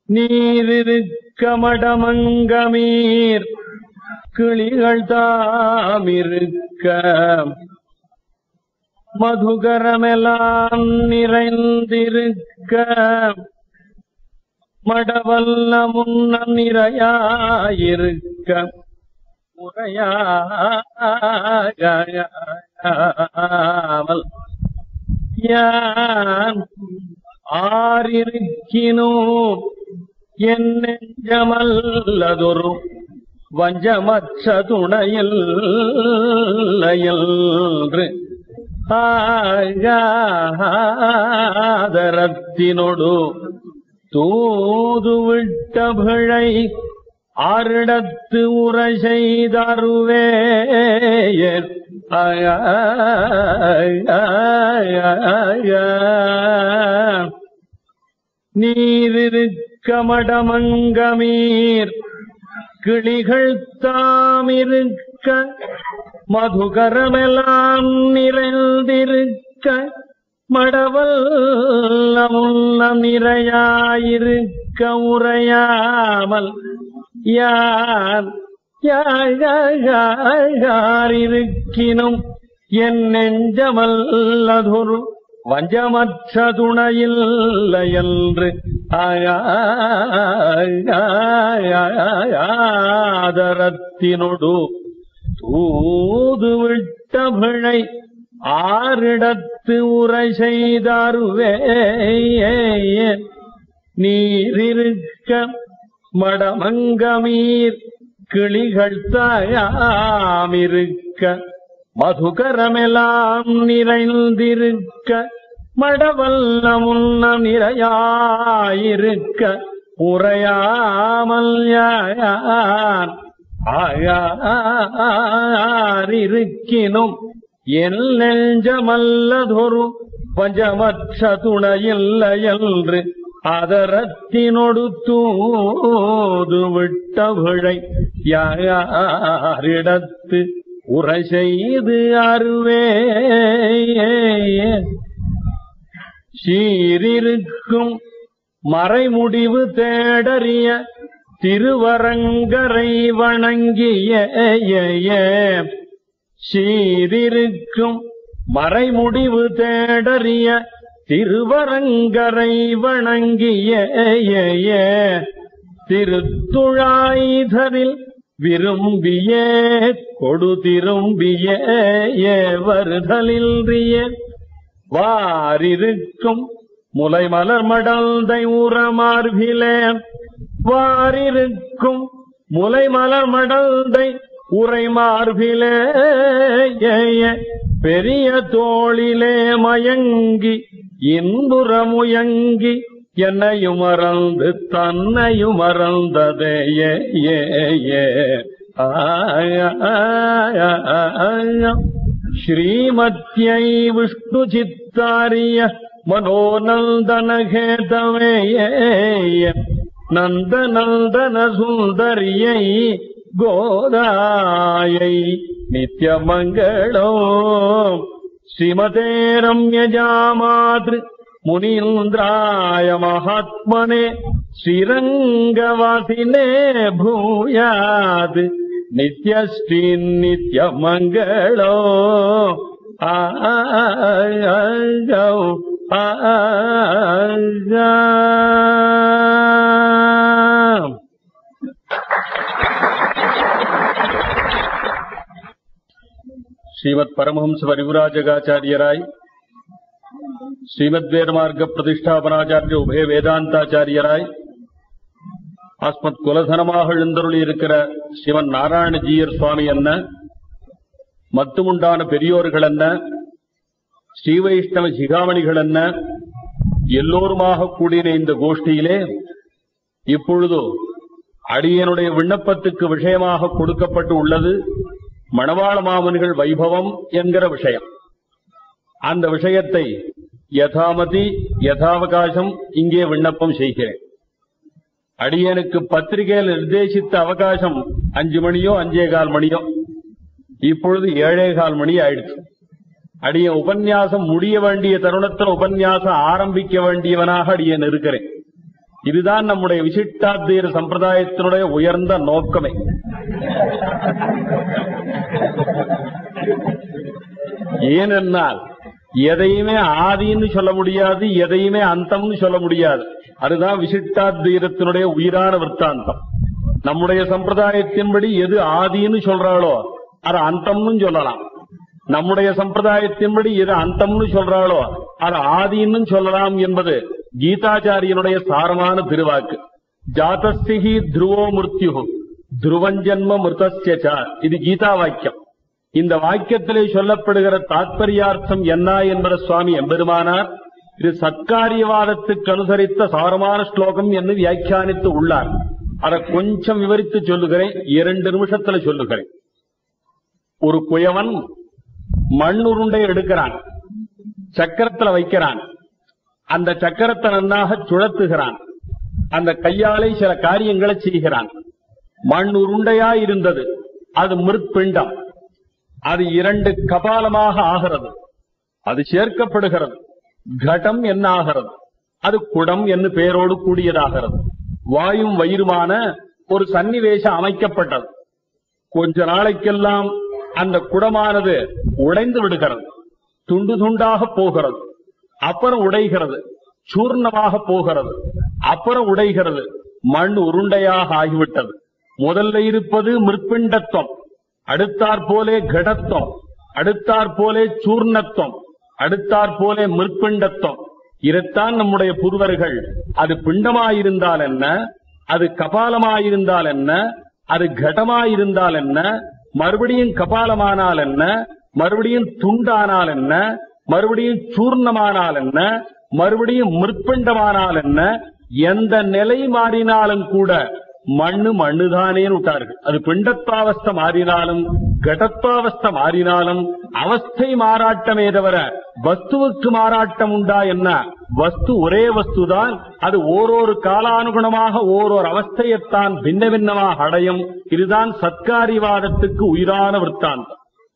நீரிருக்க மடமங்கமீர் கிளிகள் தாமிருக்க மதுகரமெல்லாம் நிறைந்திருக்க மடவல்ல முன்ன நிறையாயிருக்க முறையாமல் யான் ஆறிருக்கினோ என் நெஞ்சமல்லதொரு வஞ்சமற்ற துணையில் என்று ஆகாதரத்தினொடு தூது விட்ட பிழை ஆரிடத்து உரை செய்தருவே நீரிருக்க மடமங்கமீர் கிளிகள் தாமிருக்க மதுகரமெல்லாம் நிறைந்திருக்க மடவல் முன்ன நிறையாயிருக்க உரையாமல் யார் யாரிருக்கினும் என் நெஞ்சமல்லதொரு வஞ்சமற்ற துணையில்லை என்று ஆதரத்தினொடு தூது விட்ட பிழை ஆரிடத்து உரை செய்தாருவே நீரிருக்க மடமங்கமீர் கிளிகள் தாயாமிருக்க மதுகரமெல்லாம் நிறைந்திருக்க மடவல்ல முன்ன நிறையாயிருக்க உரையாமல் யான் ஆயாரிருக்கினும் என் நெஞ்சமல்லதொரு பஞ்சமற்ற துணையில்லை என்று அதரத்தினொடு தூது விட்ட விழை யாரிடத்து உரை செய்து அருவே சீரிருக்கும் மறைமுடிவு தேடறிய திருவரங்கரை வணங்கிய சீரிருக்கும் மறைமுடிவு தேடறிய திருவரங்கரை வணங்கிய திருத்துழாய்தரில் விரும்பிய கொடு திரும்பிய வருதலின்றிய வாரிருக்கும் முலை மலர் மடல்தை உரமார்பிலே வாரிருக்கும் முலை மலர் மடல்தை உரை மார்பிலே பெரிய தோளிலே மயங்கி இன்புறமுயங்கி என்னையும் மறந்து தன்னையும் மறந்ததே ஏ ஏ ஏ ஸ்ரீமத்யை விஷ்ணு சித்தாரிய மனோநந்தனகேதவே நந்த நந்தன சுந்தரியை கோதாயை நித்யமங்களோ ஸ்ரீமதே ரம்யஜாமாத்ரு முனீந்திராய மகாத்மனே ஸ்ரீரங்கவாசினே பூயாத் நித்யஸ்ரீ நித்யமங்களோ ஆஜோ ஆஜா ஸ்ரீமத் பரமஹம்ச பரிவுராஜகாச்சாரியராய் ஸ்ரீமத் வேதமார்க்க பிரதிஷ்டாபனாச்சாரிய உபய வேதாந்தாச்சாரியராய் ஆஸ்மத் குலதனமாக எழுந்தருளி இருக்கிற சிவன் நாராயணஜீயர் சுவாமி என்ன மத்துமுண்டான பெரியோர்கள் என்ன ஸ்ரீ வைஷ்ணவ சிகாமணிகள் என்ன எல்லோருமாக கூடின இந்த கோஷ்டியிலே இப்பொழுது அடியனுடைய விண்ணப்பத்துக்கு விஷயமாக கொடுக்கப்பட்டு உள்ளது மணவாள மாமன்கள் வைபவம் என்கிற விஷயம் அந்த விஷயத்தை யதாமதி யதாவகாசம் இங்கே விண்ணப்பம் செய்கிறேன் அடியனுக்கு பத்திரிகையில் நிர்தேசித்த அவகாசம் அஞ்சு மணியோ அஞ்சே கால் மணியோ இப்பொழுது ஏழே கால் மணி ஆயிடுச்சு அடிய உபன்யாசம் முடிய வேண்டிய தருணத்தில் உபன்யாசம் ஆரம்பிக்க வேண்டியவனாக அடியன் இருக்கிறேன் இதுதான் நம்முடைய விசிஷ்டாத்வைத சம்பிரதாயத்தினுடைய உயர்ந்த நோக்கமே ஏனென்றால் எதையுமே ஆதின்னு சொல்ல முடியாது எதையுமே அந்தம்னு சொல்ல முடியாது அதுதான் விசிஷ்டாத்வைதத்தினுடைய உயிரான விற்த்தாந்தம் நம்முடைய சம்பிரதாயத்தின்படி எது ஆதின்னு சொல்றாளோ அது அந்தம்னு சொல்லலாம் நம்முடைய சம்பிரதாயத்தின்படி எது அந்தம்னு சொல்றாளோ அது ஆதின்னு சொல்லலாம் என்பது கீதாச்சாரியனுடைய சாரமான திருவாக்கு ஜாதஸ்திகி துருவோ மிருத்யு துருவஞ்சன்ம மிருதஸ்ய இது கீதா வாக்கியம் இந்த வாக்கியத்திலே சொல்லப்படுகிற தாத்பரியார்த்தம் என்ன என்பது சுவாமி எம்பெருமானார் இது சத்காரியவாதத்துக்கு அனுசரித்த சாரமான ஸ்லோகம் என்று வியாக்கியானித்து உள்ளார் அதை கொஞ்சம் விவரித்து சொல்லுகிறேன் இரண்டு நிமிஷத்துல சொல்லுகிறேன் ஒரு குயவன் மண் உருண்டை எடுக்கிறான் சக்கரத்துல வைக்கிறான் அந்த சக்கரத்தை நன்னாக சுழத்துகிறான் அந்த கையாலே சில காரியங்களை செய்கிறான் மண் உருண்டையா இருந்தது அது மிருத்பிண்டம் அது இரண்டு கபாலமாக ஆகிறது அது சேர்க்கப்படுகிறது கடம் என்ன ஆகிறது அது குடம் என்று பெயரோடு கூடியதாகிறது வாயும் வயிறுமான ஒரு சன்னிவேசம் அமைக்கப்பட்டது கொஞ்ச நாளைக்கெல்லாம் அந்த குடமானது உடைந்து விடுகிறது துண்டு துண்டாக போகிறது அப்புறம் உடைகிறது சூர்ணமாக போகிறது அப்புறம் உடைகிறது மண் உருண்டையாக ஆகிவிட்டது முதல்ல இருப்பது மிருப்பிண்டத்துவம் அடுத்தாற் போலே கடத்துவம் அடுத்தாற் போலே சூர்ணத்துவம் அடுத்தாற் போலே மிருப்பிண்டத்துவம் இதைத்தான் நம்முடைய புருவர்கள் அது பிண்டமாயிருந்தால் என்ன அது கபாலமாயிருந்தால் என்ன அது கடமாயிருந்தால் என்ன மறுபடியும் கபாலமானால் என்ன மறுபடியும் துண்டானால் என்ன மறுபடியும் சூர்ணமானால் என்ன மறுபடியும் மிருப்பிண்டமானால் என்ன எந்த நிலை மாறினாலும் கூட மண்ணு மண்ணுதானே விட்டார்கள் அது பிண்டத்வாவஸ்தை மாறினாலும் கடத்வாவஸ்தை மாறினாலும் அவஸ்தை மாறாட்டமே தவிர வஸ்துவுக்கு மாறாட்டம் உண்டா என்ன வஸ்து ஒரே வஸ்துதான் அது ஓரொரு காலானுகுணமாக ஓரோர் அவஸ்தையத்தான் பின்ன பின்னமாக அடையும் இதுதான் சத்காரிவாதத்துக்கு உயிரான விற்த்தாந்தம்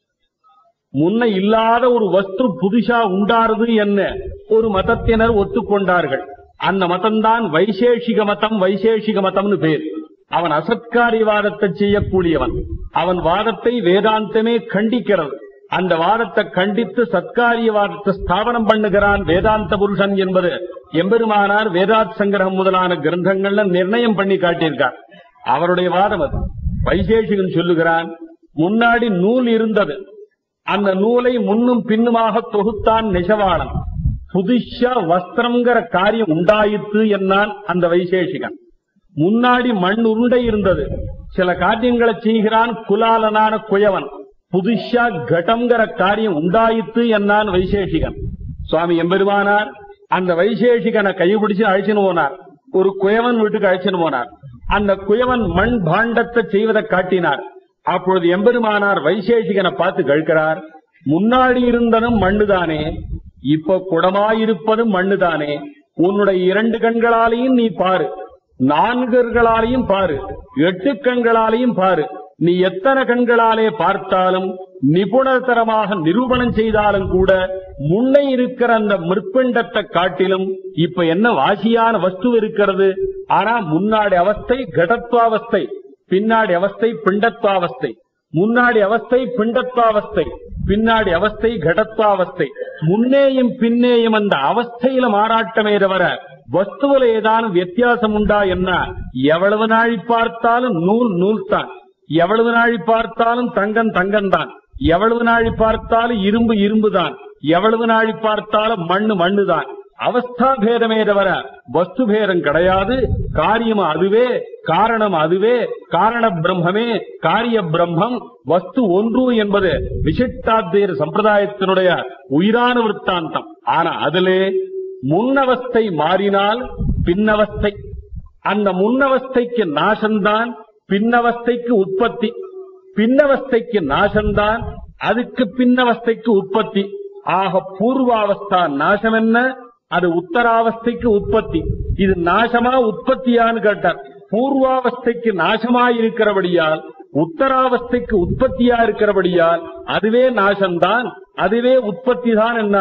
முன்ன இல்லாத ஒரு வஸ்து புதுசா உண்டாருது என்ன ஒரு மதத்தினர் ஒத்துக்கொண்டார்கள் அந்த மதம்தான் வைசேஷிக மதம் வைசேஷிக மதம்னு பேர் அவன் அசத்காரிவாதத்தை செய்யக்கூடியவன் அவன் வாதத்தை வேதாந்தமே கண்டிக்கிறது அந்த வாதத்தை கண்டித்து சத்காரியவாதத்தை ஸ்தாபனம் பண்ணுகிறான் வேதாந்த புருஷன் என்பது எம்பெருமானார் வேதாத் சங்கிரகம் முதலான கிரந்தங்கள்ல நிர்ணயம் பண்ணி காட்டியிருக்கார் அவருடைய வாதம் அது வைசேஷிகன் சொல்லுகிறான் முன்னாடி நூல் இருந்தது அந்த நூலை முன்னும் பின்னுமாக தொகுத்தான் நெசவாளன் புதுஷா வஸ்திரம்ங்கிற காரியம் உண்டாயிற்று என்னான் அந்த வைசேஷிகன் முன்னாடி மண் உருண்டை இருந்தது சில காரியங்களை செய்கிறான் குலாலனான குயவன் புதுஷா கடம்ங்கிற காரியம் உண்டாயிற்று என்னான் வைசேஷிகன் சுவாமி எம்பெருமானார் அந்த வைசேஷிகனை கைபிடிச்சு அழைச்சின்னு போனார் ஒரு குயவன் வீட்டுக்கு அழைச்சின்னு போனார் அந்த குயவன் மண் பாண்டத்தை செய்வதை காட்டினார் அப்பொழுது எம்பெருமானார் வைசேஷிகனை பார்த்து கழிக்கிறார் முன்னாடி இருந்தனும் மண்ணுதானே இப்ப குடமாயிருப்பதும் மண்ணுதானே உன்னுடைய இரண்டு கண்களாலையும் நீ பாரு நான்கர்களாலையும் பாரு எட்டு கண்களாலையும் பாரு நீ எத்தனை கண்களாலே பார்த்தாலும் நிபுணத்தரமாக நிரூபணம் செய்தாலும் கூட முன்னே இருக்கிற அந்த மிருப்பிண்டத்தை காட்டிலும் இப்ப என்ன வாசியான வஸ்து இருக்கிறது ஆனா முன்னாடி அவஸ்தை கடத்வாவஸ்தை பின்னாடி அவஸ்தை பிண்டத்வாவஸ்தை முன்னாடி அவஸ்தை பிண்டத்வாவஸ்தை பின்னாடி அவஸ்தை கடத்வாவஸ்தை முன்னேயும் பின்னேயும் அந்த அவஸ்தையில மாறாட்டமே தவிர வஸ்துவில ஏதானும் வித்தியாசம் உண்டா என்ன எவ்வளவு நாழி பார்த்தாலும் நூல் நூல் தான் எவ்வளவு நாழி பார்த்தாலும் தங்கம் தங்கம் தான் எவ்வளவு நாழி பார்த்தாலும் இரும்பு இரும்பு தான் எவ்வளவு நாழி பார்த்தாலும் மண்ணு மண்ணு தான் அவஸ்தா பேதமே தவிர வஸ்து பேதம் கிடையாது காரியம் அதுவே காரணம் அதுவே காரண பிரம்மமே காரிய பிரம்மம் வஸ்து ஒன்று என்பது விசிஷ்டாத்வேத சம்பிரதாயத்தினுடைய உயிரான விற்த்தாந்தம் ஆனா அதிலே முன்னவஸ்தை மாறினால் பின்னவஸ்தை அந்த முன்னவஸ்தைக்கு நாசம்தான் பின்னவஸ்தைக்கு உற்பத்தி பின்னவஸ்தைக்கு நாசம்தான் அதுக்கு பின்னவஸ்தைக்கு உற்பத்தி ஆக பூர்வாவஸ்தா நாசம் என்ன அது உத்தராவஸ்தைக்கு உற்பத்தி இது நாசமா உற்பத்தியான்னு கேட்டார் பூர்வாவஸ்தைக்கு நாசமா இருக்கிறபடியால் உத்தராவஸ்தைக்கு உற்பத்தியா இருக்கிறபடியால் அதுவே நாசம்தான் அதுவே உற்பத்தி தான் என்னார்கள்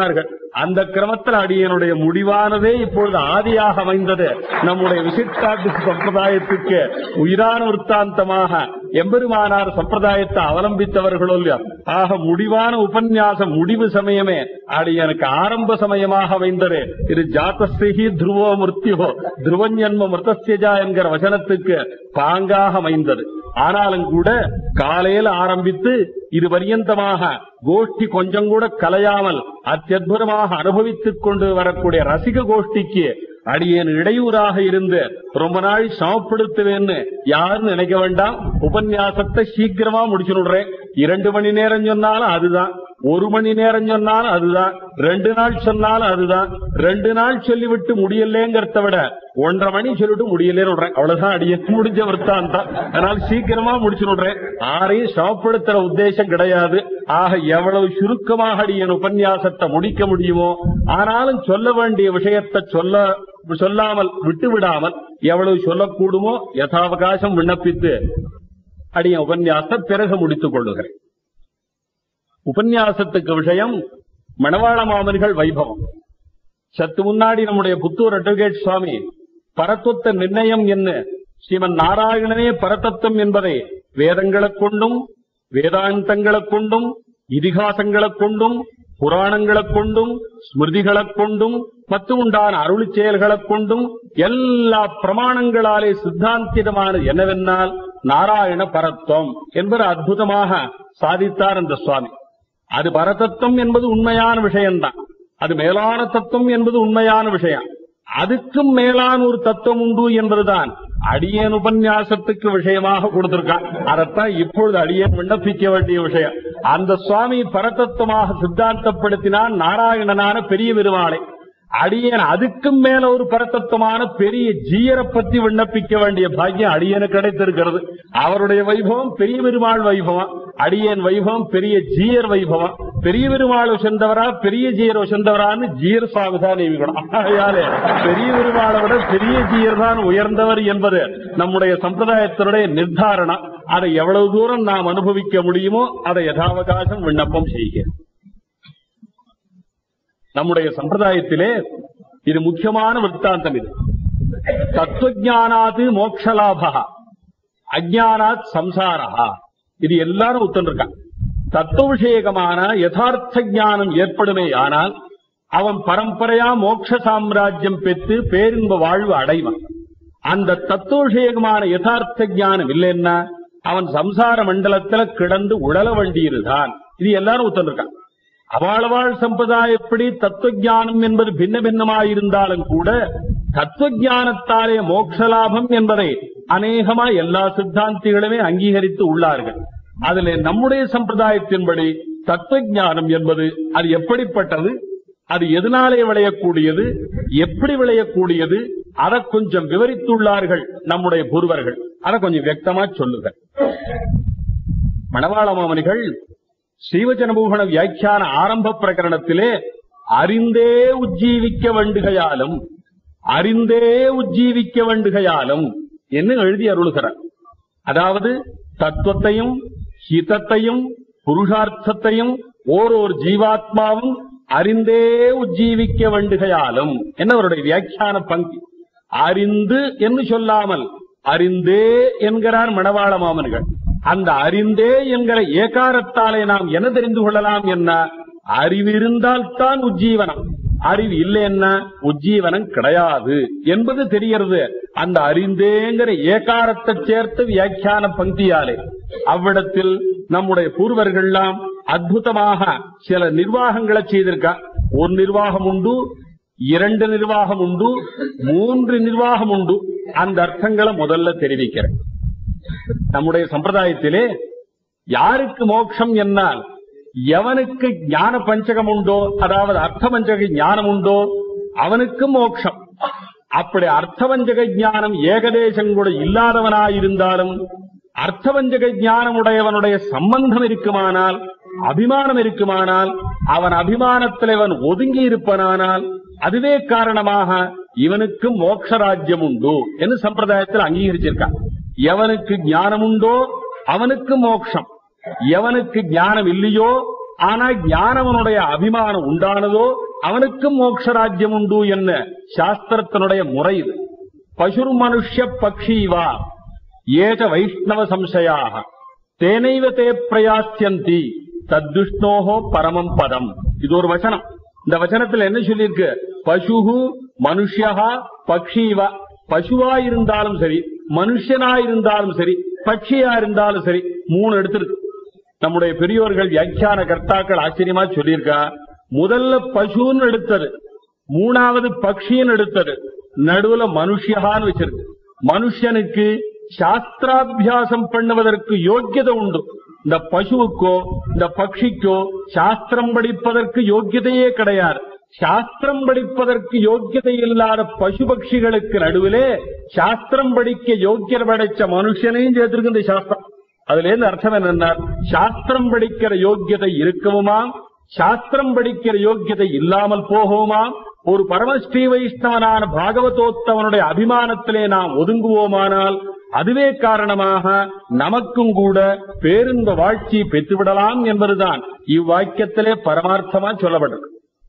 அந்த கிரமத்தில் அடியனுடைய முடிவானதே இப்பொழுது ஆதியாக அமைந்தது நம்முடைய விசிஷ்டாதி சம்பிரதாயத்துக்கு உயிரான விற்த்தாந்தமாக எம்பெருமானார் சம்பிரதாயத்தை அவலம்பித்தவர்களோ இல்லையா ஆக முடிவான உபன்யாசம் முடிவு சமயமே அடியனுக்கு ஆரம்ப சமயமாக அமைந்தது இது ஜாத்தஸ்ரீ துருவோ மிருத்யோ துருவஞ்சன்ம மிருதஸ்யஜா என்கிற வசனத்துக்கு பாங்காக அமைந்தது ஆனாலும் கூட காலையில் ஆரம்பித்து இது பரியந்தமாக கோஷ்டி கொஞ்சம் கூட கலையாமல் அத்தியுதமாக அனுபவித்துக் கொண்டு வரக்கூடிய ரசிக கோஷ்டிக்கு அடியேன் இடையூறாக இருந்து ரொம்ப நாள் சமப்படுத்துவேன்னு யாரும் நினைக்க வேண்டாம் உபன்யாசத்தை சீக்கிரமா முடிச்சுடுறேன் இரண்டு மணி நேரம் சொன்னாலும் அதுதான் ஒரு மணி நேரம் சொன்னாலும் அதுதான் ரெண்டு நாள் சொன்னாலும் அதுதான் ரெண்டு நாள் சொல்லிவிட்டு முடியலேங்கிறத விட ஒன்றரை மணி சொல்லிட்டு முடியலேன்னு விடுறேன் அவ்வளவுதான் அடிய முடிஞ்ச விற்த்தாந்தம் அதனால சீக்கிரமா முடிச்சு விடுறேன் ஆரையும் சமப்படுத்துற உத்தேசம் கிடையாது ஆக எவ்வளவு சுருக்கமாக அடியன் உபன்யாசத்தை முடிக்க முடியுமோ ஆனாலும் சொல்ல வேண்டிய விஷயத்தை சொல்ல சொல்லாமல் விட்டு விடாமல் எவ்வளவு சொல்லக்கூடுமோ யதாவகாசம் விண்ணப்பித்து அடிய உபன்யாசத்தை பிறகு முடித்துக் கொள்ளுகிறேன் உபன்யாசத்துக்கு விஷயம் மணவாள மாமனிகள் வைபவம் சத்து முன்னாடி நம்முடைய புத்தூர் அட்வொகேட் சுவாமி பரத்துவத்த நிர்ணயம் என்ன ஸ்ரீமன் நாராயணனே பரதத்துவம் என்பதை வேதங்களைக் கொண்டும் வேதாந்தங்களைக் கொண்டும் இதிகாசங்களைக் கொண்டும் புராணங்களைக் கொண்டும் ஸ்மிருதிகளைக் கொண்டும் மற்றும் உண்டான அருள் செயல்களைக் கொண்டும் எல்லா பிரமாணங்களாலே சித்தாந்திதமான என்னவென்னால் நாராயண பரத்துவம் என்பது அற்புதமாக சாதித்தார் அந்த சுவாமி அது பரதத்துவம் என்பது உண்மையான விஷயம்தான் அது மேலான தத்துவம் என்பது உண்மையான விஷயம் அதுக்கும் மேலான ஒரு தத்துவம் உண்டு என்பதுதான் அடியேன் உபன்யாசத்துக்கு விஷயமாக கொடுத்திருக்கான் அதைத்தான் இப்பொழுது அடியேன் விண்ணப்பிக்க வேண்டிய விஷயம் அந்த சுவாமி பரதத்துவமாக சித்தாந்தப்படுத்தினான் நாராயணனான பெரிய பெருமாளை அடியன் அதுக்கும் மேல ஒரு பரதத்துவமான பெரிய ஜீயரை பத்தி விண்ணப்பிக்க வேண்டிய பாக்கியம் அடியனுக்கு கிடைத்திருக்கிறது அவருடைய வைபவம் பெரிய பெருமாள் வைபவம் அடியன் வைபவம் பெரிய ஜீயர் வைபவம் பெரிய பெருமாள் சென்றவரா பெரிய ஜீயர் சென்றவரான்னு ஜீயர் சுவாமி தான் நியமிக்கணும் ஆகையாலே பெரிய பெருமாளை விட பெரிய ஜீயர் தான் உயர்ந்தவர் என்பது நம்முடைய சம்பிரதாயத்தினுடைய நிர்தாரணம் அதை எவ்வளவு தூரம் நாம் அனுபவிக்க முடியுமோ அதை யதாவகாசம் விண்ணப்பம் செய்கிறேன் நம்முடைய சம்பிரதாயத்திலே இது முக்கியமான விற்த்தாந்தம் இது தத்துவஜானாது மோக்ஷலாபா அஜானாத் சம்சாரா இது எல்லாரும் ஒத்துருக்கான் தத்துவ விஷயகமான யதார்த்த ஞானம் ஏற்படுமே ஆனால் அவன் பரம்பரையா மோட்ச சாம்ராஜ்யம் பெற்று பேரின்ப வாழ்வு அடைவான் அந்த தத்துவ விஷயகமான யதார்த்த ஞானம் இல்லைன்னா அவன் சம்சார மண்டலத்துல கிடந்து உழல வேண்டியிருந்தான் இது எல்லாரும் ஒத்துருக்கான் அவாளவாள் சம்பிரதாயப்படி தத்துவ ஞானம் என்பது பின்ன பின்னமாயிருந்தாலும் கூட தத்துவ ஞானத்தாலே மோட்சலாபம் என்பதை அநேகமா எல்லா சித்தாந்திகளுமே அங்கீகரித்து உள்ளார்கள் அதில் நம்முடைய சம்பிரதாயத்தின்படி தத்துவ ஞானம் என்பது அது எப்படிப்பட்டது அது எதனாலே விளையக்கூடியது எப்படி விளையக்கூடியது அதை கொஞ்சம் விவரித்துள்ளார்கள் நம்முடைய பூர்வர்கள் அதை கொஞ்சம் வியக்தமா சொல்லுங்க மணவாள மாமனிகள் ஸ்ரீவச்சனபூஷண வியாக்கியான ஆரம்ப பிரகரணத்திலே அறிந்தே உஜ்ஜீவிக்க வேண்டுகையாலும் அறிந்தே உஜ்ஜீவிக்க வேண்டுகையாலும் என்று எழுதி அருளுகிறார் அதாவது தத்துவத்தையும் ஹிதத்தையும் புருஷார்த்தத்தையும் ஓரோர் ஜீவாத்மாவும் அறிந்தே உஜ்ஜீவிக்க வேண்டுகையாலும் என்ன அவருடைய வியாக்கியான பங்கி அறிந்து என்று சொல்லாமல் அறிந்தே என்கிறார் மணவாள மாமன்கள் அந்த அறிந்தே என்கிற ஏகாரத்தாலே நாம் என்ன தெரிந்து கொள்ளலாம் என்ன அறிவு இருந்தால்தான் உஜ்ஜீவனம் அறிவு இல்லைன்னா உஜ்ஜீவனம் கிடையாது என்பது தெரியறது அந்த அறிந்தேங்கிற ஏகாரத்தை சேர்த்து வியாக்கியான பங்கியாலே அவ்விடத்தில் நம்முடைய பூர்வர்கள்லாம் அற்புதமாக சில நிர்வாகங்களை செய்திருக்கா ஒரு நிர்வாகம் உண்டு இரண்டு நிர்வாகம் உண்டு மூன்று நிர்வாகம் உண்டு அந்த அர்த்தங்களை முதல்ல தெரிவிக்கிறேன் நம்முடைய சம்பிரதாயத்திலே யாருக்கு மோட்சம் என்னால் எவனுக்கு ஞான பஞ்சகம் உண்டோ அதாவது அர்த்த பஞ்சக ஞானம் உண்டோ அவனுக்கு மோட்சம் அப்படி அர்த்தவஞ்சக ஞானம் ஏகதேசம் கூட இல்லாதவனாயிருந்தாலும் அர்த்தவஞ்சக ஞானம் உடையவனுடைய சம்பந்தம் இருக்குமானால் அபிமானம் இருக்குமானால் அவன் அபிமானத்தில் அவன் ஒதுங்கி இருப்பனானால் அதுவே காரணமாக இவனுக்கு மோட்ச ராஜ்யம் உண்டு என்று சம்பிரதாயத்தில் அங்கீகரிச்சிருக்கான் எவனுக்கு ஞானம் உண்டோ அவனுக்கு மோட்சம் எவனுக்கு ஞானம் இல்லையோ ஆனா ஞானவனுடைய அபிமானம் உண்டானதோ அவனுக்கும் மோட்சராஜ்யம் உண்டு என்ன சாஸ்திரத்தினுடைய முறை இது பசுர் மனுஷ்ய பக்ஷீவா ஏக வைஷ்ணவ சம்சயாக தேனைவ தே பிரயாசியந்தி தத்துஷ்ணோகோ பரமம் பதம் இது ஒரு வசனம் இந்த வசனத்துல என்ன சொல்லியிருக்கு பசுகு மனுஷா பக்ஷீவா பசுவா இருந்தாலும் சரி மனுஷனா இருந்தாலும் சரி பட்சியா இருந்தாலும் சரி மூணு எடுத்திருக்கு நம்முடைய பெரியோர்கள் வியாக்கியான கர்த்தாக்கள் ஆச்சரியமா சொல்லியிருக்கா முதல்ல பசுன்னு எடுத்தது மூணாவது பக்ஷின்னு எடுத்தது நடுவுல மனுஷியான்னு வச்சிருக்கு மனுஷனுக்கு சாஸ்திராபியாசம் பண்ணுவதற்கு யோக்கியதை உண்டு இந்த பசுவுக்கோ இந்த பட்சிக்கோ சாஸ்திரம் படிப்பதற்கு யோக்கியதையே கிடையாது சாஸ்திரம் படிப்பதற்கு யோக்கியதை இல்லாத பசு பட்சிகளுக்கு நடுவிலே சாஸ்திரம் படிக்க யோக்கியர் படைச்ச மனுஷனையும் சேர்த்திருக்கு இந்த சாஸ்திரம் அதுல இருந்து அர்த்தம் என்னன்னா சாஸ்திரம் படிக்கிற யோக்கியதை இருக்கவுமா சாஸ்திரம் படிக்கிற யோக்கியதை இல்லாமல் போகுமா ஒரு பரமஸ்ரீ வைஷ்ணவனான பாகவதோத்தவனுடைய அபிமானத்திலே நாம் ஒதுங்குவோமானால் அதுவே காரணமாக நமக்கும் கூட பேருந்த வாழ்ச்சி பெற்றுவிடலாம் என்பதுதான் இவ்வாக்கியத்திலே பரமார்த்தமா சொல்லப்பட்டது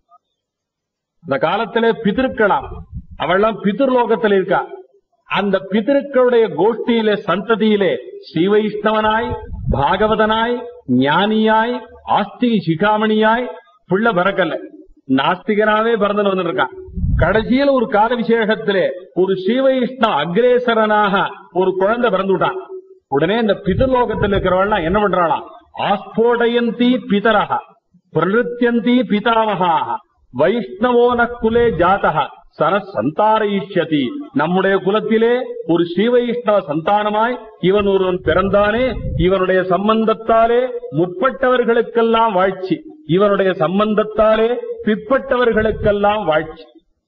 இந்த காலத்திலே பிதிருக்கலாம் அவள்லாம் பிதிர்லோகத்தில் இருக்கா அந்த பிதர்களுடைய கோஷ்டியிலே சந்ததியிலே ஸ்ரீ வைஷ்ணவனாய் பாகவதனாய் ஞானியாய் ஆஸ்திக சிகாமணியாய் புள்ள பிறக்கல நாஸ்திகனாவே பிறந்து வந்திருக்கான் கடைசியில் ஒரு கால விசேஷத்திலே ஒரு ஸ்ரீ வைஷ்ணவ அக்ரேசரனாக ஒரு குழந்தை பிறந்து விட்டான் உடனே இந்த பிதர்லோகத்தில் இருக்கிறவள் என்ன பண்றாளாம் ஆஸ்போடயந்தி பிதரக பிரநிருத்தியந்தி பிதாமகாக வைஷ்ணவோ நக்குலே ஜாதக சன சந்தாரயிஷ்யதி நம்முடைய குலத்திலே ஒரு ஸ்ரீ வைஷ்ணவ சந்தானமாய் இவன் ஒருவன் பிறந்தானே இவனுடைய சம்பந்தத்தாலே முற்பட்டவர்களுக்கெல்லாம் வாழ்ச்சி இவனுடைய சம்பந்தத்தாலே பிற்பட்டவர்களுக்கெல்லாம் வாழ்ச்சி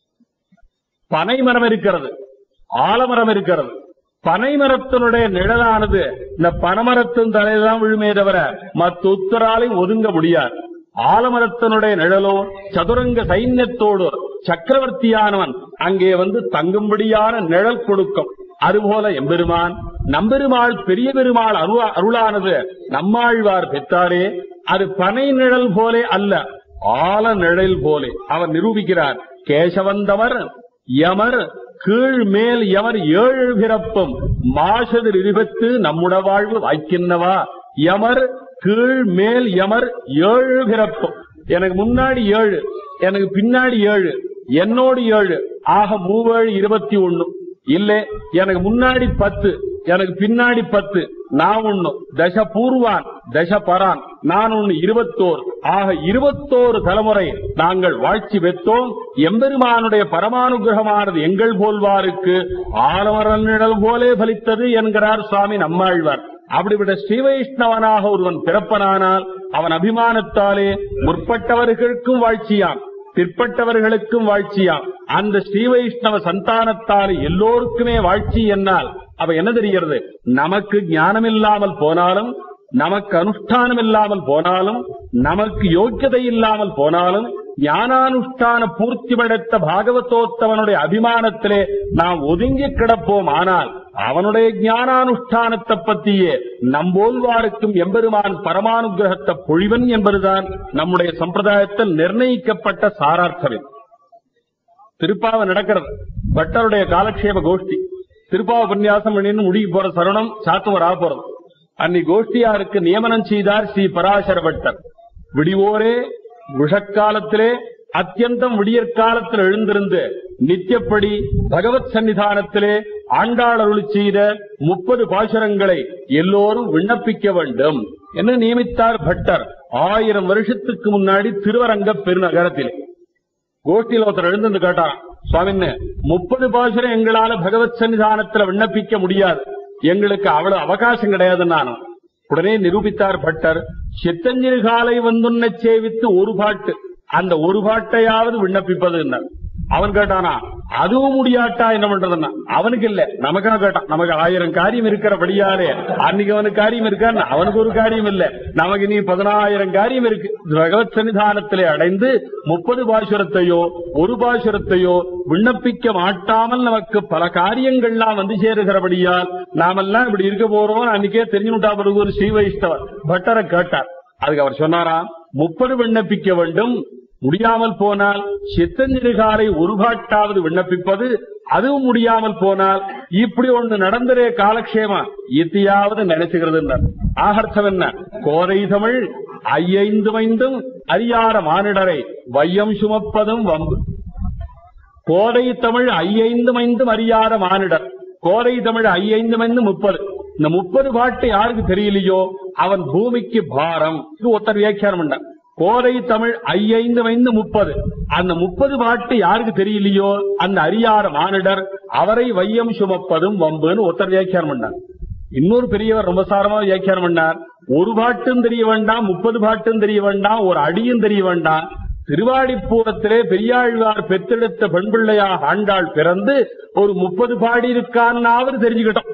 பனை மரம் இருக்கிறது ஆலமரம் இருக்கிறது பனை மரத்தினுடைய நிழலானது இந்த பனமரத்தின் தலையில்தான் விழுமே தவிர மற்ற உத்தராலை ஒதுங்க முடியாது ஆலமரத்தினுடைய நிழலோ சதுரங்க சைன்யத்தோடு சக்கரவர்த்தியானவன் அங்கே வந்து தங்கும்படியான நிழல் கொடுக்கும் அதுபோல எம்பெருமான் நம்பெருமாள் பெரிய பெருமாள் அருளா அருளானது நம்மாழ்வார் பெற்றாரே அது பனை நிழல் போலே அல்ல ஆல நிழல் போலே அவர் நிரூபிக்கிறார் கேசவந்தவர் யமர் கீழ் மேல் யமர் ஏழு பிறப்பும் மாசதிர் இருபத்து நம்முட வாழ்வு வாய்க்கின்னவா யமர் கீழ் மேல் யமர் ஏழு பிறப்பும் எனக்கு முன்னாடி ஏழு எனக்கு பின்னாடி ஏழு என்னோடு ஏழு ஆக மூவேழு இருபத்தி ஒண்ணு இல்ல எனக்கு முன்னாடி பத்து எனக்கு பின்னாடி பத்து நான் ஒண்ணு தச பூர்வான் தச பரான் நான் ஒண்ணு இருபத்தோர் ஆக இருபத்தோரு தலைமுறை நாங்கள் வாழ்ச்சி பெற்றோம் எம்பெருமானுடைய பரமானுகிரகமானது எங்கள் போல்வாருக்கு ஆலமரல் நிழல் போலே பலித்தது என்கிறார் சுவாமி நம்மாழ்வார் அப்படிப்பட்ட ஸ்ரீ வைஷ்ணவனாக ஒருவன் பிறப்பனானால் அவன் அபிமானத்தாலே முற்பட்டவர்களுக்கும் வாழ்ச்சியான் பிற்பட்டவர்களுக்கும் வாழ்ச்சியாம் அந்த ஸ்ரீ வைஷ்ணவ சந்தானத்தால் எல்லோருக்குமே வாழ்ச்சி என்னால் அவ என்ன தெரிகிறது நமக்கு ஞானம் இல்லாமல் போனாலும் நமக்கு அனுஷ்டானம் இல்லாமல் போனாலும் நமக்கு யோக்கியதை இல்லாமல் போனாலும் ஞானானுஷ்டான பூர்த்தி படைத்த பாகவதோத்தவனுடைய அபிமானத்திலே நாம் ஒதுங்கி கிடப்போம் ஆனால் அவனுடைய ஞானானுஷ்டானத்தை பற்றியே நம்போல்வாருக்கும் எம்பெருமான் பரமானுகிரகத்தை பொழிவன் என்பதுதான் நம்முடைய சம்பிரதாயத்தில் நிர்ணயிக்கப்பட்ட சாரார்த்தம் திருப்பாவை நடக்கிறது பட்டருடைய காலக்ஷேப கோஷ்டி திருப்பாவ உபன்யாசம் பண்ணின்னு முடிக்க போற சரணம் சாத்துவர் ஆக போறது அன்னி கோஷ்டியாருக்கு நியமனம் செய்தார் ஸ்ரீ பராசர பட்டர் விடிவோரே விஷக்காலத்திலே அத்தியந்தம் விடியற்காலத்தில் எழுந்திருந்து நித்தியப்படி பகவத் சன்னிதானத்திலே ஆண்டாள் அருள் செய்த முப்பது பாசுரங்களை எல்லோரும் விண்ணப்பிக்க வேண்டும் என்று நியமித்தார் பட்டர் ஆயிரம் வருஷத்துக்கு முன்னாடி திருவரங்க பெருநகரத்திலே கோஷ்டியில் ஒருத்தர் எழுந்து கேட்டாராம் சுவாமின்னு முப்பது பாசுரம் எங்களால பகவத் சன்னிதானத்துல விண்ணப்பிக்க முடியாது எங்களுக்கு அவ்வளவு அவகாசம் கிடையாது நானும் உடனே நிரூபித்தார் பட்டர் சித்தஞ்சிறு காலை வந்துன்ன சேவித்து ஒரு பாட்டு அந்த ஒரு பாட்டையாவது விண்ணப்பிப்பது என்ன அவன் கேட்டானா அதுவும் முடியாட்டா என்ன பண்றதுன்னா அவனுக்கு இல்ல நமக்கா கேட்டான் நமக்கு ஆயிரம் காரியம் இருக்கிறபடியாலே அன்னைக்கு அவனுக்கு காரியம் இருக்கான்னு அவனுக்கு ஒரு காரியம் இல்ல நமக்கு நீ பதினாயிரம் காரியம் இருக்கு பகவத் சன்னிதானத்திலே அடைந்து முப்பது பாசுரத்தையோ ஒரு பாசுரத்தையோ விண்ணப்பிக்க மாட்டாமல் நமக்கு பல காரியங்கள்லாம் வந்து சேருகிறபடியால் நாமெல்லாம் இப்படி இருக்க போறோம் அன்னைக்கே தெரிஞ்சுட்டா பிறகு ஒரு ஸ்ரீ வைஷ்ணவர் பட்டரை கேட்டார் அதுக்கு அவர் சொன்னாராம் முப்பது விண்ணப்பிக்க வேண்டும் முடியாமல் போனால் சித்தஞ்சிறுகாலை ஒரு பாட்டாவது விண்ணப்பிப்பது அதுவும் முடியாமல் போனால் இப்படி ஒண்ணு நடந்ததே காலக்ஷேமா இத்தியாவது நினைச்சுகிறது ஆகர்த்தம் என்ன கோதை தமிழ் ஐயைந்து மைந்தும் அறியாத மானிடரை வையம் சுமப்பதும் வம்பு கோதை தமிழ் ஐயைந்து மைந்தும் அறியாத மானிடர் கோதை தமிழ் ஐயைந்து மைந்து முப்பது இந்த முப்பது பாட்டு யாருக்கு தெரியலையோ அவன் பூமிக்கு பாரம் இது ஒருத்தர் வியாக்கியானம் பண்ணார் கோதை தமிழ் ஐயைந்து மைந்து முப்பது அந்த முப்பது பாட்டு யாருக்கு தெரியலையோ அந்த அறியாத மானிடர் அவரை வையம் சுமப்பதும் வம்புன்னு ஒருத்தர் வியாக்கியானம் பண்ணார் இன்னொரு பெரியவர் ரொம்ப சாரமா வியாக்கியானம் பண்ணார் ஒரு பாட்டும் தெரிய வேண்டாம் முப்பது பாட்டும் தெரிய வேண்டாம் ஒரு அடியும் தெரிய வேண்டாம் திருவாடிப்பூரத்திலே பெரியாழ்வார் பெத்தெடுத்த பெண் பிள்ளையாக ஆண்டாள் பிறந்து ஒரு முப்பது பாடி இருக்கான்னாவது தெரிஞ்சுக்கிட்டோம்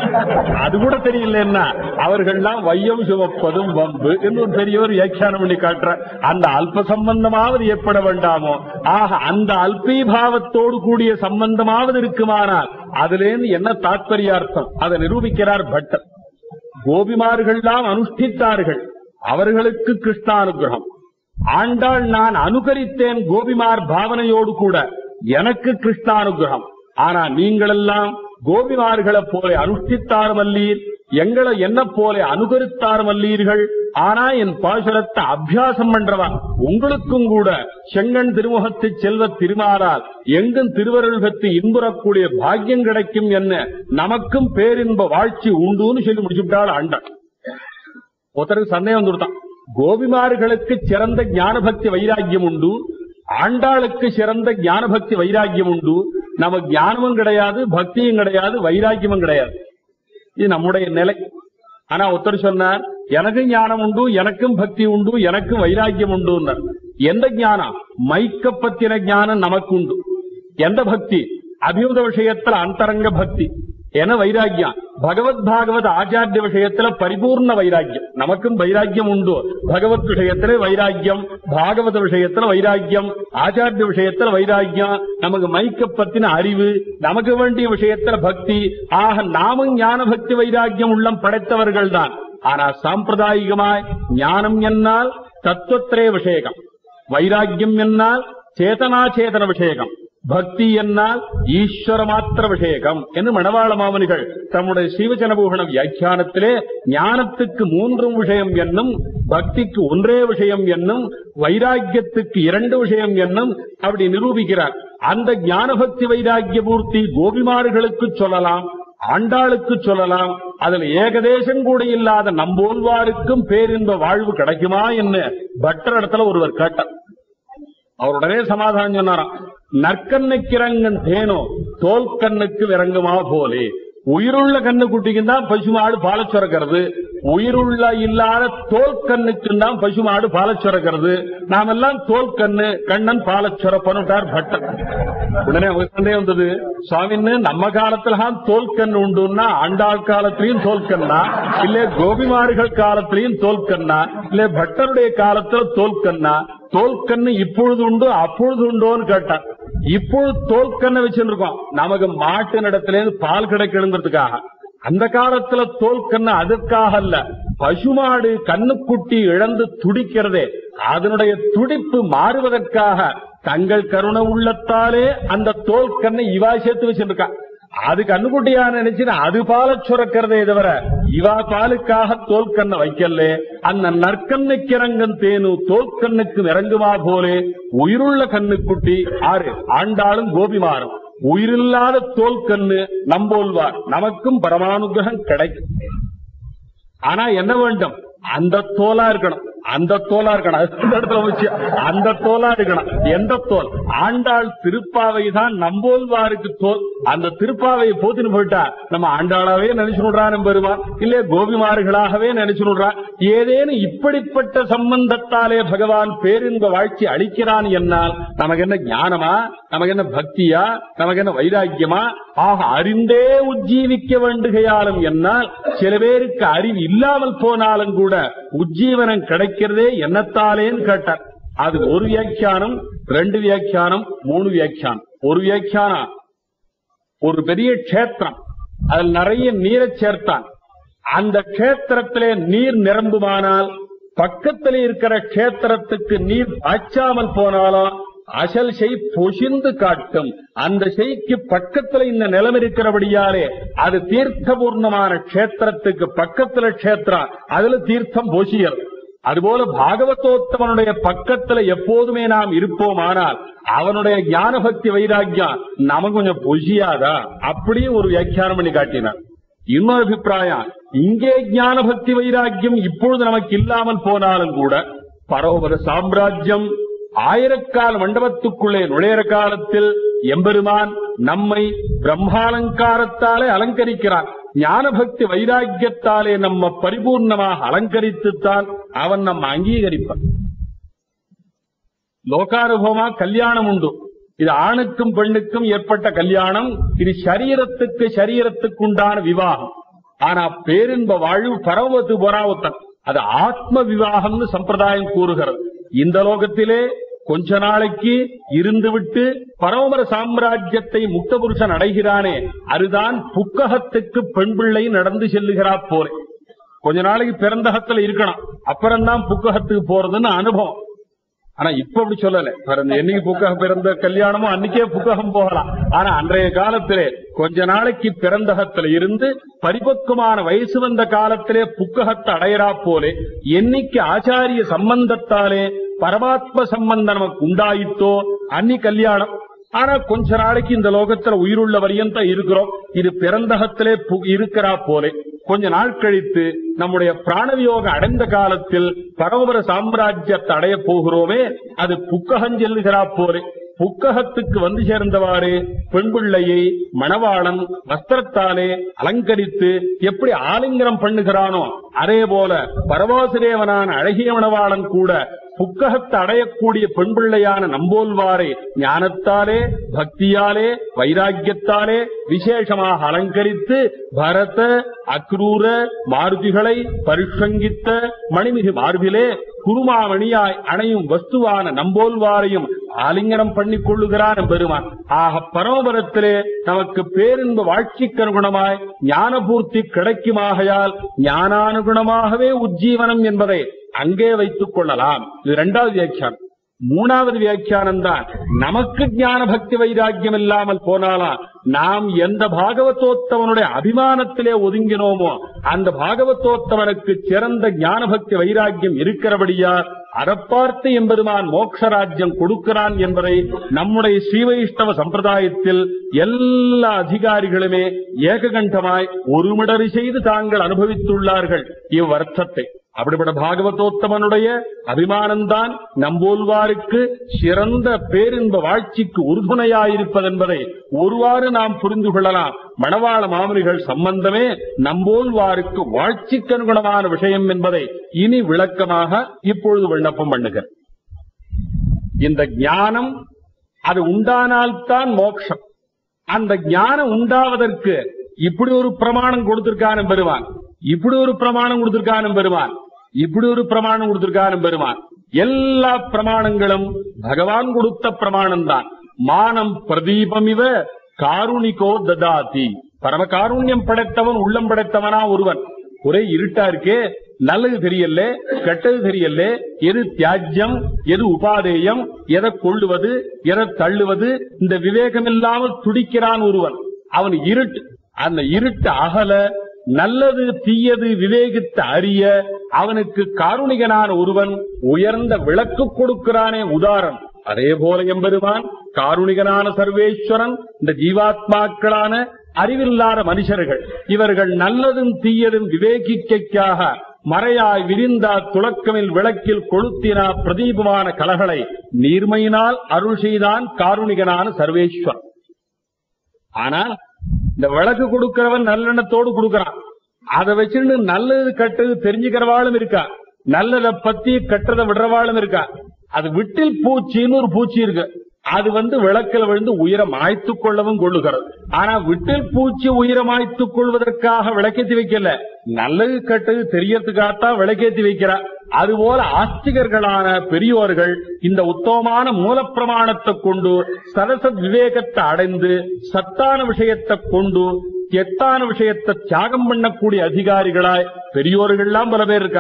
அது கூட தெரியல என்ன அவர்கள்லாம் வையம் சுமப்பதும் வம்பு என்று ஒரு பெரியவர் வியாக்கியானம் பண்ணி காட்டுற அந்த அல்ப சம்பந்தமாவது ஏற்பட வேண்டாமோ ஆக அந்த அல்பீபாவத்தோடு கூடிய சம்பந்தமாவது இருக்குமானால் அதிலேருந்து என்ன தாத்பரியார்த்தம் அதை நிரூபிக்கிறார் பட்டர் கோபிமார்கள்லாம் அனுஷ்டித்தார்கள் அவர்களுக்கு கிருஷ்ணானுகிரகம் ஆண்டாள் நான் அனுகரித்தேன் கோபிமார் பாவனையோடு கூட எனக்கு கிருஷ்ணானுகிரகம் ஆனா நீங்களெல்லாம் கோபிமார்களைப் போல அனுஷ்டித்தாரும் அல்லீர் எங்களை என்ன போல அனுகரித்தாரும் அல்லீர்கள் ஆனா என் பாசுரத்தை அபியாசம் பண்றவா உங்களுக்கும் கூட செங்கன் திருமுகத்து செல்வ திருமாறால் எங்கும் திருவருள் பெற்று இன்புறக்கூடிய பாக்கியம் கிடைக்கும் என்ன நமக்கும் பேரின்ப வாழ்ச்சி உண்டுன்னு சொல்லி முடிச்சுட்டாள் ஆண்டாள் ஒருத்தருக்கு சந்தேகம் வந்துருத்தான் கோபிமார்களுக்கு சிறந்த ஞானபக்தி வைராக்கியம் உண்டு ஆண்டாளுக்கு சிறந்த ஞானபக்தி வைராக்கியம் உண்டு நம்ம ஞானமும் கிடையாது பக்தியும் கிடையாது வைராக்கியமும் கிடையாது இது நம்முடைய நிலை ஆனா ஒருத்தர் சொன்னார் எனக்கும் ஞானம் உண்டு எனக்கும் பக்தி உண்டு எனக்கும் வைராக்கியம் உண்டு எந்த ஞானம் மைக்க பத்தின ஞானம் நமக்கு உண்டு எந்த பக்தி அபியுத விஷயத்துல அந்தரங்க பக்தி என வைராக்கியம் பகவத் பாகவத் ஆச்சாரிய விஷயத்துல பரிபூர்ண வைராக்கியம் நமக்கும் வைராக்கியம் உண்டு பகவத் விஷயத்துல வைராக்கியம் பாகவத விஷயத்துல வைராக்கியம் ஆச்சாரிய விஷயத்துல வைராக்கியம் நமக்கு மைக்க பத்தின அறிவு நமக்கு வேண்டிய விஷயத்துல பக்தி ஆக நாமும் ஞான பக்தி வைராக்கியம் உள்ளம் படைத்தவர்கள் தான் ஆனா சாம்பிரதாயிகமாய் ஞானம் என்னால் தத்துவத்திரே விஷயகம் வைராக்கியம் என்னால் சேதனாச்சேதன விஷயகம் பக்தி என்னால் ஈஸ்வர மாத்திர விஷயகம் என்று மணவாள மாமனிகள் தம்முடைய சீவச்சனபூஷண வியாக்கியானத்திலே ஞானத்துக்கு மூன்றும் விஷயம் என்னும் பக்திக்கு ஒன்றே விஷயம் என்னும் வைராக்கியத்துக்கு இரண்டு விஷயம் என்னும் அப்படி நிரூபிக்கிறார் அந்த ஞான பக்தி வைராக்கிய பூர்த்தி கோபிமார்களுக்கு சொல்லலாம் ஆண்டாளுக்கு சொல்லலாம் அதுல ஏகதேசம் கூட இல்லாத நம்போல்வாருக்கும் பேரின்ப வாழ்வு கிடைக்குமா என்று பட்டர் இடத்துல ஒருவர் கேட்டார் அவர் உடனே சமாதானம் சொன்னாராம் நற்கண்ணுக்கு இறங்கும் தேனோ தோல் கண்ணுக்கு இறங்குமா போலே உயிருள்ள கண்ணு குட்டிக்கு தான் பசுமாடு பால சுரக்கிறது உயிருள்ள இல்லாத தோல் கண்ணுக்கு தான் பசுமாடு பால சுரக்கிறது நாமெல்லாம் தோல் கண்ணு கண்ணன் பால சுரப்பனுட்டார் பட்டர் உடனே அவங்க சந்தேகம் வந்தது சுவாமின்னு நம்ம காலத்துல தோல் கண் உண்டுன்னா ஆண்டாள் காலத்திலையும் தோல் கண்ணா இல்ல கோபிமார்கள் காலத்திலையும் தோல் கண்ணா இல்ல பட்டருடைய காலத்துல தோல் கண்ணா தோல் கண்ணு இப்பொழுது உண்டு அப்பொழுது உண்டோன்னு கேட்டான் இப்பொழுது தோல் கண்ணை வச்சிருக்கோம் நமக்கு மாட்டு இடத்துல பால் கிடைக்கணுங்கிறதுக்காக அந்த காலத்துல தோல் கண்ணு அதற்காக அல்ல பசுமாடு கண்ணுக்குட்டி இழந்து துடிக்கிறதே அதனுடைய துடிப்பு மாறுவதற்காக தங்கள் கருணை உள்ளத்தாலே அந்த தோல் கண்ணை இவா சேர்த்து வச்சிருக்கா அது கண்ணுக்குட்டியா நினைச்சு அது பால சுரக்கிறதே தவிர இவா பாலுக்காக தோல் கண்ணை வைக்கல அந்த நற்கண்ணுக்கு இறங்கும் தேனு தோல் கண்ணுக்கு இறங்குமா போலே உயிருள்ள கண்ணுக்குட்டி ஆறு ஆண்டாளும் கோபிமாரும் உயிரில்லாத தோல் கண்ணு நம்போல்வார் நமக்கும் பரமானுகிரகம் கிடைக்கும் ஆனா என்ன வேண்டும் அந்த தோலா இருக்கணும் அந்த தோலா இருக்கணும் அது இந்த இடத்துல முக்கியம். அந்த தோலா இருக்கணும் எந்த தோல் ஆண்டாள் திருப்பாவை தான் நம்போல்வாருக்கு தோல் அந்த திருப்பாவையை போத்தின்னு போயிட்டா நம்ம ஆண்டாளாவே நினைச்சு விடுறான் பெருமான் இல்ல கோபிமார்களாகவே நினைச்சு விடுறான் ஏதேனும் இப்படிப்பட்ட சம்பந்தத்தாலே பகவான் பேரின்ப வாழ்ச்சி அளிக்கிறான் என்னால் நமக்கு என்ன ஞானமா நமக்கு என்ன பக்தியா நமக்கு என்ன வைராக்கியமா ஆக அறிந்தே உஜ்ஜீவிக்க வேண்டுகையாலும் என்னால் சில பேருக்கு அறிவு இல்லாமல் போனாலும் கூட உஜ்ஜீவனம் கிடைக்கிறதே என்னத்தாலேன்னு கேட்டார் அது ஒரு வியாக்கியானம் ரெண்டு வியாக்கியானம் மூணு வியாக்கியானம் ஒரு வியாக்கியானம் ஒரு பெரிய க்ஷேத்திரம் அதில் நிறைய நீரை சேர்த்தான் அந்த க்ஷேத்திரத்திலே நீர் நிரம்புமானால் பக்கத்துல இருக்கிற க்ஷேத்திரத்துக்கு நீர் பாய்ச்சாமல் போனாலும் அசல் செய் பொசிந்து காட்டும் அந்த செய்க்கு பக்கத்துல இந்த நிலம் இருக்கிறபடியாலே அது தீர்த்தபூர்ணமான க்ஷேத்திரத்துக்கு பக்கத்துல க்ஷேத்திரம் அதுல தீர்த்தம் பொசியல் அதுபோல பாகவதோத்தமனுடைய பக்கத்துல எப்போதுமே நாம் இருப்போமானால் அவனுடைய ஞான பக்தி வைராக்கியம் நமக்கு கொஞ்சம் பொசியாதா அப்படியே ஒரு வியாக்கியானம் பண்ணி காட்டினார் இன்னொரு அபிப்பிராயம் இங்கே ஞான பக்தி வைராக்கியம் இப்பொழுது நமக்கு இல்லாமல் போனாலும் கூட பரோபர சாம்ராஜ்யம் ஆயிரக்கால் மண்டபத்துக்குள்ளே நுழையிற காலத்தில் எம்பெருமான் நம்மை பிரம்மாலங்காரத்தாலே அலங்கரிக்கிறான் ஞான பக்தி வைராக்கியத்தாலே நம்ம பரிபூர்ணமாக அலங்கரித்துத்தான் அவன் நம்ம அங்கீகரிப்பான் லோகானுபவமா கல்யாணம் உண்டு இது ஆணுக்கும் பெண்ணுக்கும் ஏற்பட்ட கல்யாணம் இது சரீரத்துக்கு சரீரத்துக்கு உண்டான விவாகம் ஆனா பேரின்ப வாழ்வு பரவத்து பொறாவத்தன் அது ஆத்ம விவாகம்னு சம்பிரதாயம் கூறுகிறது இந்த லோகத்திலே கொஞ்ச நாளைக்கு இருந்துவிட்டு பரமர சாம்ராஜ்யத்தை முக்த புருஷன் அடைகிறானே அதுதான் புக்ககத்துக்கு பெண் பிள்ளை நடந்து செல்லுகிறா போலே கொஞ்ச நாளைக்கு பிறந்தகத்துல இருக்கணும் அப்புறம்தான் புக்ககத்துக்கு போறதுன்னு அனுபவம் ஆனா இப்ப அப்படி சொல்லல பிறந்த என்னைக்கு புக்ககம் பிறந்த கல்யாணமோ அன்னைக்கே புக்ககம் போகலாம் ஆனா அன்றைய காலத்திலே கொஞ்ச நாளைக்கு பிறந்தகத்துல இருந்து பரிபக்குவமான வயசு வந்த காலத்திலே புக்ககத்தை அடையறா போலே என்னைக்கு ஆச்சாரிய சம்பந்தத்தாலே பரமாத்ம சம்பந்தம் நமக்கு உண்டாயித்தோ அன்னி கல்யாணம் ஆனா கொஞ்ச நாளைக்கு இந்த லோகத்துல உயிருள்ள வரையும் தான் இருக்கிறோம் இது பிறந்தகத்திலே பு- இருக்கிறா போலே கொஞ்ச நாள் கழித்து நம்முடைய பிராணவியோகம் அடைந்த காலத்தில் பரமபர சாம்ராஜ்யத்தை அடைய போகிறோமே அது புக்ககம் செல்லுகிறா போலே புக்ககத்துக்கு வந்து சேர்ந்தவாறு பெண் பிள்ளையை மணவாளன் வஸ்திரத்தாலே அலங்கரித்து எப்படி ஆலிங்கனம் பண்ணுகிறானோ அதே போல பரவாசுதேவனான அழகிய மணவாளன் கூட புக்ககத்தை அடையக்கூடிய பெண் பிள்ளையான நம்போல்வாரை ஞானத்தாலே பக்தியாலே வைராக்கியத்தாலே விசேஷமாக அலங்கரித்து பரத அக்ரூர மாருதிகளை பரிஷங்கித்த மணிமிகு மார்பிலே குருமாமணியாய் அணையும் வஸ்துவான நம்போல்வாரையும் ஆலிங்கனம் பண்ணிக் கொள்ளுகிறான் பெருமான் ஆக பரமபரத்திலே நமக்கு பேரின்ப வாழ்க்கைக்கு அனுகுணமாய் ஞானபூர்த்தி கிடைக்குமாகையால் ஞானானுகுணமாகவே உஜ்ஜீவனம் என்பதை அங்கே வைத்துக் கொள்ளலாம் இது இரண்டாவது வியாக்கியானம் மூணாவது வியாக்கியானம் தான் நமக்கு ஞான பக்தி வைராக்கியம் இல்லாமல் போனாலாம் நாம் எந்த பாகவதோத்தவனுடைய அபிமானத்திலே ஒதுங்கினோமோ அந்த பாகவதோத்தவனுக்கு சிறந்த ஞான பக்தி வைராக்கியம் இருக்கிறபடியா அறப்பார்த்து எம்பெருமான் மோட்சராஜ்யம் கொடுக்கிறான் என்பதை நம்முடைய ஸ்ரீவைஷ்ணவ சம்பிரதாயத்தில் எல்லா அதிகாரிகளுமே ஏககண்டமாய் ஒருமிடறி செய்து தாங்கள் அனுபவித்துள்ளார்கள் இவ்வர்த்தத்தை அப்படிப்பட்ட பாகவதோத்தமனுடைய அபிமானம்தான் நம்போல்வாருக்கு சிறந்த பேரின்ப வாழ்ச்சிக்கு உறுதுணையாயிருப்பதென்பதை ஒருவாறு நாம் புரிந்து கொள்ளலாம் மணவாள மாமனிகள் சம்பந்தமே நம்போல்வாருக்கு வாழ்ச்சிக்கு அனுகுணமான விஷயம் என்பதை இனி விளக்கமாக இப்பொழுது விண்ணப்பம் பண்ணுக இந்த ஞானம் அது உண்டானால்தான் மோட்சம் அந்த ஞானம் உண்டாவதற்கு இப்படி ஒரு பிரமாணம் கொடுத்திருக்கான பெறுவான் இப்படி ஒரு பிரமாணம் கொடுத்திருக்கான பெறுவான் இப்படி ஒரு பிரமாணம் கொடுத்திருக்கான பெறுவான் எல்லா பிரமாணங்களும் பகவான் கொடுத்த பிரமாணம் தான் மானம் பிரதீபமிவ காருணிகோ ததாதி பரம காருண்யம் படைத்தவன் உள்ளம் படைத்தவனா ஒருவன் ஒரே இருட்டா இருக்கே நல்லது தெரியல கெட்டது தெரியல எது தியாஜ்யம் எது உபாதேயம் எதை கொள்ளுவது எதை தள்ளுவது இந்த விவேகம் இல்லாமல் துடிக்கிறான் ஒருவன் அவன் இருட்டு அந்த இருட்டு அகல நல்லது தீயது விவேகித்து அறிய அவனுக்கு காருணிகனான ஒருவன் உயர்ந்த விளக்கு கொடுக்கிறானே உதாரணம் அதே போல எம்பெருமான் காருணிகனான சர்வேஸ்வரன் இந்த ஜீவாத்மாக்களான அறிவில்லாத மனுஷர்கள் இவர்கள் நல்லதும் தீயதும் விவேகிக்கைக்காக மறையாய் விரிந்தா துளக்கமில் விளக்கில் கொளுத்தினா பிரதீபமான கலகளை நீர்மையினால் அருள் செய்தான் காருணிகனான சர்வேஸ்வரன் ஆனா இந்த விளக்கு கொடுக்கிறவன் நல்லெண்ணத்தோடு கொடுக்கறான் அதை வச்சுட்டு நல்லது கெட்டது தெரிஞ்சுக்கிறவாளும் இருக்கா நல்லதை பத்தி கெட்டதை விடுறவாளும் இருக்கா அது விட்டில் பூச்சின்னு ஒரு பூச்சி இருக்கு அது வந்து விளக்கில் விழுந்து உயிரை மாய்த்துக் கொள்ளவும் கொள்ளுகிறது ஆனா விட்டில் பூச்சி உயிரை மாய்த்துக் கொள்வதற்காக விளக்கேத்தி வைக்கல நல்லது கெட்டது தெரியறதுக்காகத்தான் விளக்கேத்தி வைக்கிறா அதுபோல ஆஸ்திகர்களான பெரியோர்கள் இந்த உத்தமமான மூலப்பிரமாணத்தை கொண்டு சரசத் விவேகத்தை அடைந்து சத்தான விஷயத்தை கொண்டு எத்தான விஷயத்தை தியாகம் பண்ணக்கூடிய அதிகாரிகளாய் பெரியோர்கள்லாம் பல பேர் இருக்கா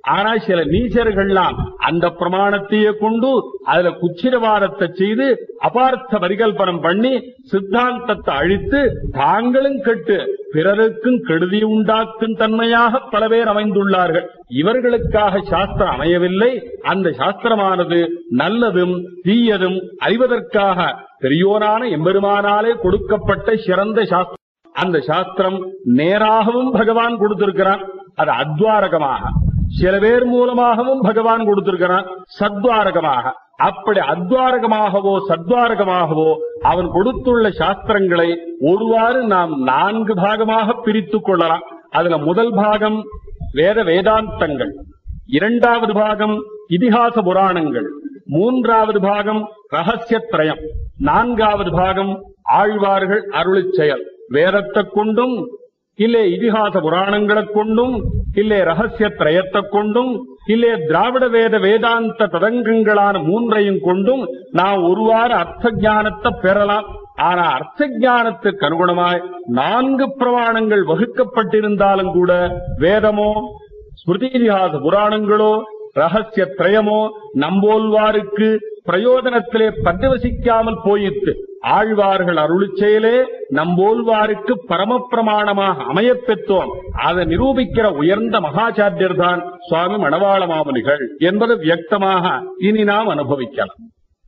ஆனா சில நீச்சர்கள்லாம் அந்த பிரமாணத்தையே கொண்டு அதுல குச்சிரவாதத்தை செய்து அபார்த்த பரிகல்பனம் பண்ணி சித்தாந்தத்தை அழித்து தாங்களும் கெட்டு பிறருக்கும் கெடுதி உண்டாக்கும் தன்மையாக பல பேர் அமைந்துள்ளார்கள் இவர்களுக்காக சாஸ்திரம் அமையவில்லை அந்த சாஸ்திரமானது நல்லதும் தீயதும் அறிவதற்காக பெரியோரான எம்பெருமானாலே கொடுக்கப்பட்ட சிறந்த சாஸ்திரம் அந்த சாஸ்திரம் நேராகவும் பகவான் கொடுத்திருக்கிறான் அது அத்வாரகமாக சில பேர் மூலமாகவும் பகவான் கொடுத்திருக்கிறான் சத்வாரகமாக அப்படி அத்வாரகமாகவோ சத்வாரகமாகவோ அவன் கொடுத்துள்ள சாஸ்திரங்களை ஒருவாறு நாம் நான்கு பாகமாக பிரித்துக் கொள்ளலாம் அதுல முதல் பாகம் வேத வேதாந்தங்கள் இரண்டாவது பாகம் இதிகாச புராணங்கள் மூன்றாவது பாகம் ரகசியத்ரயம் நான்காவது பாகம் ஆழ்வார்கள் அருளிச் செயல் வேதத்தை கொண்டும் இல்லே இதிகாச புராணங்களை கொண்டும் இல்லே ரகசிய திரயத்தை கொண்டும் இல்லே திராவிட வேத வேதாந்த ததங்கங்களான மூன்றையும் கொண்டும் நாம் ஒருவாறு அர்த்த ஞானத்தை பெறலாம் ஆனா அர்த்த ஞானத்துக்கு அனுகுணமாய் நான்கு பிரமாணங்கள் வகுக்கப்பட்டிருந்தாலும் கூட வேதமோ ஸ்மிருதி இதிகாச புராணங்களோ ரகசிய திரயமோ நம்போல்வாருக்கு பிரயோஜனத்திலே பஞ்சவசிக்காமல் போயிற்று ஆழ்வார்கள் அருளிச் செயலே நம்போல்வாருக்கு பரமப்பிரமாணமாக அமையப் பெற்றோம் அதை நிரூபிக்கிற உயர்ந்த மகாச்சாரியர் தான் சுவாமி மணவாள மாமுனிகள் என்பது வியக்தமாக இனி நாம் அனுபவிக்கலாம்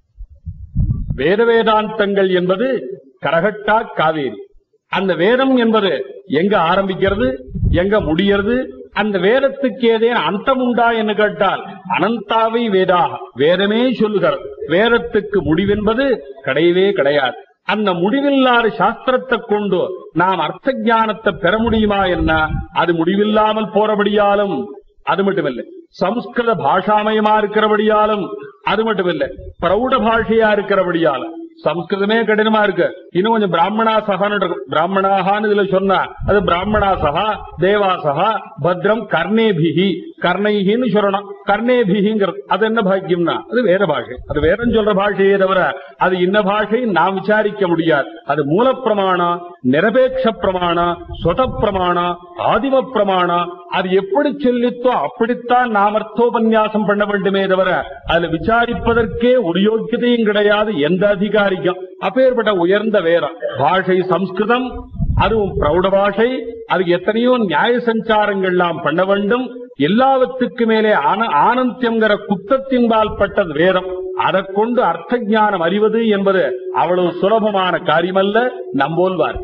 வேத வேதாந்தங்கள் என்பது கரகட்டா காவேரி அந்த வேதம் என்பது எங்க ஆரம்பிக்கிறது எங்க முடிகிறது அந்த வேதத்துக்கு ஏதேனும் அந்தம் உண்டா என்று கேட்டால் அனந்தாவை வேதா வேதமே சொல்லுகிறது வேதத்துக்கு முடிவென்பது கிடையவே கிடையாது அந்த முடிவில்லாத சாஸ்திரத்தை கொண்டு நாம் அர்த்த ஞானத்தை பெற முடியுமா என்ன அது முடிவில்லாமல் போறபடியாலும் அது மட்டுமில்லை சம்ஸ்கிருத பாஷாமயமா இருக்கிறபடியாலும் அது மட்டுமில்லை பிரௌட பாஷையா இருக்கிறபடியாலும் சம்ஸ்கிருதமே கடினமா இருக்கு இன்னும் கொஞ்சம் பிராமணா சகான்னு இருக்கும் பிராமணாகான்னு இதுல சொன்னா அது பிராமணா சகா தேவா சகா பத்ரம் கர்ணேபிகி கர்ணைகின்னு சொல்லணும் கர்ணேபிகிங்கிறது அது என்ன பாக்கியம்னா அது வேற பாஷை அது வேறன்னு சொல்ற பாஷையே தவிர அது இன்ன பாஷை நாம் விசாரிக்க முடியாது அது மூலப்பிரமாணம் நிரபேட்ச பிரமாணம் சொத பிரமாணம் ஆதிம பிரமாணம் அது எப்படி சொல்லித்தோ அப்படித்தான் நாம் அர்த்தோபன்யாசம் பண்ண வேண்டுமே தவிர அதுல விசாரிப்பதற்கே ஒரு யோக்கியதையும் கிடையாது எந்த அதிகாரிக்கும் அப்பேற்பட்ட உயர்ந்த வேதம் பாஷை சம்ஸ்கிருதம் அதுவும் பிரௌட பாஷை அதுக்கு எத்தனையோ நியாய சஞ்சாரங்கள்லாம் பண்ண வேண்டும் எல்லாவற்றுக்கு மேலே ஆன- ஆனந்தியங்கிற குத்தத்தின்பால் பட்டது வேதம் அதை கொண்டு அர்த்த ஞானம் அறிவது என்பது அவ்வளவு சுலபமான காரியமல்ல நம்போல்வார்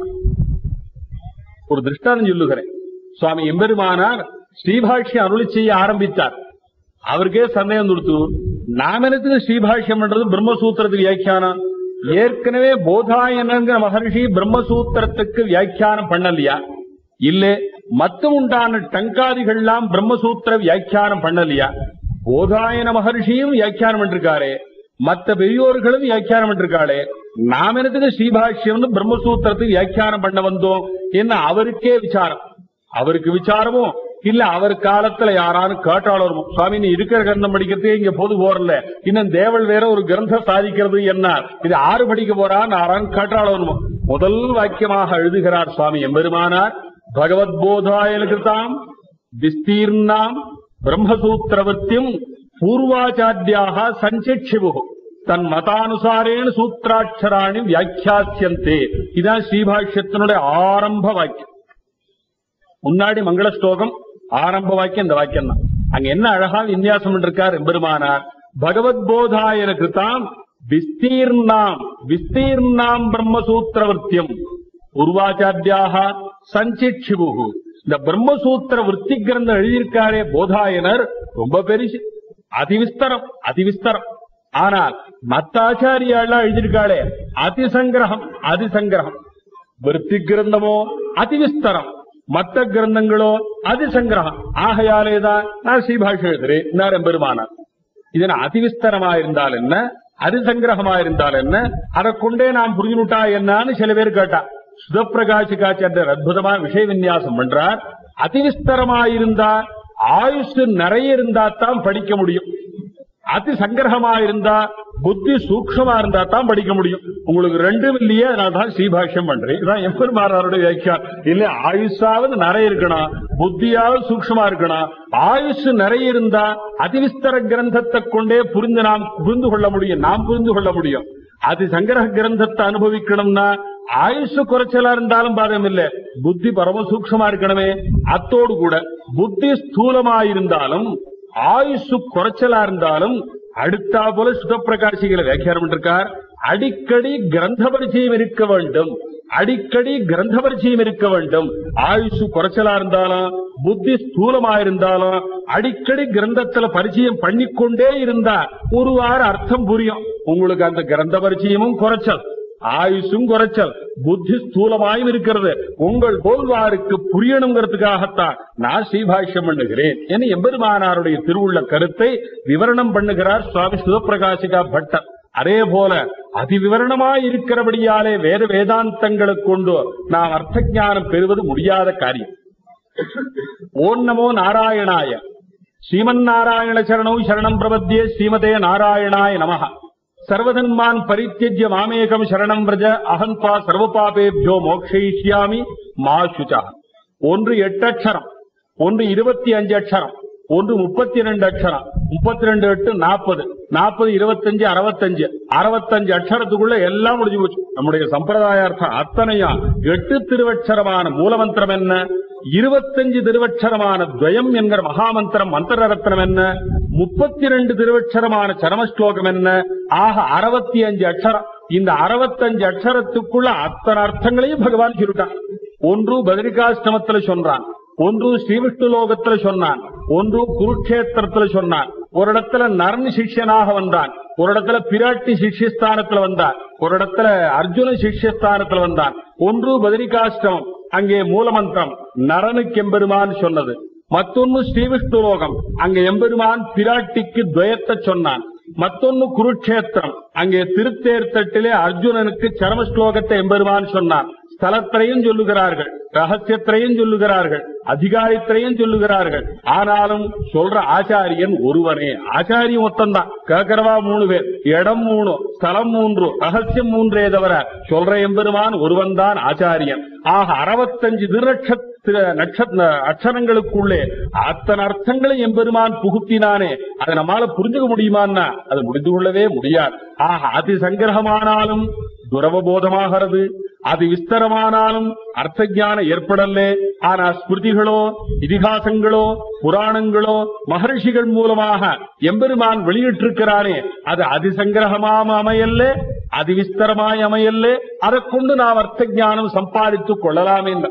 ஒரு திருஷ்டாந்தம் சொல்லுகிறேன் சுவாமி எம்பெருமானார் ஸ்ரீபாஷ்யம் அருளி செய்ய ஆரம்பித்தார் அவருக்கே சந்தேகம் கொடுத்து நாம் எனக்கு ஸ்ரீபாஷ்யம் பண்றது பிரம்மசூத்திரத்துக்கு வியாக்கியானம் ஏற்கனவே போதாயனங்கிற மகர்ஷி பிரம்மசூத்திரத்துக்கு வியாக்கியானம் பண்ணலையா இல்ல மத்த உண்டான டங்காதிகள்லாம் பிரம்மசூத்திர வியாக்கியானம் பண்ணலையா போதாயன மகர்ஷியும் வியாக்கியானம் பண்ணிருக்காரே மத்த பெரியோர்களும் வியாக்கியானம் பண்ணிருக்காளே நாம் எனக்கு ஸ்ரீபாஷ்யம்னு பிரம்மசூத்திரத்துக்கு வியாக்கியானம் பண்ண வந்தோம் என்ன அவருக்கே விசாரம் அவருக்கு விசாரமோ இல்ல அவர் காலத்துல யாராலும் கேட்டாலும் வருமோ சுவாமி நீ இருக்கிற கிரந்தம் படிக்கிறதே இங்க பொது போறல இன்னும் தேவல் வேற ஒரு கிரந்தம் சாதிக்கிறது என்ன இது ஆறு படிக்க போறான்னு யாராலும் கேட்டாலும் வருமோ முதல் வாக்கியமாக எழுதுகிறார் சுவாமி எம்பெருமானார் பகவத் போதாயனகிருதாம் விஸ்தீர்ணாம் பிரம்மசூத்திரவத்தியம் பூர்வாச்சாரியாக சஞ்சிக்ஷிபு தன் மதானுசாரேன சூத்திராட்சராணி வியாக்கியாசியந்தே இதான் ஸ்ரீபாஷ்யத்தினுடைய ஆரம்ப வாக்கியம் முன்னாடி மங்கள ஸ்லோகம் ஆரம்ப வாக்கியம் இந்த வாக்கியம் தான் அங்க என்ன அழகா விநியாசம் இருக்கார் எம்பெருமானார் பகவத் போதாயன கிருதாம் விஸ்தீர்ணாம் விஸ்தீர்ணாம் பிரம்மசூத்திரவர்த்தியம் பூர்வாச்சாரியாக சஞ்சிக்ஷிபு இந்த பிரம்மசூத்திர விற்பி கிரந்தம் எழுதியிருக்காரே போதாயனர் ரொம்ப பெருசு அதிவிஸ்தரம் அதிவிஸ்தரம் ஆனால் மத்த ஆச்சாரியாலாம் எழுதியிருக்காளே அதிசங்கிரகம் அதிசங்கிரகம் விற்பி கிரந்தமோ அதிவிஸ்தரம் மத்த கிரந்தங்களோ அதிசங்கிரகம் ஆகையாலேதான் நான் ஸ்ரீபாஷை எழுதுறேன் இன்னார் பெருமானார் இதன் அதிவிஸ்தரமா இருந்தால் என்ன அதிசங்கிரகமா இருந்தால் என்ன அதை கொண்டே நாம் புரிஞ்சுட்டா என்னன்னு சில பேர் கேட்டா சுதப்பிரகாசிகாச்சாரியர் அற்புதமா விஷய விநியாசம் பண்றார் அதிவிஸ்தரமா இருந்தா ஆயுசு நிறைய இருந்தா தான் படிக்க முடியும் அதி சங்கிரகமா இருந்தா புத்தி சூக்ஷமா இருந்தா தான் படிக்க முடியும் உங்களுக்கு ரெண்டும் இல்லையே அதனால தான் ஸ்ரீபாஷ்யம் பண்றேன் இதான் எம்பெருமானாருடைய வியாக்கியா இல்ல ஆயுஷாவது நிறைய இருக்கணும் புத்தியாவது சூக்ஷமா இருக்கணும் ஆயுஷ் நிறைய இருந்தா அதிவிஸ்தர கிரந்தத்தை கொண்டே புரிந்து நாம் புரிந்து கொள்ள முடியும் நாம் புரிந்து கொள்ள முடியும் அது சங்கிரக கிரந்தத்தை அனுபவிக்கணும்னா ஆயுஷ் குறைச்சலா இருந்தாலும் பாதகம் இல்ல புத்தி பரம சூக்ஷமா இருக்கணுமே அத்தோடு கூட புத்தி ஸ்தூலமா இருந்தாலும் ஆயுஷ் குறைச்சலா இருந்தாலும் அடுத்தா போல சுதப்பிரகாசிகளை வியாக்கியானம் பண்ணிருக்கார் அடிக்கடி கிரந்த பரிச்சயம் இருக்க வேண்டும் அடிக்கடி கிரந்த பரிச்சயம் இருக்க வேண்டும் ஆயுஷ் குறைச்சலா இருந்தாலும் புத்தி ஸ்தூலமா இருந்தாலும் அடிக்கடி கிரந்தத்துல பரிச்சயம் பண்ணிக்கொண்டே இருந்தா ஒரு வார அர்த்தம் புரியும் உங்களுக்கு அந்த கிரந்த பரிச்சயமும் குறைச்சல் ஆயுசும் குறைச்சல் புத்தி ஸ்தூலமாயும் இருக்கிறது உங்கள் போல்வாருக்கு புரியணுங்கிறதுக்காகத்தான் நான் ஸ்ரீபாஷ்யம் பண்ணுகிறேன் என எம்பெருமானாருடைய திருவுள்ள கருத்தை விவரணம் பண்ணுகிறார் சுவாமி சுதப்பிரகாசிகா பட்டர் அதே போல அதிவிவரணமாய் இருக்கிறபடியாலே வேத வேதாந்தங்களைக் கொண்டு நாம் அர்த்த ஞானம் பெறுவது முடியாத காரியம் ஓம் நமோ நாராயணாய ஸ்ரீமன் நாராயண சரணௌ சரணம் பிரபத்தியே ஸ்ரீமதே நாராயணாய நமஹ சர்வதன்மான் பரித்தியஜ்ய மாமேகம் சரணம் விரஜ அகம்பா சர்வபாபேபியோ மோக்ஷயிஷ்யாமி மா சுச்சா ஒன்று எட்டு அக்ஷரம் ஒன்று இருபத்தி அஞ்சு அக்ஷரம் ஒன்று முப்பத்தி ரெண்டு அக்ஷரம் முப்பத்தி ரெண்டு எட்டு நாற்பது நாற்பது இருபத்தஞ்சு அறுபத்தஞ்சு அறுபத்தஞ்சு அக்ஷரத்துக்குள்ள எல்லாம் முடிஞ்சு போச்சு நம்முடைய சம்பிரதாயார்த்தம் அத்தனையும் எட்டு திருவட்சரமான மூலமந்திரம் என்ன இருபத்தஞ்சு திருவட்சரமான துவயம் என்கிற மகாமந்திரம் மந்திர ரத்னம் என்ன முப்பத்தி ரெண்டு திருவட்சரமான சரமஸ்லோகம் என்ன ஆக அறுபத்தி அஞ்சு அக்ஷரம் இந்த அறுபத்தஞ்சு அக்ஷரத்துக்குள்ள அத்தனை அர்த்தங்களையும் பகவான் சொல்லிட்டான் ஒன்று பத்ரிகாஷ்டமத்துல சொல்றான் ஒன்று ஸ்ரீவிஷ்ணு லோகத்துல சொன்னான் ஒன்று குருக்ஷேத்திரத்துல சொன்னான் ஒரு இடத்துல நரன் சிஷ்யனாக வந்தான் ஒரு இடத்துல பிராட்டி சிஷ்யஸ்தானத்துல வந்தான் ஒரு இடத்துல அர்ஜுன சிஷ்யஸ்தானத்துல வந்தான் ஒன்று பத்ரிகாஷ்டமம் அங்கே மூலமந்திரம் நரனுக்கு எம்பெருமான் சொன்னது மத்தொன்னு ஸ்ரீவிஷ்ணு லோகம் அங்க எம்பெருமான் பிராட்டிக்கு துவயத்தை சொன்னான் மத்தொன்னு குருக்ஷேத்திரம் அங்கே திருத்தேர்த்தட்டிலே அர்ஜுனனுக்கு சரம ஸ்லோகத்தை எம்பெருமான் சொன்னான் ஸ்தலத்திலையும் சொல்லுகிறார்கள் ரகசியத்திலையும் சொல்லுகிறார்கள் அதிகாரத்திலையும் சொல்லுகிறார்கள் ஆனாலும் சொல்ற ஆச்சாரியன் ஒருவனே ஆச்சாரியம் மொத்தம்தான் கேட்கிறவா மூணு பேர் இடம் மூணு ஸ்தலம் மூன்று ரகசியம் மூன்றே தவிர சொல்ற எம்பெருமான் ஒருவன் தான் ஆச்சாரியன் ஆக அறுபத்தஞ்சு திருநட்சத்திர நட்சத்திர அக்ஷரங்களுக்குள்ளே அத்தனை அர்த்தங்களை எம்பெருமான் புகுத்தினானே அதை நம்மால புரிஞ்சுக்க முடியுமான்னா அது முடிந்து கொள்ளவே முடியாது ஆக அதி சங்கிரகமானாலும் துரவபோதமாகிறது அது விஸ்தரமானாலும் அர்த்த ஞானம் ஏற்படல ஆனா ஸ்மிருதிகளோ இதிகாசங்களோ புராணங்களோ மகர்ஷிகள் மூலமாக எம்பெருமான் வெளியிட்டிருக்கிறானே அது அதிசங்கிரகமாம் அமையல்ல அது விஸ்தரமாய் அமையல்ல அதை கொண்டு நாம் அர்த்த ஞானம் சம்பாதித்துக் கொள்ளலாம் என்ற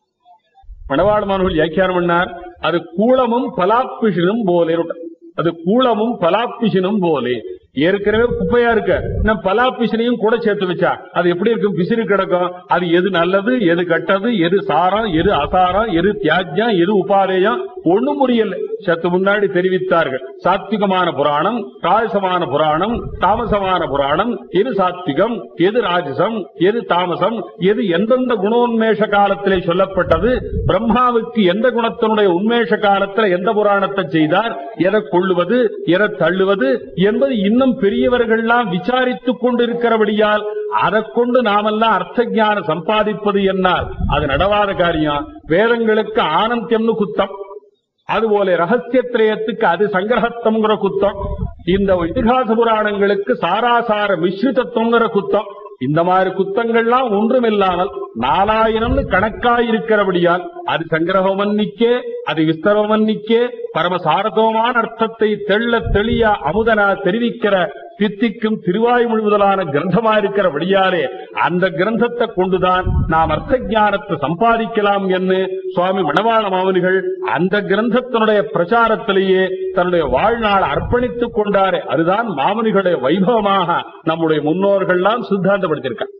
மணவாளமானவர்கள் வியாக்கியானம் பண்ணார் அது கூளமும் பலாப்பிஷனும் போலே அது கூளமும் பலாப்பிஷனும் போலே ஏற்கனவே குப்பையா இருக்க நம்ம பலாப்பிசனையும் கூட சேர்த்து வச்சா அது எப்படி இருக்கும் பிசிறு கிடக்கும் அது எது நல்லது எது கெட்டது எது சாரம் எது அசாரம் எது தியாஜ்யம் எது உபாதேயம் ஒண்ணும் புரியல சத்து முன்னாடி தெரிவித்தார்கள் சாத்விகமான புராணம் ராஜசமான புராணம் தாமசமான புராணம் எது சாத்விகம் எது ராஜசம் எது தாமசம் எது எந்தெந்த குணோன்மேஷ காலத்திலே சொல்லப்பட்டது பிரம்மாவுக்கு எந்த குணத்தினுடைய உண்மேஷ காலத்துல எந்த புராணத்தை செய்தார் எதை கொள்ளுவது எதை தள்ளுவது என்பது இன்னும் பெரியவர்கள்லாம் விசாரித்துக் கொண்டிருக்கிறபடியால் அதை கொண்டு நாமெல்லாம் அர்த்த ஞானம் சம்பாதிப்பது என்னால் அது நடவாத காரியம் வேதங்களுக்கு ஆனந்தியம்னு குத்தம் அதுபோல ரகசியத்திரயத்துக்கு அது சங்கிரகத்தம்ங்கிற குத்தம் இந்த இதிகாச புராணங்களுக்கு சாராசார மிஸ்ரிதத்துவங்கிற குத்தம் இந்த மாதிரி குத்தங்கள்லாம் ஒன்றுமில்லாமல் நாலாயிரம்னு கணக்காயிருக்கிறபடியால் அது சங்கிரகமன்னிக்கே அது விஸ்தரமன்னிக்கே பரமசாரதோமான அர்த்தத்தை தெள்ள தெளிய அமுதனா தெரிவிக்கிற சித்திக்கும் திருவாய்மொழி முதலான கிரந்தமா இருக்கிறபடியாலே அந்த கிரந்தத்தை கொண்டுதான் நாம் அர்த்த ஞானத்தை சம்பாதிக்கலாம் என்று சுவாமி மணவாள மாமனிகள் அந்த கிரந்தத்தினுடைய பிரச்சாரத்திலேயே தன்னுடைய வாழ்நாள் அர்ப்பணித்துக் கொண்டாரே அதுதான் மாமனிகளுடைய வைபவமாக நம்முடைய முன்னோர்கள்லாம் சித்தாந்தப்படுத்தியிருக்காங்க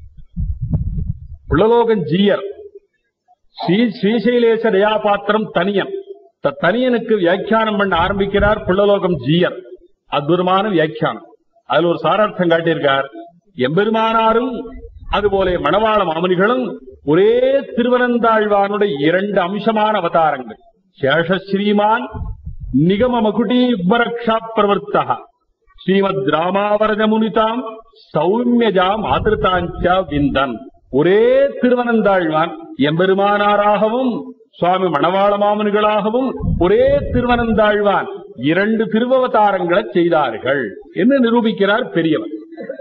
புள்ளலோகன் ஜீயர் ஸ்ரீ ஸ்ரீசைலேச தயாபாத்திரம் தனியன் த- தனியனுக்கு வியாக்கியானம் பண்ண ஆரம்பிக்கிறார் புள்ளலோகம் ஜீயர் அற்புதமான வியாக்கியானம் அதுல ஒரு சாரார்த்தம் காட்டியிருக்கார் எம்பெருமானாரும் அதுபோல மணவாள மாமனிகளும் ஒரே திருவனந்தாழ்வானுடைய இரண்டு அம்சமான அவதாரங்கள் சேஷஸ்ரீமான் நிகம மகுடி உபரக்ஷா பிரவர்த்தா ஸ்ரீமத் ராமாவரஜ முனிதாம் சௌமியஜா மாதிருதாஞ்சா விந்தன் ஒரே திருவனந்தாழ்வான் எம்பெருமானாராகவும் சுவாமி மணவாள மாமனிகளாகவும் ஒரே திருவனந்தாழ்வான் இரண்டு திருவவதாரங்களை செய்தார்கள் என்று நிரூபிக்கிறார் பெரியவர்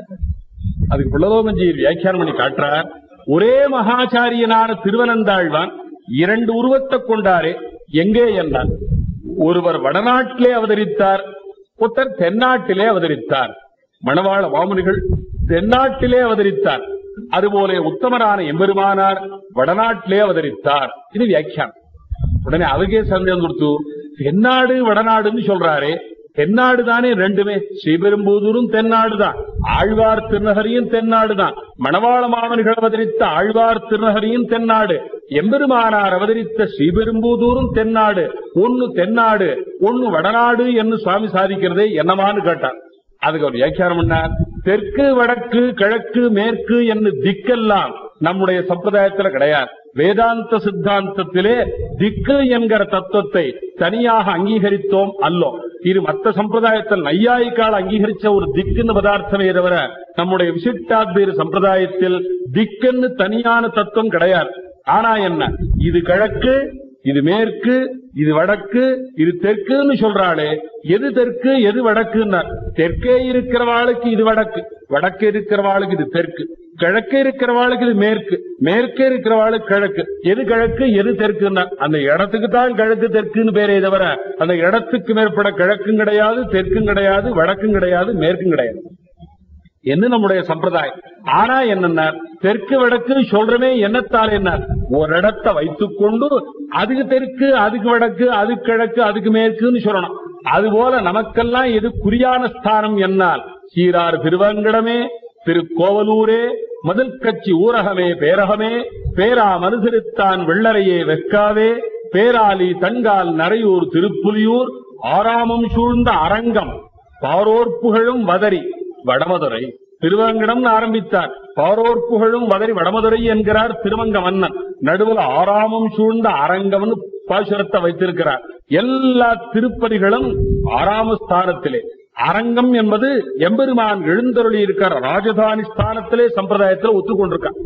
அதுக்கு புலலோகஞ்சியர் வியாக்கியானம் பண்ணி காட்டுறார் ஒரே மகாச்சாரியனான திருவனந்தாழ்வான் இரண்டு உருவத்தை கொண்டாரே எங்கே என்றால் ஒருவர் வடநாட்டிலே அவதரித்தார் ஒருத்தர் தென்னாட்டிலே அவதரித்தார் மணவாள மாமுனிகள் தென்னாட்டிலே அவதரித்தார் அதுபோல உத்தமரான எம்பெருமானார் வடநாட்டிலே அவதரித்தார் இது வியாக்கியானம் உடனே அவருக்கே சந்தேகம் கொடுத்து தென்னாடு வடநாடுன்னு சொல்றாரே தென்னாடு தானே ரெண்டுமே ஸ்ரீபெரும்புதூரும் தென்னாடு தான் ஆழ்வார் திருநகரியும் தென்னாடு தான் மணவாள மாமனிகள் அவதரித்த ஆழ்வார் திருநகரியும் தென்னாடு எம்பெருமானார் அவதரித்த ஸ்ரீபெரும்புதூரும் தென்னாடு ஒன்னு தென்னாடு ஒன்னு வடநாடு என்று சுவாமி சாதிக்கிறதே என்னமான்னு கேட்டார் அதுக்கு ஒரு வியாக்கியானம் பண்ணார் தெற்கு வடக்கு கிழக்கு மேற்கு என்று திக்கெல்லாம் நம்முடைய சம்பிரதாயத்துல கிடையாது வேதாந்த சித்தாந்தத்திலே திக்கு என்கிற தத்துவத்தை தனியாக அங்கீகரித்தோம் அல்லோம் இது மற்ற சம்பிரதாயத்தில் நையாயிக்கால் அங்கீகரிச்ச ஒரு திக்குன்னு பதார்த்தமே தவிர நம்முடைய விசிஷ்டாத்வீர சம்பிரதாயத்தில் திக்குன்னு தனியான தத்துவம் கிடையாது ஆனா என்ன இது கிழக்கு இது மேற்கு இது வடக்கு இது தெற்குன்னு சொல்றாளே எது தெற்கு எது வடக்குன்னா தெற்கே இருக்கிறவாளுக்கு இது வடக்கு வடக்கே இருக்கிறவாளுக்கு இது தெற்கு கிழக்கே இருக்கிறவாளுக்கு இது மேற்கு மேற்கே இருக்கிறவாளுக்கு கிழக்கு எது கிழக்கு எது தெற்குன்னா அந்த இடத்துக்கு தான் கிழக்கு தெற்குன்னு பேரே தவிர அந்த இடத்துக்கு மேற்பட கிழக்கும் கிடையாது தெற்கும் கிடையாது வடக்கும் கிடையாது மேற்கும் கிடையாது என்ன நம்முடைய சம்பிரதாயம் ஆனா என்னன்னா தெற்கு வடக்கு சொல்றமே என்னத்தால் என்ன ஒரு இடத்தை வைத்துக் கொண்டு அதுக்கு தெற்கு அதுக்கு வடக்கு அதுக்கு கிழக்கு அதுக்கு மேற்குன்னு சொல்லணும் அதுபோல நமக்கெல்லாம் எது குறியான ஸ்தானம் என்னால் சீரார் திருவங்கடமே திருக்கோவலூரே முதல் கட்சி ஊரகமே பேரகமே பேரா மனுசரித்தான் வெள்ளரையே வெக்காவே பேராலி தன்கால் நரையூர் திருப்புலியூர் ஆறாமம் சூழ்ந்த அரங்கம் பாரோர் புகழும் வதரி வடமதுரை திருவங்கடம் ஆரம்பித்தார் பாரோர் புகழும் வதரி வடமதுரை என்கிறார் திருவங்க மன்னன் நடுவில் ஆறாமம் சூழ்ந்த அரங்கம்னு பாசுரத்தை வைத்திருக்கிறார் எல்லா திருப்பதிகளும் ஆறாம ஸ்தானத்திலே அரங்கம் என்பது எம்பெருமான் எழுந்தருளி இருக்கிற ராஜதானி ஸ்தானத்திலே சம்பிரதாயத்தில் ஒத்துக்கொண்டிருக்கான்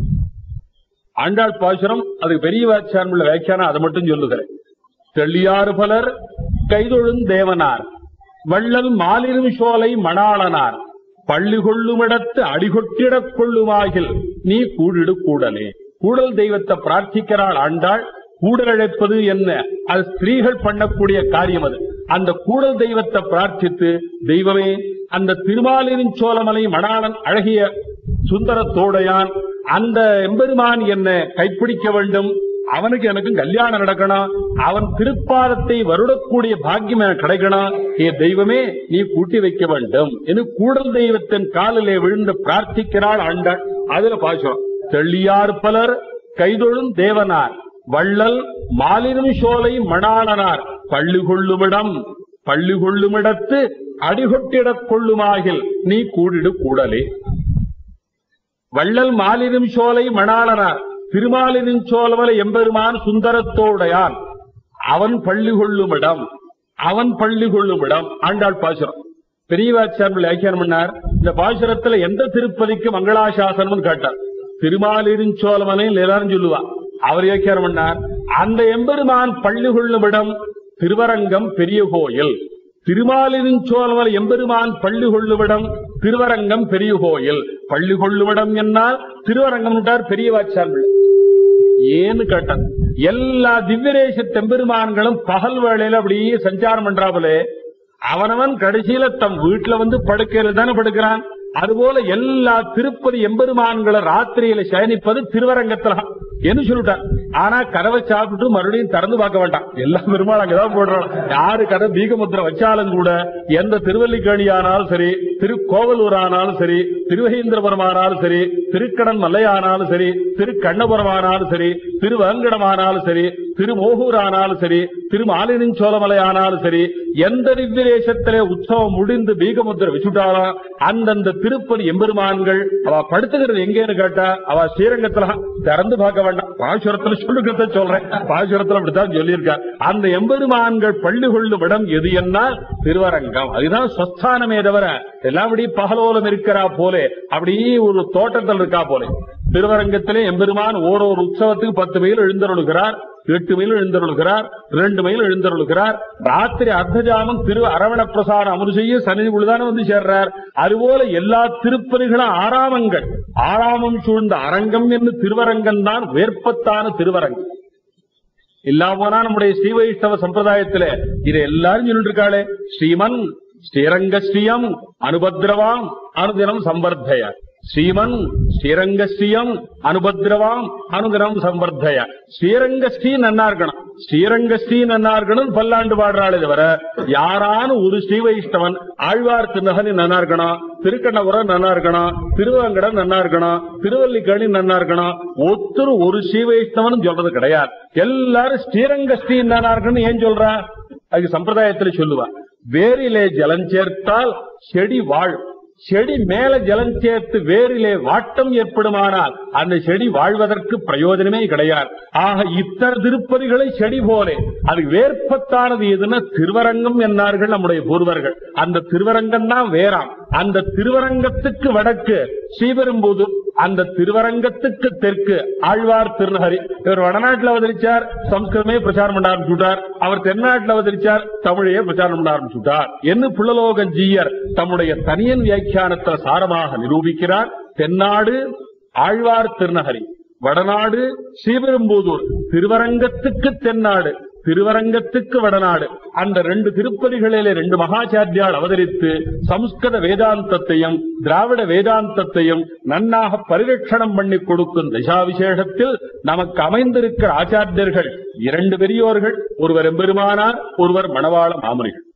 ஆண்டாள் பாசுரம் அதுக்கு பெரிய வாட்சியான் உள்ள வியாக்கியானம் அதை மட்டும் சொல்லுகிறேன் தெள்ளியாறு பலர் கைதொழும் தேவனார் வள்ளல் மாலிரும் சோலை மணாளனார் பள்ளி கொள்ளுமிடத்து அடிகொட்டிடக் கொள்ளுமாகில் நீ கூடிடு கூடலே கூடல் தெய்வத்தை பிரார்த்திக்கிறாள் ஆண்டாள் கூடல் அழைப்பது என்ன அது ஸ்திரீகள் பண்ணக்கூடிய காரியம் அது அந்த கூடல் தெய்வத்தை பிரார்த்தித்து தெய்வமே அந்த திருமாலின் சோழமலை மணாளன் அழகிய சுந்தரத்தோடையான் அந்த எம்பெருமான் என்ன கைப்பிடிக்க வேண்டும் அவனுக்கு எனக்கு கல்யாணம் நடக்கணும் அவன் திருப்பாதத்தை வருடக்கூடிய பாக்கியம் எனக்கு கிடைக்கணும் ஏ தெய்வமே நீ கூட்டி வைக்க வேண்டும் என்று கூடல் தெய்வத்தின் காலிலே விழுந்து பிரார்த்திக்கிறாள் ஆண்டாள் அதுல பாசுரம் தெள்ளியார் பலர் கைதொழும் தேவனார் வள்ளல் மாலினும் சோலை மணாளனார் பள்ளி கொள்ளுமிடம் பள்ளி கொள்ளுமிடத்து அடிகொட்டிடக் கொள்ளுமாகில் நீ கூடிடு கூடலே வள்ளல் மாலினும் சோலை மணாளனார் திருமாலினின் சோழவல எம்பெருமான் சுந்தரத்தோடையான் அவன் பள்ளி கொள்ளுமிடம் அவன் பள்ளி கொள்ளுமிடம் ஆண்டாள் பாசுரம் பெரியவாச்சார் வியாக்கியானம் பண்ணார் இந்த பாசுரத்துல எந்த திருப்பதிக்கு மங்களாசாசனம் கேட்டார் திருமாலிரின் சோழமனை எல்லாரும் சொல்லுவா அவர் வியாக்கியானம் பண்ணார் அந்த எம்பெருமான் பள்ளி கொள்ளுமிடம் திருவரங்கம் பெரிய கோயில் திருமாலின் சோழவர் எம்பெருமான் பள்ளி கொள்ளுவிடம் திருவரங்கம் பெரிய கோயில் பள்ளி கொள்ளுவிடம் என்னால் திருவரங்கம் பெரிய வாச்சார்கள் ஏன்னு கேட்டான் எல்லா திவ்யரேச தெம்பெருமான்களும் பகல் வேளையில அப்படியே சஞ்சாரம் பண்றாப்புலே அவனவன் கடைசியில தம் வீட்டுல வந்து படுக்கையில தானே படுக்கிறான் அதுபோல எல்லா திருப்பதி எம்பெருமான்களை ராத்திரியில சயனிப்பது திருவரங்கத்துல என்று சொல்லிட்டான் ஆனா கதவை சாப்பிட்டு மறுபடியும் திறந்து பார்க்க வேண்டாம் எல்லா பெருமாள் அங்கதான் போடுறோம் யாரு கதை பீகமுத்திர வச்சாலும் கூட எந்த திருவல்லிக்கேணி ஆனாலும் சரி திருக்கோவலூர் ஆனாலும் சரி திருவகேந்திரபுரம் ஆனாலும் சரி திருக்கடன் மல்லையானாலும் சரி திருக்கண்ணபுரம் ஆனாலும் சரி திருவங்கடம் ஆனாலும் சரி திருமோகூர் ஆனாலும் சரி திருமாலினின் சோழமலை ஆனாலும் சரி எந்த திவ்யதேசத்திலே உற்சவம் முடிந்து பீகமுத்திர வச்சுட்டாலும் அந்தந்த திருப்பதி எம்பெருமான்கள் அவ படுத்துகிறது எங்கேன்னு கேட்டா அவ ஸ்ரீரங்கத்துல திறந்து பார்க்க வேண்டாம் பாசுரத்துல சொல்லுகிறத சொல்றேன் பாசுரத்துல அப்படித்தான் சொல்லியிருக்கார் அந்த எம்பெருமான்கள் பள்ளி கொள்ளும் இடம் எது என்னால் திருவரங்கம் அதுதான் ஸ்வஸ்தானமே தவிர எல்லாம் அப்படி பகலோலம் இருக்கிறா போலே அப்படியே ஒரு தோட்டத்தில் இருக்கா போலே திருவரங்கத்திலே எம்பெருமான் ஓரொரு உற்சவத்துக்கு பத்து மைல் எழுந்தருளுகிறார் எட்டு மைல் எழுந்தருளுகிறார் இரண்டு மைல் எழுந்தருளுகிறார் ராத்திரி அர்த்தஜாமம் திரு அரவண பிரசாரம் அமரு செய்ய சனிதி உள்ளதான வந்து சேர்றார் அதுபோல எல்லா திருப்பதிகளும் ஆறாமங்கள் ஆறாமம் சூழ்ந்த அரங்கம் என்று திருவரங்கம் தான் வேற்பத்தான திருவரங்கம் இல்லாம போனா நம்முடைய ஸ்ரீ வைஷ்ணவ சம்பிரதாயத்துல இதை எல்லாரும் சொல்லிட்டு இருக்காளே ஸ்ரீமன் ஸ்ரீரங்க ஸ்ரீயம் அனுபத்ரவாம் அனுதினம் சம்பர்த்தய ஸ்ரீமன் ஸ்ரீரங்க ஸ்ரீயம் அனுபத்ரவாம் அனுதினம் சம்பர்த்தய ஸ்ரீரங்க ஸ்ரீ நன்னா இருக்கணும் ஸ்ரீரங்க ஸ்ரீ நன்னா இருக்கணும் பல்லாண்டு பாடுறாளே தவிர யாரான ஒரு ஸ்ரீ வைஷ்ணவன் ஆழ்வார் திருநகனி நன்னா இருக்கணும் திருக்கண்ணபுரம் நன்னா இருக்கணும் திருவங்கடம் நன்னா இருக்கணும் திருவல்லிக்கணி நன்னா இருக்கணும் ஒருத்தர் ஒரு ஸ்ரீ வைஷ்ணவன் சொல்றது கிடையாது எல்லாரும் ஸ்ரீரங்க ஸ்ரீ நன்னா இருக்கணும் ஏன் சொல்றா அதுக்கு சம்பிரதாயத்துல சொல்லுவா வேரிலே ஜலம் சேர்த்தால் செடி வாழ் செடி மேல ஜலம் சேர்த்து வேரிலே வாட்டம் ஏற்படுமானால் அந்த செடி வாழ்வதற்கு பிரயோஜனமே கிடையாது ஆக இத்தனை திருப்பதிகளை செடி போலே அது வேர்ப்பத்தானது எதுன்னா திருவரங்கம் என்னார்கள் நம்முடைய பூர்வர்கள் அந்த திருவரங்கம் தான் வேறாம் அந்த திருவரங்கத்துக்கு வடக்கு ஸ்ரீபெரும்புதூர் அந்த திருவரங்கத்துக்கு தெற்கு ஆழ்வார் திருநகரி இவர் வடநாட்டில் அவதரிச்சார் சம்ஸ்கிருதமே பிரச்சாரம் பண்ண ஆரம்பிச்சுட்டார் அவர் தென்னாட்டில் அவதரிச்சார் தமிழையே பிரச்சாரம் பண்ண ஆரம்பிச்சுட்டார் என்று புள்ளலோகன் ஜீயர் தம்முடைய தனியன் வியாக்கியானத்தில் சாரமாக நிரூபிக்கிறார் தென்னாடு ஆழ்வார் திருநகரி வடநாடு ஸ்ரீபெரும்புதூர் திருவரங்கத்துக்கு தென்னாடு திருவரங்கத்துக்கு வடநாடு அந்த ரெண்டு திருப்பதிகளிலே ரெண்டு மகாச்சாரியால் அவதரித்து சம்ஸ்கிருத வேதாந்தத்தையும் திராவிட வேதாந்தத்தையும் நன்னாக பரிரட்சணம் பண்ணி கொடுக்கும் தசாவிசேஷத்தில் நமக்கு அமைந்திருக்கிற ஆச்சாரியர்கள் இரண்டு பெரியோர்கள் ஒருவர் எம்பெருமானார் ஒருவர் மணவாள மாமுனிகள்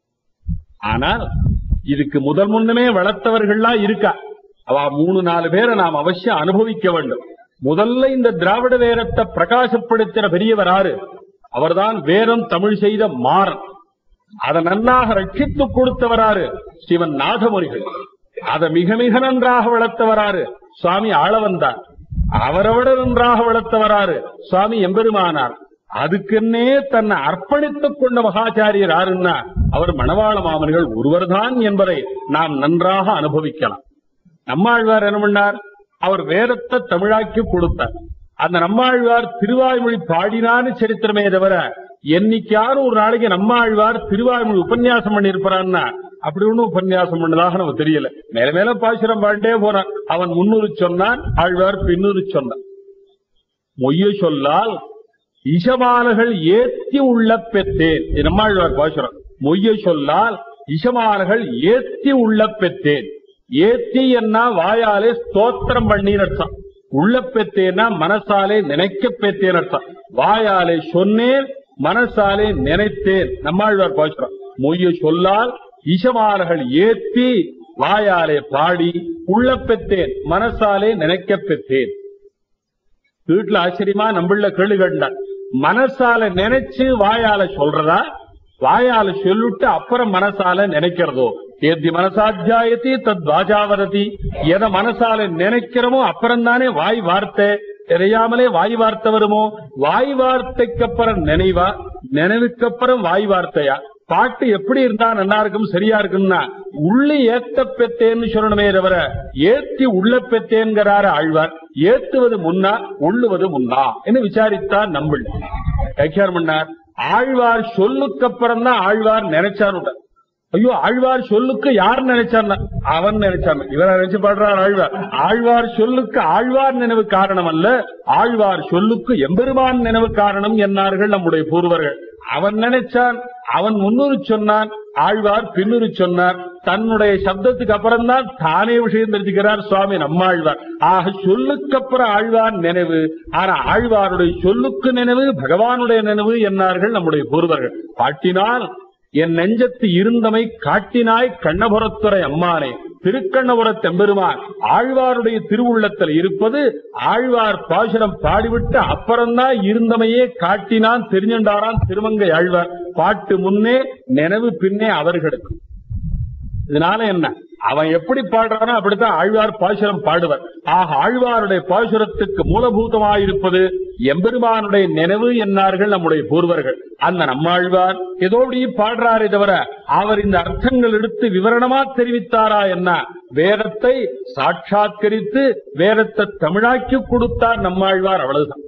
ஆனால் இதுக்கு முதல் முன்னமே வளர்த்தவர்கள்லாம் இருக்கா அவ மூணு நாலு பேரை நாம் அவசியம் அனுபவிக்க வேண்டும் முதல்ல இந்த திராவிட வேரத்தை பிரகாசப்படுத்தின பெரியவர் ஆறு அவர்தான் வேதம் தமிழ் செய்த மாறன் அதை நன்றாக ரட்சித்து கொடுத்தவராரு ஸ்ரீவன் நாதமுனிகள் அதை மிக மிக நன்றாக வளர்த்தவராரு சுவாமி ஆளவந்தார் அவரை விட நன்றாக வளர்த்தவராரு சுவாமி எம்பெருமானார் அதுக்குன்னே தன்னை அர்ப்பணித்துக் கொண்ட மகாச்சாரியர் யாருன்னா அவர் மணவாள மாமனிகள் ஒருவர்தான் என்பதை நாம் நன்றாக அனுபவிக்கலாம் நம்மாழ்வார் என்ன பண்ணார் அவர் வேதத்தை தமிழாக்கி கொடுத்தார் அந்த நம்மாழ்வார் திருவாய்மொழி பாடினான்னு சரித்திரமே தவிர என்னைக்காவது ஒரு நாளைக்கு நம்மாழ்வார் திருவாய்மொழி உபன்யாசம் பண்ணி இருப்பான்னா அப்படி ஒண்ணும் உபன்யாசம் பண்ணதாக நமக்கு தெரியல மேல மேல பாசுரம் பாண்டே போனான் அவன் முன்னூறு சொன்னான் ஆழ்வார் பின்னூறு சொன்னான் மொய்ய சொல்லால் இசமானகள் ஏத்தி உள்ள பெற்றேன் இது நம்மாழ்வார் பாசுரம் மொய்ய சொல்லால் இசமானகள் ஏத்தி உள்ள பெற்றேன் ஏத்தி என்ன வாயாலே ஸ்தோத்திரம் பண்ணின்னு அர்த்தம் உள்ள பெற்றேன்னா மனசாலே நினைக்க பெற்றேன் அர்த்தம் வாயாலே சொன்னேன் மனசாலே நினைத்தேன் நம்மாழ்வார் பாசுரம் மொய்ய சொல்லால் இசமானகள் ஏத்தி வாயாலே பாடி உள்ள பெற்றேன் மனசாலே நினைக்க பெற்றேன் வீட்டுல ஆச்சரியமா நம்மள கேள்வி கேட்டான் மனசால நினைச்சு வாயால சொல்றதா வாயால சொல்லிட்டு அப்புறம் மனசால நினைக்கிறதோ ஏத்தி மனசாத்தியாயத்தி தத் வாஜாவததி எதை மனசால நினைக்கிறோமோ அப்புறம் தானே வாய் வார்த்தை தெரியாமலே வாய் வார்த்தை வருமோ வாய் வார்த்தைக்கு அப்புறம் நினைவா நினைவுக்கு அப்புறம் வாய் வார்த்தையா பாட்டு எப்படி இருந்தா நல்லா இருக்கும் சரியா இருக்கும்னா உள்ளி ஏத்த பெத்தேன்னு சொல்லணுமே தவிர ஏத்தி உள்ள பெத்தேன்கிறாரு ஆழ்வார் ஏத்துவது முன்னா உள்ளுவது முன்னா என்று விசாரித்தார் நம்பிள் கைக்கார் மன்னார் ஆழ்வார் சொல்லுக்கு அப்புறம் தான் ஆழ்வார் நினைச்சார் ஐயோ ஆழ்வார் சொல்லுக்கு யார் நினைச்சார் அவன் நினைச்சான் இவரை நினைச்சு பாடுறார் ஆழ்வார் ஆழ்வார் சொல்லுக்கு ஆழ்வார் நினைவு காரணம் அல்ல ஆழ்வார் சொல்லுக்கு எம்பெருமான் நினைவு காரணம் என்னார்கள் நம்முடைய பூர்வர்கள் அவன் நினைச்சான் அவன் முன்னூறு சொன்னான் ஆழ்வார் பின்னூறு சொன்னார் தன்னுடைய சப்தத்துக்கு அப்புறம் தான் தானே விஷயம் தெரிஞ்சுக்கிறார் சுவாமி நம்மாழ்வார் ஆக சொல்லுக்கு அப்புறம் ஆழ்வார் நினைவு ஆனா ஆழ்வாருடைய சொல்லுக்கு நினைவு பகவானுடைய நினைவு என்னார்கள் நம்முடைய பூர்வர்கள் பாட்டினால் என் நெஞ்சத்து இருந்தமை காட்டினாய் கண்ணபுரத்துறை அம்மானே திருக்கண்ணபுரத் தெம்பெருமான் ஆழ்வாருடைய திருவுள்ளத்தில் இருப்பது ஆழ்வார் பாசுரம் பாடிவிட்டு அப்புறம்தான் இருந்தமையே காட்டினான் தெரிஞ்சுண்டாரான் திருமங்கை ஆழ்வார் பாட்டு முன்னே நினைவு பின்னே அவர்களுக்கு இதனால என்ன அவன் எப்படி பாடுறானோ அப்படித்தான் ஆழ்வார் பாசுரம் பாடுவர் ஆக ஆழ்வாருடைய பாசுரத்துக்கு மூலபூதமாயிருப்பது எம்பெருமானுடைய நினைவு என்னார்கள் நம்முடைய பூர்வர்கள் அந்த நம்மாழ்வார் ஏதோ இப்படி பாடுறாரே தவிர அவர் இந்த அர்த்தங்கள் எடுத்து விவரணமா தெரிவித்தாரா என்ன வேதத்தை சாட்சாத்கரித்து வேதத்தை தமிழாக்கி கொடுத்தார் நம்மாழ்வார் அவ்வளவுதான்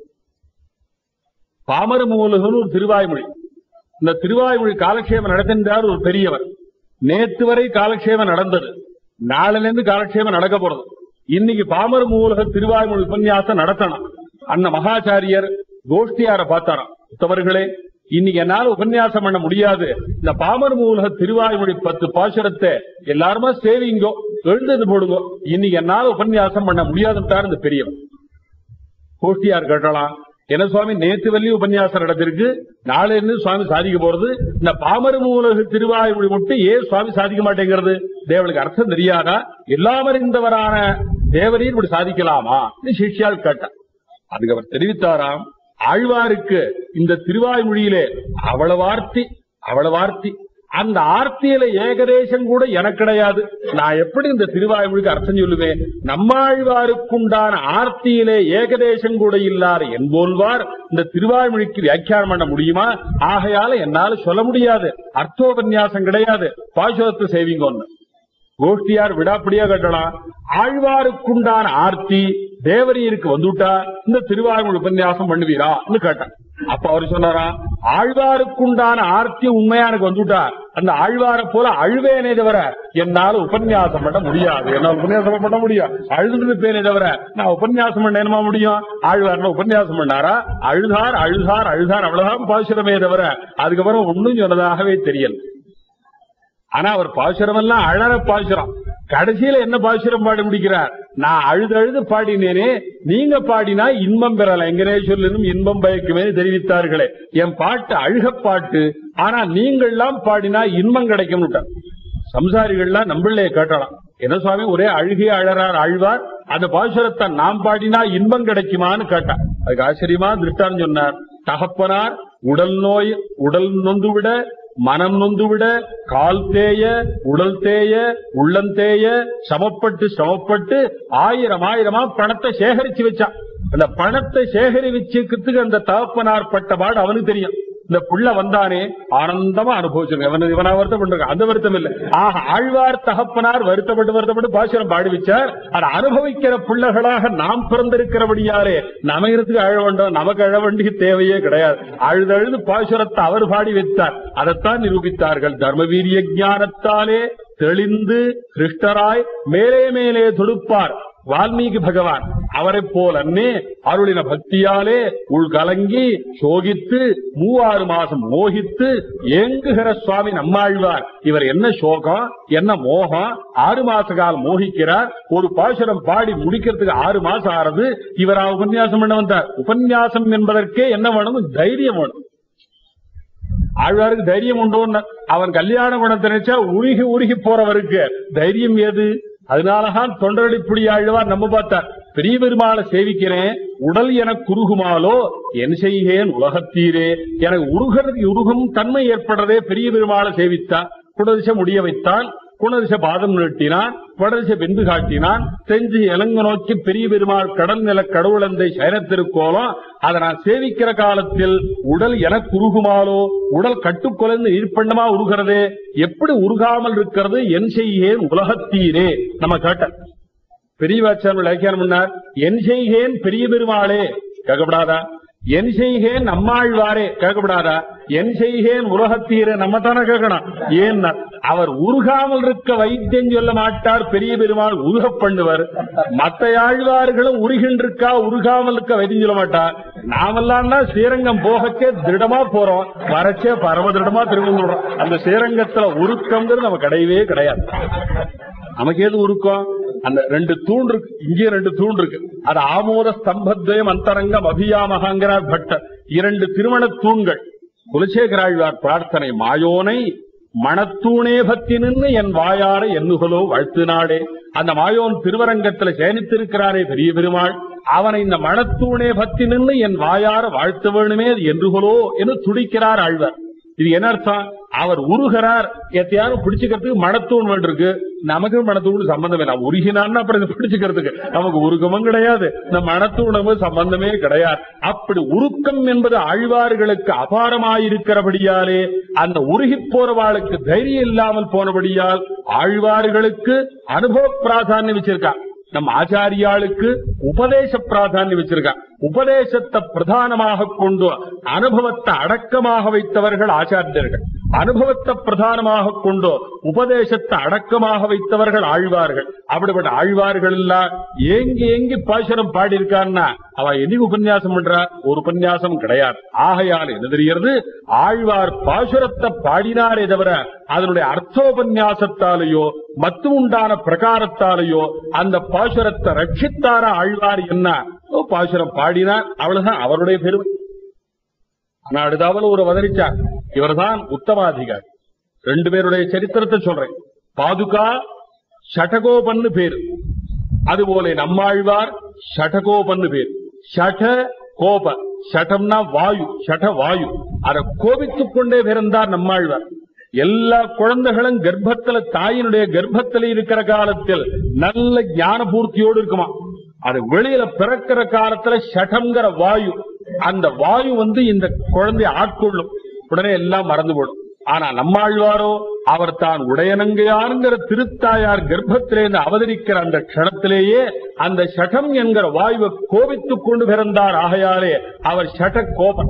பாமர மூலகன் ஒரு திருவாய்மொழி இந்த திருவாய்மொழி காலக்ஷேபம் நடத்தின்றார் ஒரு பெரியவர் நேத்து வரை காலக்ஷேபம் நடந்தது நாளிலிருந்து காலக்ஷேபம் நடக்க போறது இன்னைக்கு பாமர மூலக திருவாய்மொழி உபன்யாசம் நடத்தணும் அண்ணன் மகாச்சாரியர் கோஷ்டியார பார்த்தாராம் உத்தவர்களே இன்னைக்கு என்னால உபன்யாசம் பண்ண முடியாது இந்த பாமர மூலக திருவாய்மொழி பத்து பாசுரத்தை எல்லாருமா சேவிங்கோ எழுந்தது போடுங்கோ இன்னைக்கு என்னால உபன்யாசம் பண்ண முடியாதுட்டார் இந்த பெரியவர் கோஷ்டியார் கேட்டலாம் என்ன சுவாமி நேத்து வெள்ளி உபன்யாசம் நடந்திருக்கு நாளை இருந்து சுவாமி சாதிக்க போறது இந்த பாமர மூலக திருவாய்மொழி மட்டும் ஏன் சுவாமி சாதிக்க மாட்டேங்கிறது தேவனுக்கு அர்த்தம் தெரியாதா எல்லாம் அறிந்தவரான தேவரீர் இப்படி சாதிக்கலாமா சிஷ்யால் கேட்டார் அதுக்கு அவர் தெரிவித்தாராம் ஆழ்வாருக்கு இந்த திருவாய்மொழியிலே அவ்வளவு ஆர்த்தி அவ்வளவு ஆர்த்தி அந்த ஆர்த்தியில ஏகதேசம் கூட எனக்கு கிடையாது நான் எப்படி இந்த திருவாய்மொழிக்கு அர்த்தம் சொல்லுவேன் நம்மாழ்வாருக்குண்டான ஆர்த்தியிலே ஏகதேசம் கூட இல்லாத என்போல்வார் இந்த திருவாய்மொழிக்கு வியாக்கியானம் பண்ண முடியுமா ஆகையால என்னால சொல்ல முடியாது அர்த்தோபன்யாசம் கிடையாது பாசுரத்து செய்வீங்கன்னு கோஷ்டியார் விடாப்பிடியா கட்டலாம் ஆழ்வாருக்குண்டான ஆர்த்தி தேவரீருக்கு வந்துட்டா இந்த திருவாரூர் உபன்யாசம் பண்ணுவீரான்னு கேட்டான் அப்ப அவர் சொன்னாரா ஆழ்வாருக்குண்டான ஆர்த்தி உண்மையா எனக்கு வந்துட்டா அந்த ஆழ்வார போல அழுவேனே தவிர என்னால உபன்யாசம் பண்ண முடியாது என்னால உபன்யாசம் பண்ண முடியும் அழுதுட்டு இருப்பேனே தவிர நான் உபன்யாசம் பண்ண என்னமா முடியும் ஆழ்வார்ல உபன்யாசம் பண்ணாரா அழுதார் அழுதார் அழுதார் அவ்வளவுதான் பாசுரமே தவிர அதுக்கப்புறம் ஒண்ணும் சொன்னதாகவே தெரியல ஆனா அவர் பாசுரம் எல்லாம் அழற பாசுரம் கடைசியில என்ன பாசுரம் பாடி முடிக்கிறார் நான் அழுது அழுது பாடினேனே நீங்க பாடினா இன்பம் பெறலாம் எங்கனேஸ்வரனும் இன்பம் பயக்குமே தெரிவித்தார்களே என் பாட்டு அழுக பாட்டு ஆனா நீங்கள்லாம் பாடினா இன்பம் கிடைக்கும் சம்சாரிகள்லாம் நம்மளே கேட்டலாம் என்ன சுவாமி ஒரே அழுகே அழறார் ஆழ்வார் அந்த பாசுரத்தை நாம் பாடினா இன்பம் கிடைக்குமான்னு கேட்டார் அதுக்கு ஆச்சரியமா திருஷ்டான்னு சொன்னார் தகப்பனார் உடல் நோய் உடல் நொந்துவிட மனம் நொந்துவிட கால் தேய உடல் தேய உள்ளந்தேய சமப்பட்டு சமப்பட்டு ஆயிரம் ஆயிரமா பணத்தை சேகரிச்சு வச்சான் அந்த பணத்தை சேகரிச்சுக்கிறதுக்கு அந்த தகப்பனார் பட்ட பாடு அவனுக்கு தெரியும் இந்த புள்ள வந்தானே ஆனந்தமா அனுபவிச்சிருங்க இவன இவனா வருத்தம் பண்றாங்க அந்த வருத்தம் இல்ல ஆக ஆழ்வார் தகப்பனார் வருத்தப்பட்டு வருத்தப்பட்டு பாசுரம் பாடி வச்சார் அதை அனுபவிக்கிற பிள்ளைகளாக நாம் பிறந்திருக்கிறபடியாரே நமக்கு அழ வேண்டும் நமக்கு அழ வேண்டிய தேவையே கிடையாது அழுது அழுது பாசுரத்தை அவர் பாடி வைத்தார் அதைத்தான் நிரூபித்தார்கள் தர்மவீரிய ஞானத்தாலே தெளிந்து கிருஷ்ணராய் மேலே மேலே தொடுப்பார் வால்மீகி பகவான் அவரை போல் அன்னே அருளின பக்தியாலே உள்கலங்கி சோகித்து மூவாறு மாசம் மோகித்து ஏங்குகிற சுவாமி நம்மாழ்வார் இவர் என்ன சோகம் என்ன மோகம் ஆறு மாச காலம் மோகிக்கிறார் ஒரு பாசுரம் பாடி முடிக்கிறதுக்கு ஆறு மாசம் ஆறது இவர் உபன்யாசம் பண்ண வந்தார் உபன்யாசம் என்பதற்கே என்ன வேணும் தைரியம் வேணும் ஆழ்வாருக்கு தைரியம் உண்டோன்னு அவன் கல்யாண குணத்தை நினைச்சா உருகி உருகி போறவருக்கு தைரியம் ஏது அதனாலதான் தொண்டரடிப்புடி ஆழ்வார் நம்ம பார்த்தார் பெரிய பெருமாளை சேவிக்கிறேன் உடல் எனக்கு உருகுமாலோ என் செய்கேன் உலகத்தீரே எனக்கு உருகிறது உருகும் தன்மை ஏற்படுறதே பெரிய பெருமாளை சேவித்தா குடதிசை முடிய வைத்தான் குணதிச பாதம் நீட்டினான் வடதிச பிந்து காட்டினான் செஞ்சு இலங்க நோக்கி பெரிய பெருமாள் கடல் நில கடவுளந்தை சயனத்திருக்கோலம் அதை நான் சேவிக்கிற காலத்தில் உடல் எனக்கு உருகுமாலோ உடல் கட்டுக்குலைந்து நீர்ப்பண்டமா உருகிறதே எப்படி உருகாமல் இருக்கிறது என் செய்கேன் உலகத்தீரே நம்ம கேட்ட பெரியவாச்சார் இலக்கியம் பண்ணார் என் செய்கேன் பெரிய பெருமாளே கேட்கப்படாதா என் செய்கேன் நம்மாழ்வாரே கேட்கப்படாதா என் செய்கேன் உலகத்தீர நம்ம தானே கேட்கணும் ஏன்னா அவர் உருகாமல் இருக்க வைத்தியம் சொல்ல மாட்டார் பெரிய பெருமாள் உருக பண்ணுவர் மத்த ஆழ்வார்களும் உருகின்றிருக்கா உருகாமல் இருக்க வைத்தியம் சொல்ல மாட்டார் நாமெல்லாம் தான் ஸ்ரீரங்கம் போகச்சே திருடமா போறோம் வரச்சே பரம திருடமா திரும்ப சொல்றோம் அந்த ஸ்ரீரங்கத்துல உருக்கம்ங்கிறது நம்ம கிடையவே கிடையாது நமக்கு ஏது உருக்கம் அந்த ரெண்டு தூண் இருக்கு இங்கே ரெண்டு தூண் இருக்கு அது ஆமோத ஸ்தம்பத்வயம் அந்தரங்கம் அபியாமகாங்கிறார் பட்டர் இரண்டு திருமண தூண்கள் குலசேகராழ்வார் பிரார்த்தனை மாயோனை மணத்தூணே பத்தி நின்று என் வாயார எண்ணுகளோ வாழ்த்து நாடே அந்த மாயோன் திருவரங்கத்துல சேனித்திருக்கிறாரே பெரிய பெருமாள் அவனை இந்த மணத்தூணே பத்தி நின்று என் வாயார வாழ்த்த வேணுமே அது என்றுகளோ என்று துடிக்கிறார் ஆழ்வார் இது என்ன அர்த்தம் அவர் உருகிறார் எத்தையாரும் பிடிச்சுக்கிறதுக்கு மணத்தூண் வேண்டியிருக்கு நமக்கு மணத்தூண் சம்பந்தம் இல்லை உருகினான்னு அப்புறம் இதை பிடிச்சுக்கிறதுக்கு நமக்கு உருக்கமும் கிடையாது இந்த மணத்தூணமும் சம்பந்தமே கிடையாது அப்படி உருக்கம் என்பது ஆழ்வார்களுக்கு அபாரமாயிருக்கிறபடியாலே அந்த உருகி போறவாளுக்கு தைரியம் இல்லாமல் போனபடியால் ஆழ்வார்களுக்கு அனுபவ பிராதானியம் வச்சிருக்கான் நம்ம ஆச்சாரியாளுக்கு உபதேச பிராதானியம் வச்சிருக்கான் உபதேசத்தை பிரதானமாக கொண்டு அனுபவத்தை அடக்கமாக வைத்தவர்கள் ஆச்சாரியர்கள் அனுபவத்தை பிரதானமாக கொண்டு உபதேசத்தை அடக்கமாக வைத்தவர்கள் ஆழ்வார்கள் அப்படிப்பட்ட ஆழ்வார்கள் எல்லாம் ஏங்கி ஏங்கி பாசுரம் பாடியிருக்கான்னா அவ எதி உபன்யாசம் பண்றா ஒரு உபன்யாசம் கிடையாது ஆகையால் என்ன தெரிகிறது ஆழ்வார் பாசுரத்தை பாடினாரே தவிர அதனுடைய அர்த்தோபன்யாசத்தாலேயோ மத்து உண்டான பிரகாரத்தாலேயோ அந்த பாசுரத்தை ரட்சித்தார ஆழ்வார் என்ன ஓ, பாசுரம் பாடினார் அவ்வளவுதான் அவருடைய பெருமை ஆனா அடுத்தாவில் ஒரு வதரிச்சார் இவர்தான் உத்தமாதிகாரி ரெண்டு பேருடைய சரித்திரத்தை சொல்றேன் பாதுகா ஷடகோபன்னு பேரு அதுபோல நம்மாழ்வார் ஷடகோபன்னு பேர் ஷட கோப ஷடம்னா வாயு ஷட வாயு அதை கோபித்துக் கொண்டே பிறந்தார் நம்மாழ்வார் எல்லா குழந்தைகளும் கர்ப்பத்துல தாயினுடைய கர்ப்பத்தில் இருக்கிற காலத்தில் நல்ல ஞான பூர்த்தியோடு இருக்குமா அது வெளியில பிறக்கிற காலத்துல ஷடம்ங்கிற வாயு அந்த வாயு வந்து இந்த குழந்தையை ஆட்கொள்ளும் உடனே எல்லாம் மறந்து போடும் ஆனா நம்மாழ்வாரோ அவர் தான் உடையனங்கையாருங்கிற திருத்தாயார் கர்ப்பத்திலேருந்து அவதரிக்கிற அந்த க்ஷணத்திலேயே அந்த ஷடம் என்கிற வாயுவை கோபித்துக் கொண்டு பிறந்தார் ஆகையாலே அவர் ஷட கோபன்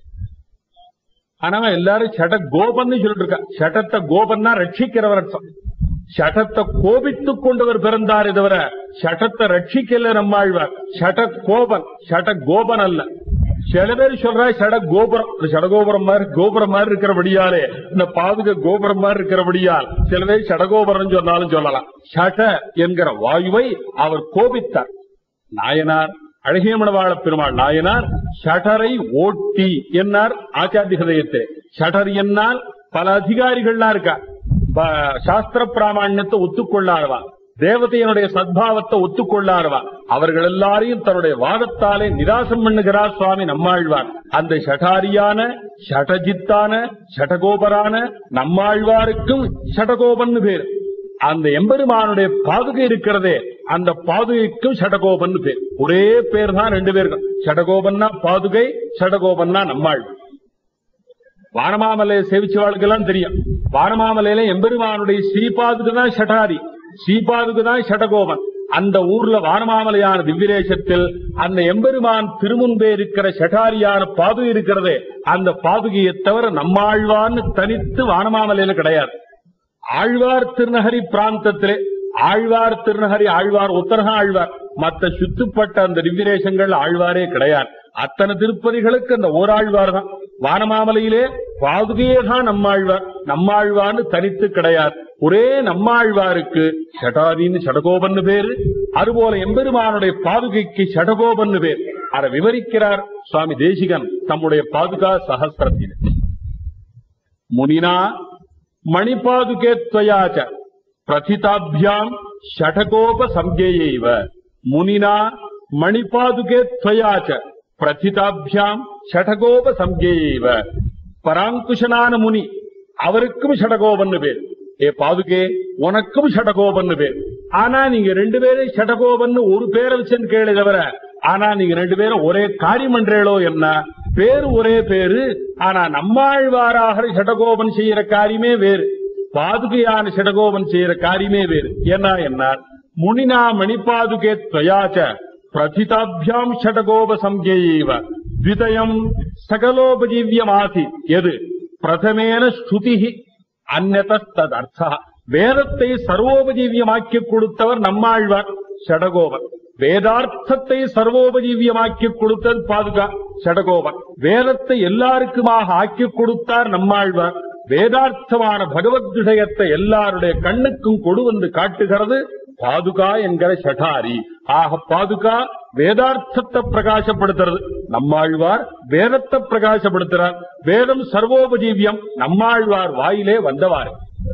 ஆனா எல்லாரும் ஷட கோபன்னு சொல்லிட்டு இருக்கா ஷடத்தை கோபன்னா ரட்சிக்கிறவர் அர்த்தம் ஷடத்தை கோபித்துக் கொண்டவர் பிறந்தார் தவிர ஷடத்தை ரட்சிக்கல நம்மாழ்வார் ஷட கோபன் ஷட கோபன் அல்ல சில பேர் சொல்றா ஷட கோபுரம் இந்த ஷடகோபுரம் மாதிரி கோபுரம் மாதிரி இருக்கிறபடியாலே இந்த பாதுக கோபுரம் மாதிரி இருக்கிறபடியால் சில பேர் ஷடகோபுரம் சொன்னாலும் சொல்லலாம் ஷட என்கிற வாயுவை அவர் கோபித்தார் நாயனார் அழகியமணவாள பெருமாள் நாயனார் ஷடரை ஓட்டி என்னார் ஆச்சாரிய ஹதயத்தை ஷடர் என்னால் பல அதிகாரிகள்லாம் இருக்கா ப- சாஸ்திர பிராமணியத்தை ஒத்துக்கொள்ளாதவா தேவதையனுடைய சத்பாவத்தை ஒத்துக்கொள்ளாதவா அவர்கள் எல்லாரையும் தன்னுடைய வாதத்தாலே நிராசம் பண்ணுகிறார் சுவாமி நம்மாழ்வார் அந்த ஷடாரியான ஷடஜித்தான ஷடகோபரான நம்மாழ்வாருக்கும் ஷடகோபன்னு பேர் அந்த எம்பெருமானுடைய பாதுகை இருக்கிறதே அந்த பாதுகைக்கும் ஷடகோபன் பேர் ஒரே பேர் தான் ரெண்டு பேருக்கும் ஷடகோபன்னா பாதுகை ஷடகோபன்னா நம்மாள் வானமாமலையை சேவிச்சவாளுக்கு எல்லாம் தெரியும் வானமாமலையில எம்பெருமானுடைய ஸ்ரீபாதுக்கு தான் ஷடாரி ஸ்ரீபாதுக்கு தான் ஷடகோபன் அந்த ஊர்ல வானமாமலையான திவ்யதேசத்தில் அந்த எம்பெருமான் திருமுன்பே இருக்கிற ஷடாரியான பாதுகை இருக்கிறதே அந்த பாதுகையை தவிர நம்மாழ்வான்னு தனித்து வானமாமலையில கிடையாது ஆழ்வார் திருநகரி பிராந்தத்திலே ஆழ்வார் திருநகரி ஆழ்வார் உத்தரக ஆழ்வார் மத்த சுத்துப்பட்ட அந்த திவ்யதேசங்கள் ஆழ்வாரே கிடையாது அத்தனை திருப்பதிகளுக்கு அந்த ஓராழ்வார் தான் வானமாமலையிலே பாதுகையே தான் நம்மாழ்வார் நம்மாழ்வார்னு தனித்து கிடையாது ஒரே நம்மாழ்வாருக்கு ஷடாரின்னு ஷடகோபன்னு பேரு அதுபோல எம்பெருமானுடைய பாதுகைக்கு ஷடகோபன்னு பேர் அதை விவரிக்கிறார் சுவாமி தேசிகன் தம்முடைய பாதுகா சகஸ்திரத்தில் முனினா மணிபாதுகே त्वयाच பிரதிதாபியாம் ஷடகோப சம்ஜேயைவ முனினா மணிபாதுகே त्वयाच பிரதிதாபியாம் ஷடகோப சம்ஜேயைவ பராங்குஷனான முனி அவருக்கும் ஷடகோபன்னு பேர் ஏ பாதுகே உனக்கும் ஷடகோபன்னு பேர் ஆனா நீங்க ரெண்டு பேரும் ஷடகோபன்னு ஒரு பேரை வச்சுன்னு கேளு தவிர ஆனா நீங்க ரெண்டு பேரும் ஒரே காரியம் பண்றீங்களோ என்ன பேரு ஒரே பேரு ஆனா நம்மாழ்வாராக ஷடகோபன் செய்யற காரியமே வேறு பாதுகையான ஷடகோபன் செய்யற காரியமே வேறு என்ன என்ன முனினா மணிபாதுகே துவயாச்ச பிரதிதாபியாம் ஷடகோப சம்ஜைவ द्वितयम् சகலோபஜீவியமாசி எது பிரதமேன ஸ்ருதிஹி அந்நதஸ்ததர்த்த வேதத்தை சர்வோபஜீவியமாக்கி கொடுத்தவர் நம்மாழ்வார் ஷடகோபன் வேதார்த்தத்தை சர்வோபஜீவியமாக்கி கொடுத்தது பாதுகா ஷடகோபன் வேதத்தை எல்லாருக்குமாக ஆக்கி கொடுத்தார் நம்மாழ்வார் வேதார்த்தமான பகவத் விஷயத்தை எல்லாருடைய கண்ணுக்கும் கொடு வந்து காட்டுகிறது பாதுகா என்கிற ஷடாரி ஆக பாதுகா வேதார்த்தத்தை பிரகாசப்படுத்துறது நம்மாழ்வார் வேதத்தை பிரகாசப்படுத்துறார் வேதம் சர்வோபஜீவியம் நம்மாழ்வார் வாயிலே வந்தவாறு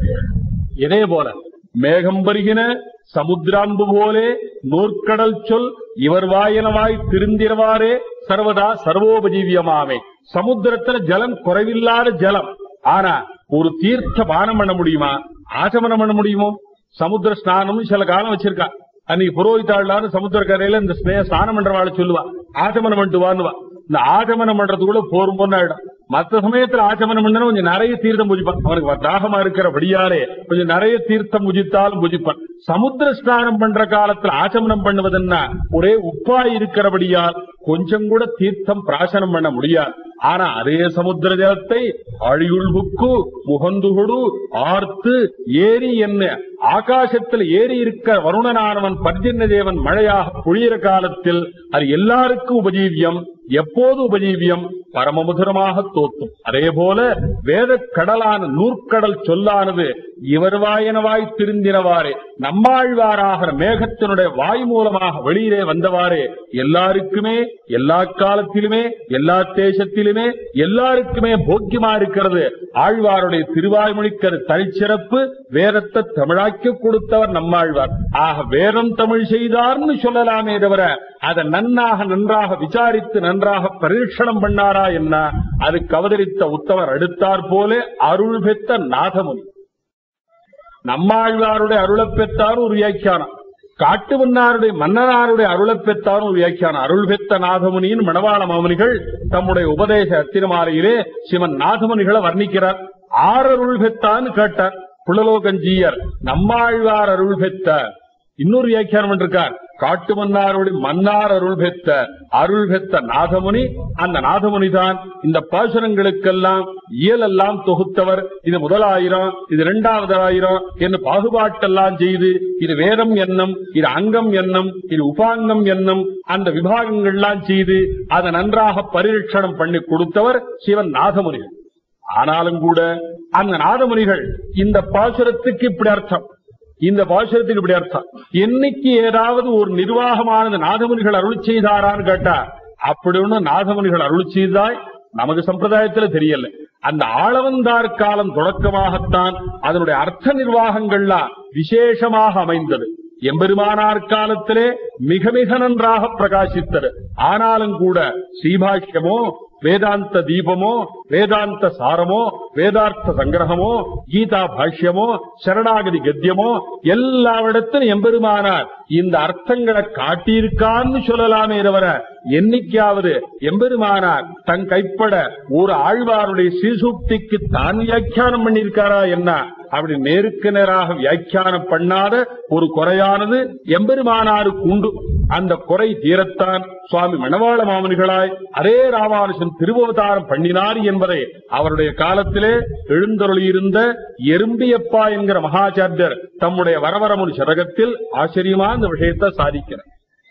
இதே போல மேகம் வருகின சமுத்திராம்பு போலே நூற்கடல் சொல் இவர் வாயனவாய் திருந்திரவாரே சர்வதா சர்வோபஜீவியமாமே சமுத்திரத்துல ஜலம் குறைவில்லாத ஜலம் ஆனா ஒரு தீர்த்த பானம் பண்ண முடியுமா ஆச்சமனம் பண்ண முடியுமோ சமுத்திர ஸ்நானம் சில காலம் வச்சிருக்கா அன்னைக்கு புரோகிதாள்லான்னு சமுத்திரக்கரையில இந்த ஸ்னே ஸ்நானம் பண்றவாளை சொல்லுவா ஆச்சமனம் பண்ணிட்டு வான்னுவா இந்த ஆச்சமனம் பண்றதுக்குள்ள போரும் பொண்ணு ஆயிடும் மத்த சமயத்துல ஆச்சமனம் பண்ணா கொஞ்சம் நிறைய தீர்த்தம் புஜிப்பான் அவனுக்கு தாகமா இருக்கிறபடியாலே கொஞ்சம் நிறைய தீர்த்தம் புஜித்தாலும் புஜிப்பான் சமுத்திர ஸ்நானம் பண்ற காலத்துல ஆச்சமனம் பண்ணுவதுன்னா ஒரே உப்பா இருக்கிறபடியால் கொஞ்சம் கூட தீர்த்தம் பிராசனம் பண்ண முடியாது ஆனா அதே சமுத்திர ஜலத்தை அழியுள்புக்கு முகந்துகுடு ஆர்த்து ஏரி என்ன ஆகாசத்தில் ஏறி இருக்க வருணனானவன் பர்ஜன்ய தேவன் மழையாக பொழியிற காலத்தில் அது எல்லாருக்கும் உபஜீவியம் எப்போது உபஜீவியம் பரமமுதரமாக தோற்றும் அதே போல வேத கடலான நூற்கடல் சொல்லானது இவர் வாயனவாய் திருந்தினவாறே நம்மாழ்வாராகிற மேகத்தினுடைய வாய் மூலமாக வெளியிலே வந்தவாறே எல்லாருக்குமே எல்லா காலத்திலுமே எல்லா தேசத்திலுமே எல்லாருக்குமே போக்கியமா இருக்கிறது ஆழ்வாருடைய திருவாய்மொழிக்கரு தனிச்சிறப்பு வேதத்தை தமிழாக்கி கொடுத்தவர் நம்மாழ்வார் ஆக வேதம் தமிழ் செய்தார்னு சொல்லலாமே தவிர அதை நன்னாக நன்றாக விசாரித்து நன்றாக பரீட்சணம் பண்ணாரா என்ன அதுக்கு அவதரித்த உத்தவர் அடுத்தார் போல அருள் பெற்ற நாதமுனி நம்மாழ்வாருடைய அருளப் பெற்றார் ஒரு வியாக்கியானம் காட்டு மன்னாருடைய மன்னனாருடைய அருளப் பெற்றார் ஒரு வியாக்கியானம் அருள் பெற்ற நாதமுனியின் மணவாள மாமுனிகள் தம்முடைய உபதேச அத்திரமாலையிலே சிவன் நாதமுனிகளை வர்ணிக்கிறார் ஆறருள் பெற்றான்னு கேட்டார் புலலோகஞ்சீயர் நம்மாழ்வார் அருள் பெற்ற இன்னொரு வியாக்கியானம் இருக்கார் காட்டு மன்னாருடைய மன்னார் அருள் பெற்ற அருள் பெற்ற நாதமுனி அந்த நாதமுனி தான் இந்த பாசுரங்களுக்கெல்லாம் இயலெல்லாம் தொகுத்தவர் இது முதலாயிரம் இது இரண்டாவது ஆயிரம் என்று பாகுபாட்டெல்லாம் செய்து இது வேதம் என்னும் இது அங்கம் என்னும் இது உபாங்கம் என்னும் அந்த விபாகங்கள்லாம் செய்து அதை நன்றாக பரீட்சணம் பண்ணி கொடுத்தவர் சிவன் நாதமுனிகள் ஆனாலும் கூட அந்த நாதமுனிகள் இந்த பாசுரத்துக்கு இப்படி அர்த்தம் இந்த பாசுரத்துக்கு இப்படி அர்த்தம் என்னைக்கு ஏதாவது ஒரு நிர்வாகமானது நாதமுனிகள் அருள் செய்தாரான்னு கேட்டா அப்படி ஒண்ணு நாதமுனிகள் அருள் செய்தாய் நமக்கு சம்பிரதாயத்துல தெரியல அந்த ஆளவந்தார் காலம் தொடக்கமாகத்தான் அதனுடைய அர்த்த நிர்வாகங்கள்லாம் விசேஷமாக அமைந்தது எம்பெருமானார் காலத்திலே மிக மிக நன்றாக பிரகாசித்தது ஆனாலும் கூட ஸ்ரீபாஷ்யமோ வேதாந்த தீபமோ வேதாந்த சாரமோ வேதார்த்த சங்கிரகமோ கீதா பாஷ்யமோ சரணாகதி கத்தியமோ எல்லாவிடத்திலும் எம்பெருமானார் இந்த அர்த்தங்களை காட்டியிருக்கான்னு சொல்லலாமே தவிர என்னைக்காவது எம்பெருமானார் தன் கைப்பட ஒரு ஆழ்வாருடைய ஸ்ரீசூக்திக்கு தான் வியாக்கியானம் பண்ணியிருக்காரா என்ன அப்படி நேருக்கு நேராக வியாக்கியானம் பண்ணாத ஒரு குறையானது எம்பெருமானாருக்கு உண்டு அந்த குறை தீரத்தான் சுவாமி மணவாள மாமனிகளாய் அரே ராமானுஜன் திருவவதாரம் பண்ணினார் என்பதை அவருடைய காலத்திலே எழுந்தருளியிருந்த எறும்பியப்பா என்கிற மகாச்சாரியர் தம்முடைய வரவரமுன் சதகத்தில் ஆச்சரியமா இந்த விஷயத்தை சாதிக்கிறார்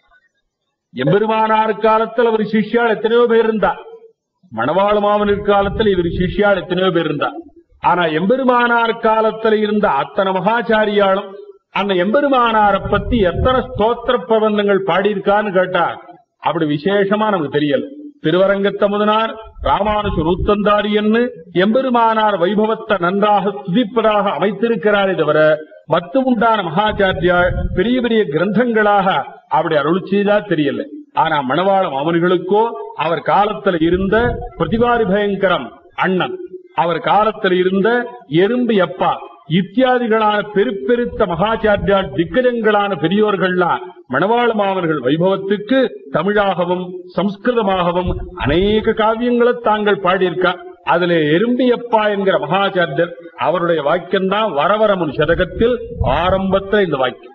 எம்பெருமானார் காலத்தில் அவர் சிஷ்யால் எத்தனையோ பேர் இருந்தா மணவாள மாமனின் காலத்தில் இவர் சிஷ்யால் எத்தனையோ பேர் இருந்தா ஆனா எம்பெருமானார் காலத்தில் இருந்த அத்தனை மகாச்சாரியாலும் அந்த எம்பெருமானாரை பத்தி எத்தனை ஸ்தோத்திர பிரபந்தங்கள் பாடியிருக்கான்னு கேட்டா அப்படி விசேஷமா நமக்கு தெரியல திருவரங்கத்தமுதனார் ராமானுஜ நூத்தந்தாரி என்று எம்பெருமானார் வைபவத்தை நன்றாக துதிப்பதாக அமைத்திருக்கிறாரே தவிர மத்து உண்டான மகாச்சாரியால் பெரிய பெரிய கிரந்தங்களாக அப்படி அருள் செய்தா தெரியல ஆனா மணவாள மாமனிகளுக்கோ அவர் காலத்தில் இருந்த பிரதிபாரி பயங்கரம் அண்ணன் அவர் காலத்தில் இருந்த எறும்பு எப்பா இத்தியாதிகளான பெருப்பெருத்த மகாச்சாரியால் திக்கஜங்களான பெரியோர்கள்லாம் மணவாள மாமன்கள் வைபவத்துக்கு தமிழாகவும் சம்ஸ்கிருதமாகவும் அநேக காவியங்களை தாங்கள் பாடியிருக்கா அதுல எறும்பியப்பா என்கிற மகாச்சாரியர் அவருடைய வாக்கியம்தான் வரவரமுன் சதகத்தில் ஆரம்பத்தில் இந்த வாக்கியம்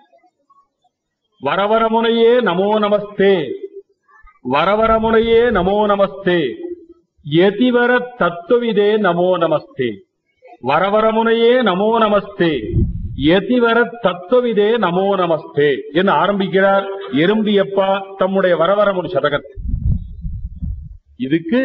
வரவரமுனையே நமோ நமஸ்தே வரவரமுனையே நமோ நமஸ்தே யதிவர தத்துவிதே நமோ நமஸ்தே வரவரமுனையே நமோ நமஸ்தே யதிவர தத்துவிதே நமோ நமஸ்தே என்று ஆரம்பிக்கிறார் எறும்பியப்பா தம்முடைய வரவரமுன் சதகத்தில் இதுக்கு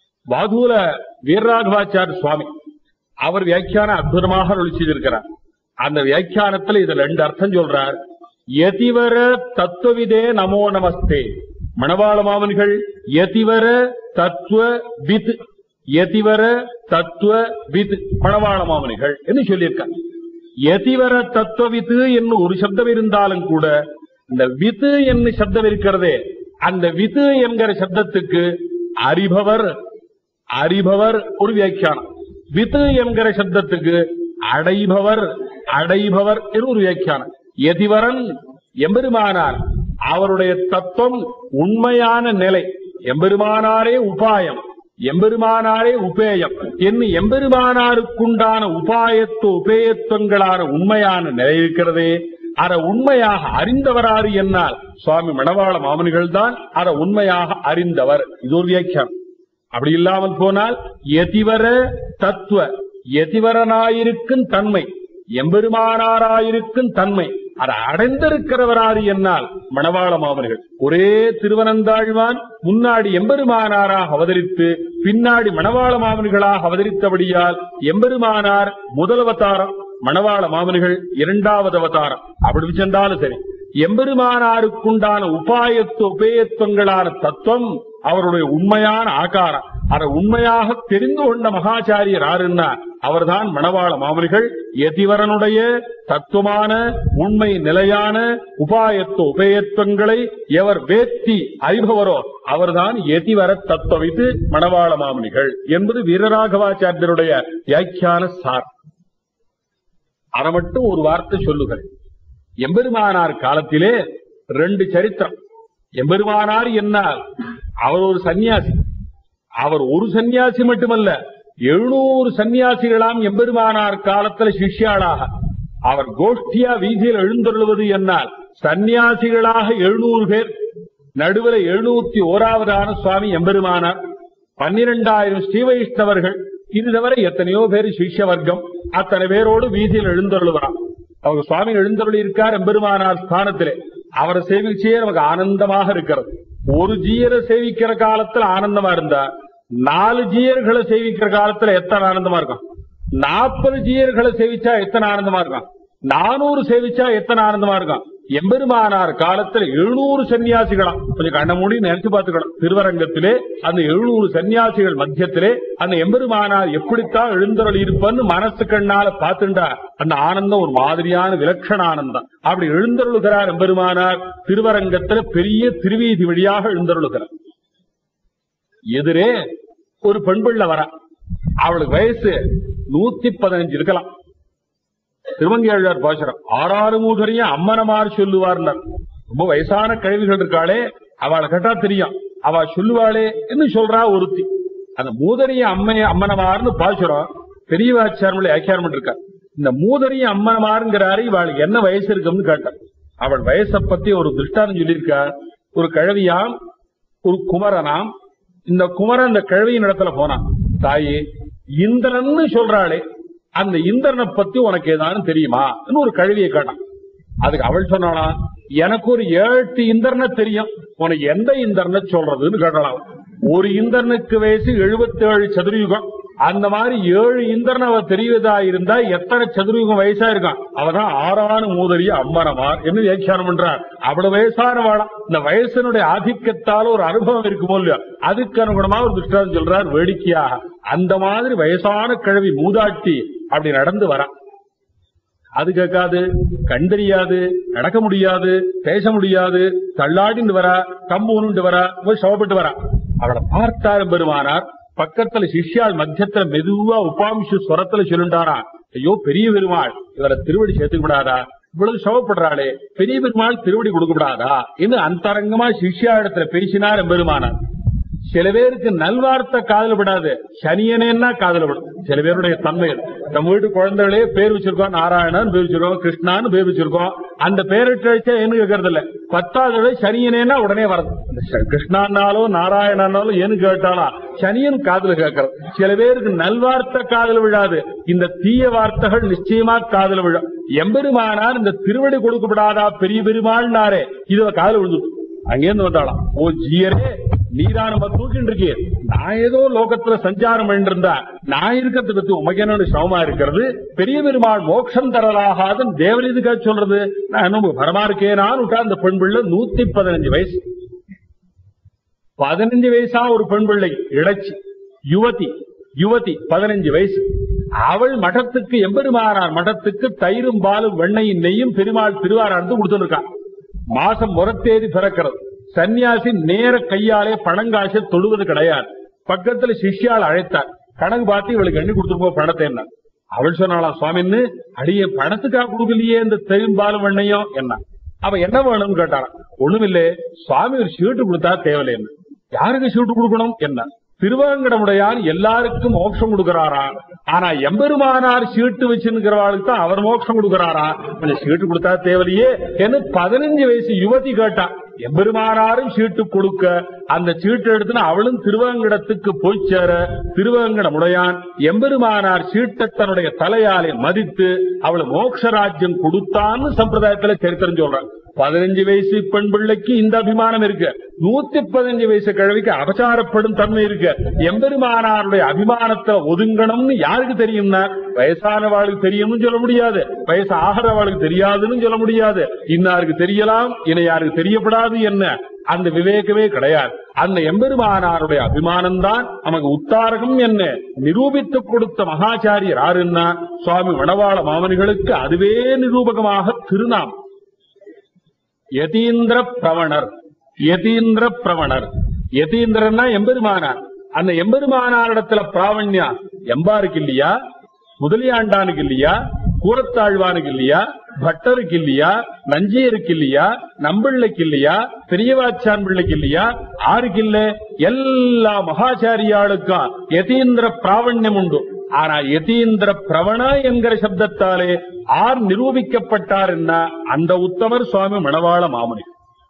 வாதூல வீரராகவாச்சார சுவாமி அவர் வியாக்கியான அற்புதமாக அருள் செய்திருக்கிறார் அந்த வியாக்கியானத்துல இதுல ரெண்டு அர்த்தம் சொல்றார் யதிவர தத்துவவிதே நமோ நமஸ்தே மணவாள மாமன்கள் யதிவர தத்துவ வித் யதிவர தத்துவ வித் மணவாள மாமனிகள் என்று சொல்லியிருக்காங்க யதிவர தத்துவவித்து என்று ஒரு சப்தம் இருந்தாலும் கூட இந்த வித்து என்ன சப்தம் இருக்கிறதே அந்த வித்து என்கிற சப்தத்துக்கு அறிபவர் அறிபவர் ஒரு வியாக்கியானம் வித்து என்கிற சப்தத்துக்கு அடைபவர் அடைபவர் என்று ஒரு வியாக்கியானம் எதிவரன் எம்பெருமானார் அவருடைய தத்துவம் உண்மையான நிலை எம்பெருமானாரே உபாயம் எம்பெருமானாரே உபேயம் என்று எம்பெருமானாருக்குண்டான உபாயத்துவ உபேயத்துவங்களான உண்மையான நிலை இருக்கிறதே அதை உண்மையாக அறிந்தவராறு என்னால் சுவாமி மணவாள மாமனிகள் தான் அதை உண்மையாக அறிந்தவர் இது ஒரு வியாக்கியானம் அப்படி இல்லாமல் போனால் எதிவர தத்துவ எதிவரனாயிருக்கும் தன்மை எம்பெருமானாராயிருக்கும் தன்மை அதை அடைந்திருக்கிறவராறு என்னால் மணவாள மாமனிகள் ஒரே திருவனந்தாழ்வான் முன்னாடி எம்பெருமானாராக அவதரித்து பின்னாடி மணவாள மாமனிகளாக அவதரித்தபடியால் எம்பெருமானார் முதல் அவதாரம் மணவாள மாமனிகள் இரண்டாவது அவதாரம் அப்படி சென்றாலும் சரி எம்பெருமானாருக்குண்டான உபாயத்து உபேயத்துவங்களான தத்துவம் அவருடைய உண்மையான ஆகாரம் அதை உண்மையாக தெரிந்து கொண்ட மகாச்சாரியர் யாருன்னா அவர்தான் மணவாள மாமனிகள் எதிவரனுடைய தத்துவமான உண்மை நிலையான உபாயத்து உபேயத்துவங்களை எவர் வேத்தி அறிபவரோ அவர்தான் எதிவர தத்துவவித்து மணவாள மாமனிகள் என்பது வீரராகவாச்சாரியருடைய வியாக்கியான சார் அதை மட்டும் ஒரு வார்த்தை சொல்லுகிறேன் எம்பெருமானார் காலத்திலே ரெண்டு சரித்திரம் எம்பெருமானார் என்னால் அவர் ஒரு சன்னியாசி அவர் ஒரு சன்னியாசி மட்டுமல்ல எழுநூறு சன்னியாசிகளாம் எம்பெருமானார் காலத்துல சிஷ்யாளாக அவர் கோஷ்டியா வீதியில் எழுந்தருள்வது என்னால் சன்னியாசிகளாக எழுநூறு பேர் நடுவில் எழுநூத்தி ஓராவதான சுவாமி எம்பெருமானார் பன்னிரெண்டாயிரம் ஸ்ரீ வைஷ்ணவர்கள் இது தவிர எத்தனையோ பேர் சிஷ்ய வர்க்கம் அத்தனை பேரோடு வீதியில் எழுந்தருளுவார் அவங்க சுவாமி எழுந்தருளி இருக்கார் எம்பெருமானார் ஸ்தானத்திலே அவரை சேவிச்சே நமக்கு ஆனந்தமாக இருக்கிறது ஒரு ஜீயரை சேவிக்கிற காலத்துல ஆனந்தமா இருந்தா நாலு ஜீயர்களை சேவிக்கிற காலத்துல எத்தனை ஆனந்தமா இருக்கும் நாற்பது ஜீயர்களை சேவிச்சா எத்தனை ஆனந்தமா இருக்கும் நானூறு சேவிச்சா எத்தனை ஆனந்தமா இருக்கும் எம்பெருமானார் காலத்துல எழுநூறு சன்னியாசிகளாம் கொஞ்சம் கண்ண மூடி நினைச்சு பார்த்துக்கணும் திருவரங்கத்திலே அந்த எழுநூறு சன்னியாசிகள் மத்தியத்திலே அந்த எம்பெருமானார் எப்படித்தான் எழுந்தருள் இருப்பன்னு மனசு கண்ணால பார்த்துண்டா அந்த ஆனந்தம் ஒரு மாதிரியான விலட்சண ஆனந்தம் அப்படி எழுந்தருளுகிறார் எம்பெருமானார் திருவரங்கத்துல பெரிய திருவீதி வழியாக எழுந்தருளுகிறார் எதிரே ஒரு பெண் பிள்ளை வரா அவளுக்கு வயசு நூத்தி பதினஞ்சு இருக்கலாம் திருமங்கையாழ்வார் பாசுரம் ஆறாறு மூதரையும் அம்மனமார் சொல்லுவார்னர் ரொம்ப வயசான கழிவுகள் இருக்காளே அவளை கேட்டா தெரியும் அவ சொல்லுவாளே என்று சொல்றா ஒருத்தி அந்த மூதரிய அம்மைய அம்மனமார்னு பாசுரம் பெரியவாச்சாரமுள்ள வியாக்கியானம் இருக்கா இந்த மூதரிய அம்மனமாருங்கிறாரு இவளுக்கு என்ன வயசு இருக்குன்னு கேட்டார் அவள் வயசை பத்தி ஒரு திருஷ்டாந்தம் சொல்லியிருக்கா ஒரு கிழவியாம் ஒரு குமரனாம் இந்த குமரன் இந்த கிழவியின் இடத்துல போனான் தாயே இந்திரன்னு சொல்றாளே அந்த இந்திரனை பத்தி உனக்கு ஏதானு தெரியுமா ஒரு கழுவியை கேட்டான் அதுக்கு அவள் சொன்னானா எனக்கு ஒரு ஏழு இந்திரனை தெரியும் உனக்கு எந்த இந்திரனை சொல்றதுன்னு கேட்டலாம் ஒரு இந்திரனுக்கு வயசு 77 சதுரயுகம் அந்த மாதிரி ஏழு இந்திரன் அவ தெரிவதா இருந்தா எத்தனை சதுரயுகம் வயசா இருக்கான் அவதான் ஆறான மூதறிய அம்மனமார் என்று வியாக்கியானம் பண்றார் அவ்வளவு வயசானவாளா இந்த வயசனுடைய ஆதிக்கத்தால ஒரு அனுபவம் இருக்குமோ இல்லையோ அதுக்கு அனுகுணமா ஒரு திருஷ்டாந்தம் சொல்றார் வேடிக்கையாக அந்த மாதிரி வயசான கிழவி மூதாட்டி அப்படி நடந்து வரா அது கேட்காது கண் தெரியாது நடக்க முடியாது பேச முடியாது தள்ளாடின்னு வரா கம்பூனுண்டு வரா போய் சவப்பட்டு வரா அவளை பார்த்தார் பெருமானார் பக்கத்துல சிஷ்யாள் மத்தியத்துல மெதுவா உபாம்சு ஸ்வரத்துல சொல்லுண்டாரா ஐயோ பெரிய பெருமாள் இவரை திருவடி சேர்த்துக்க விடாதா இவ்வளவு சவப்படுறாளே பெரிய பெருமாள் திருவடி கொடுக்க விடாதா என்று அந்தரங்கமா சிஷ்யா இடத்துல பேசினார் பெருமானார் சில பேருக்கு நல்வார்த்தை காதல விடாது சனியனேன்னா காதல விடும் சில பேருடைய தன்மைகள் நம்ம வீட்டு குழந்தைகளே பேர் வச்சிருக்கோம் நாராயணன் பேர் வச்சிருக்கோம் கிருஷ்ணான்னு பேர் வச்சிருக்கோம் அந்த பேரிட்டு வச்சா என்ன கேட்கறது இல்ல பத்தாவது தடவை சனியனேன்னா உடனே வரது இந்த ச- கிருஷ்ணானாலும் நாராயணனாலும் ஏன்னு கேட்டாலும் சனியன் காதுல கேட்கறது சில பேருக்கு நல்வார்த்தை காதல விழாது இந்த தீய வார்த்தைகள் நிச்சயமா காதல விழும் எம்பெருமானார் இந்த திருவடி கொடுக்கப்படாதா பெரிய பெருமாள்னாரே இது காதல விழுந்து அங்கேருந்து வந்தாளாம் ஓ ஜீயரே நீதான் நம்ம தூக்கிட்டு இருக்கீர் நான் ஏதோ லோகத்துல சஞ்சாரம் பண்ணிருந்தா நான் இருக்கிறது பத்தி உமக்கு என்னோட சிரமமா இருக்கிறது பெரிய பெருமாள் மோட்சம் தரலாகாதுன்னு தேவன் இதுக்காக சொல்றது நான் இன்னும் பரமா இருக்கேனான்னு விட்டா அந்த பெண் பிள்ளை நூத்தி பதினஞ்சு வயசு பதினஞ்சு வயசா ஒரு பெண் பிள்ளை இடைச்சி யுவதி யுவதி பதினஞ்சு வயசு அவள் மഠத்துக்கு எம்பெருமானார் மഠத்துக்கு தயிரும் பாலும் வெண்ணையும் நெய்யும் பெருமாள் திருவாரார்ந்து கொடுத்துருக்கான் மாசம் முறத்தேதி பிறக்கிறது சன்னியாசி நேர கையாலே பணங்காசை தொழுவது கிடையாது பக்கத்துல சிஷ்யால் அழைத்தார் கணக்கு பார்த்து இவளுக்கு எண்ணி கொடுத்துருப்போ பணத்தை என்ன அவள் சொன்னாலாம் சுவாமின்னு அடிய பணத்துக்காக கொடுக்கலையே இந்த தயிரும் பாலும் வெண்ணையும் என்ன அவ என்ன வேணும்னு கேட்டாராம் ஒண்ணுமில்லே சுவாமி ஒரு சீட்டு கொடுத்தா தேவையில்லை என்ன யாருக்கு சீட்டு கொடுக்கணும் என்ன திருவாங்கடமுடையார் எல்லாருக்கும் மோட்சம் கொடுக்கிறாரா ஆனா எம்பெருமானார் சீட்டு வச்சிருக்கிறவாளுக்கு தான் அவர் மோட்சம் கொடுக்கிறாரா கொஞ்சம் சீட்டு கொடுத்தா தேவையில்லையே என்று பதினஞ்சு வயசு யுவதி கேட்டா எம்பெருமானாரும் சீட்டு கொடுக்க அந்த சீட்டு எடுத்துன்னு அவளும் திருவேங்கடத்துக்கு போய் சேர திருவேங்கடமுடையான் எம்பெருமானார் சீட்டை தன்னுடைய தலையாலே மதித்து அவளை மோட்சராஜ்யம் கொடுத்தான்னு சம்பிரதாயத்துல சரித்திரம் சொல்றான் பதினஞ்சு வயசு பெண் பிள்ளைக்கு இந்த அபிமானம் இருக்கு நூத்தி பதினஞ்சு வயசு கிழவிக்கு அபச்சாரப்படும் தன்மை இருக்கு எம்பெருமானாருடைய அபிமானத்தை ஒதுங்கணும்னு யாருக்கு தெரியும்னா வயசானவாளுக்கு தெரியும்னு சொல்ல முடியாது வயசு ஆகிறவாளுக்கு தெரியாதுன்னு சொல்ல முடியாது இன்னாருக்கு தெரியலாம் இணையாருக்கு தெரியப்படாது என்ன அந்த விவேகமே கிடையாது அந்த எம்பெருமானாருடைய அபிமானம் தான் நமக்கு உத்தாரகம் என்ன நிரூபித்து கொடுத்த மகாச்சாரியர் யாருன்னா சுவாமி வனவாள மாமனிகளுக்கு அதுவே நிரூபகமாக திருநாம் யதீந்திர பிரவணர் யதீந்திர பிரவணர் யதீந்திரன்னா எம்பெருமானார் அந்த எம்பெருமானாரிடத்துல பிராவண்யா எம்பாருக்கு இல்லையா முதலியாண்டானுக்கு இல்லையா கூரத்தாழ்வானுக்கு இல்லையா பட்டருக்கு இல்லையா நஞ்சியருக்கு இல்லையா நம்பிள்ளைக்கு இல்லையா பெரியவாச்சான் பிள்ளைக்கு இல்லையா ஆருக்கு இல்ல எல்லா மகாச்சாரியாளுக்கும் யதீந்திர பிராவண்யம் உண்டு ஆனா யதீந்திர பிரவண என்கிற சப்தத்தாலே ஆர் நிரூபிக்கப்பட்டார் என்ன அந்த உத்தமர் சுவாமி மணவாள மாமனி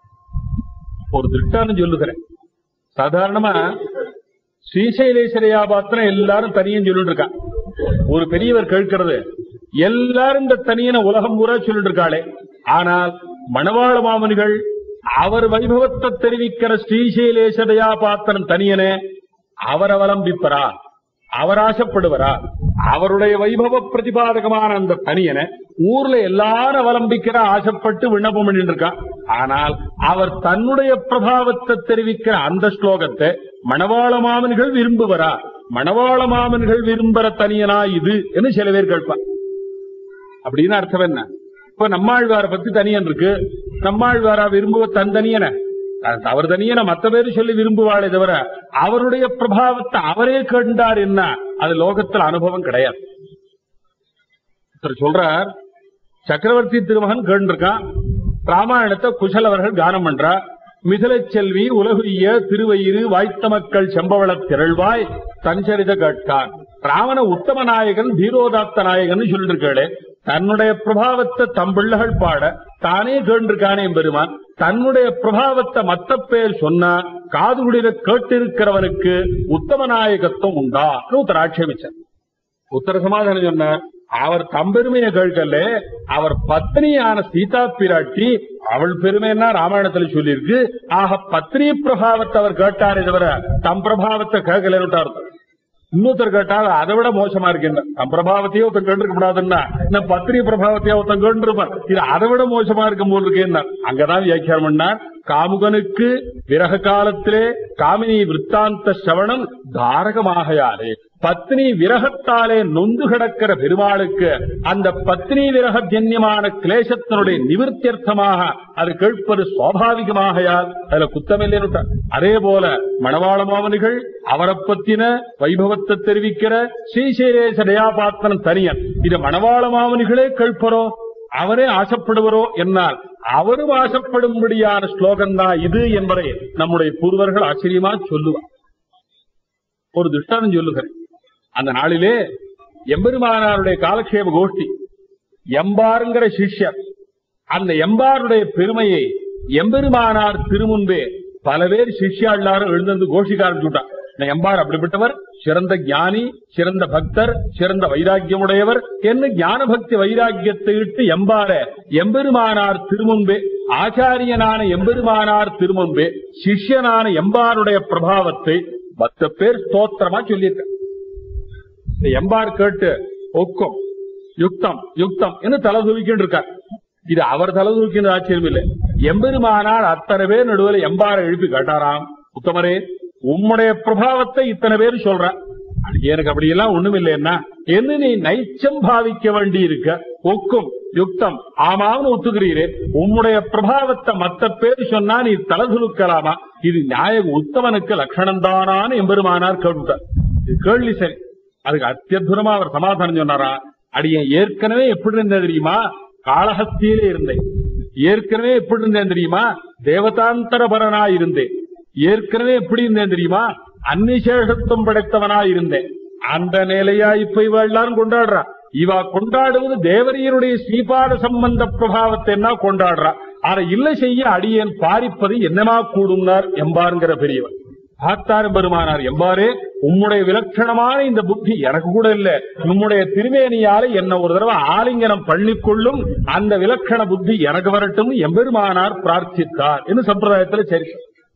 ஒரு திட்டான்னு சொல்லுகிறேன் சாதாரணமா ஸ்ரீசைலேஸ்வரையா பாத்திரம் எல்லாரும் தனியும் சொல்லிட்டு இருக்கான் ஒரு பெரியவர் கேட்கிறது எல்லாரும் இந்த தனியன உலகம் பூரா சொல்லிட்டு இருக்காளே ஆனால் மணவாள மாமனிகள் அவர் வைபவத்தை தெரிவிக்கிற ஸ்ரீசைலேஸ்வரையா பாத்திரம் தனியனே அவர் அவலம்பிப்பரா அவர் ஆசைப்படுவரா அவருடைய வைபவ பிரதிபாதகமான அந்த தனியனை ஊர்ல எல்லாரும் அவலம்பிக்கிற ஆசைப்பட்டு விண்ணப்பம் பண்ணிட்டு இருக்கான் ஆனால் அவர் தன்னுடைய பிரபாவத்தை தெரிவிக்கிற அந்த ஸ்லோகத்தை மணவாள மாமன்கள் விரும்புவரா மணவாள மாமன்கள் விரும்புற தனியனா இது என்று சில பேர் கேட்பார் அப்படின்னு அர்த்தம் என்ன இப்ப நம்மாழ்வார பத்தி தனியன் இருக்கு நம்மாழ்வாரா விரும்புவ தன் தனியன அவர் தனியன மத்த பேரு சொல்லி விரும்புவாளே தவிர அவருடைய பிரபாவத்தை அவரே கண்டார் என்ன அது லோகத்துல அனுபவம் கிடையாது ஒருத்தர் சொல்றார் சக்கரவர்த்தி திருமகன் கேட்டிருக்கான் ராமாயணத்தை குசலவர்கள் கானம் பண்றா மிதிலை செல்வி உலகுரிய திருவயிறு வாய்த்த மக்கள் செம்பவளத் திரள்வாய் தஞ்சரித கேட்கான் ராவண உத்தம நாயகன் தீரோதாத்த நாயகன் சொல்லிட்டு இருக்காளே தன்னுடைய பிரபாவத்தை தம் பிள்ளைகள் பாட தானே கேண்டிருக்கானே பெருமான் தன்னுடைய பிரபாவத்தை மத்த பேர் சொன்னா காதுகுடியில கேட்டிருக்கிறவனுக்கு உத்தம நாயகத்துவம் உண்டா ஒருத்தர் ஆட்சேபிச்சார் உத்தர சமாதானம் சொன்னார் அவர் தம்பெருமையை கேட்கல அவர் பத்னியான சீதா பிராட்டி அவள் பெருமைன்னா ராமாயணத்துல சொல்லியிருக்கு ஆக பத்னி பிரபாவத்தை அவர் கேட்டாரே தவிர தம் பிரபாவத்தை கேட்கலன்னுட்டார் இன்னொருத்தர் கேட்டால் அதை விட மோசமா இருக்கின்ற தம் பிரபாவத்தையோ ஒருத்தன் கேட்டிருக்க கூடாதுன்னா இன்னும் பத்னி பிரபாவத்தையோ ஒருத்தன் கேட்டிருப்பான் இது அதை விட மோசமா இருக்கும் போது இருக்கேன் அங்கதான் வியாக்கியானம் பண்ணார் காமுகனுக்கு விரக காலத்திலே காமினி விற்த்தாந்த சவணம் தாரகமாகையாலே பத்னி விரகத்தாலே நொந்து கிடக்கிற பெருமாளுக்கு அந்த பத்னி விரக ஜன்யமான கிளேசத்தினுடைய நிவர்த்தியர்த்தமாக அது கேட்பது சுவாபாவிகமாகையால் அதுல குத்தமில்லை அதே போல மணவாள மாமனிகள் அவரை பத்தின வைபவத்தை தெரிவிக்கிற ஸ்ரீசைலேச தயாபாத்திரன் தனியன் இது மணவாள மாமனிகளே கேட்பரோ அவரே ஆசைப்படுவரோ என்னால் அவரும் ஆசைப்படும்படியான ஸ்லோகம் தான் இது என்பதை நம்முடைய பூர்வர்கள் ஆச்சரியமா சொல்லுவார் ஒரு திருஷ்டானம் சொல்லுகிறேன் அந்த நாளிலே எம்பெருமானாருடைய காலக்ஷேப கோஷ்டி எம்பாருங்கிற சிஷ்யர் அந்த எம்பாருடைய பெருமையை எம்பெருமானார் திருமுன்பே பல பேர் சிஷ்யா எல்லாரும் எழுந்து கோஷிக்க ஆரம்பிச்சுட்டான் இந்த எம்பார் அப்படிப்பட்டவர் சிறந்த ஞானி சிறந்த பக்தர் சிறந்த வைராக்கியமுடையவர் என்ன ஞான பக்தி வைராக்கியத்தை இட்டு எம்பார எம்பெருமானார் திருமுன்பே ஆச்சாரியனான எம்பெருமானார் திருமுன்பே சிஷ்யனான எம்பாருடைய பிரபாவத்தை மத்த பேர் ஸ்தோத்திரமா சொல்லியிருக்க இந்த எம்பார் கேட்டு ஒக்கும் யுக்தம் யுக்தம் என்று தலை தூக்கிட்டு இருக்கார் இது அவர் தலை தூக்கின ஆச்சரியம் இல்லை எம்பெருமானார் அத்தனை பேர் நடுவில் எம்பாரை எழுப்பி கேட்டாராம் உத்தமரே உம்முடைய பிரபாவத்தை இத்தனை பேர் சொல்ற எனக்கு அப்படி எல்லாம் ஒண்ணும் இல்லைன்னா என்று நீ நைச்சம் பாவிக்க வேண்டி இருக்க ஒக்கும் யுக்தம் ஆமான்னு ஒத்துக்கிறீரே உம்முடைய பிரபாவத்தை மத்த பேர் சொன்னா நீ தலை துலுக்கலாமா இது நியாய உத்தமனுக்கு லட்சணம் தானான்னு எம்பெருமானார் கேட்டுட்டார் இது கேள்வி சரி அதுக்கு அத்தியுதமா அவர் சமாதானம் சொன்னாரா அடியன் ஏற்கனவே எப்படி இருந்தேன் தெரியுமா காளஹஸ்தியிலே இருந்தேன் ஏற்கனவே எப்படி இருந்தேன் தெரியுமா தேவதாந்தரபரனா இருந்தேன் ஏற்கனவே எப்படி இருந்தேன் தெரியுமா அன்னிசேஷத்துவம் படைத்தவனா இருந்தேன் அந்த நிலையா இப்ப இவ எல்லாரும் கொண்டாடுறா இவ கொண்டாடுவது தேவரியருடைய ஸ்ரீபாத சம்பந்த பிரபாவத்தை என்ன கொண்டாடுறா அதை இல்லை செய்ய அடியேன் பாரிப்பது என்னமா கூடும்னார் எம்பாருங்கிற பெரியவர் பார்த்தார் பெருமானார் எவ்வாறே உம்முடைய விலட்சணமான இந்த புத்தி எனக்கு கூட இல்ல உம்முடைய திருமேனியால என்ன ஒரு தடவை ஆலிங்கனம் பண்ணிக்கொள்ளும் அந்த விலட்சண புத்தி எனக்கு வரட்டும் எம்பெருமானார் பிரார்த்தித்தார் என்று சம்பிரதாயத்துல சரி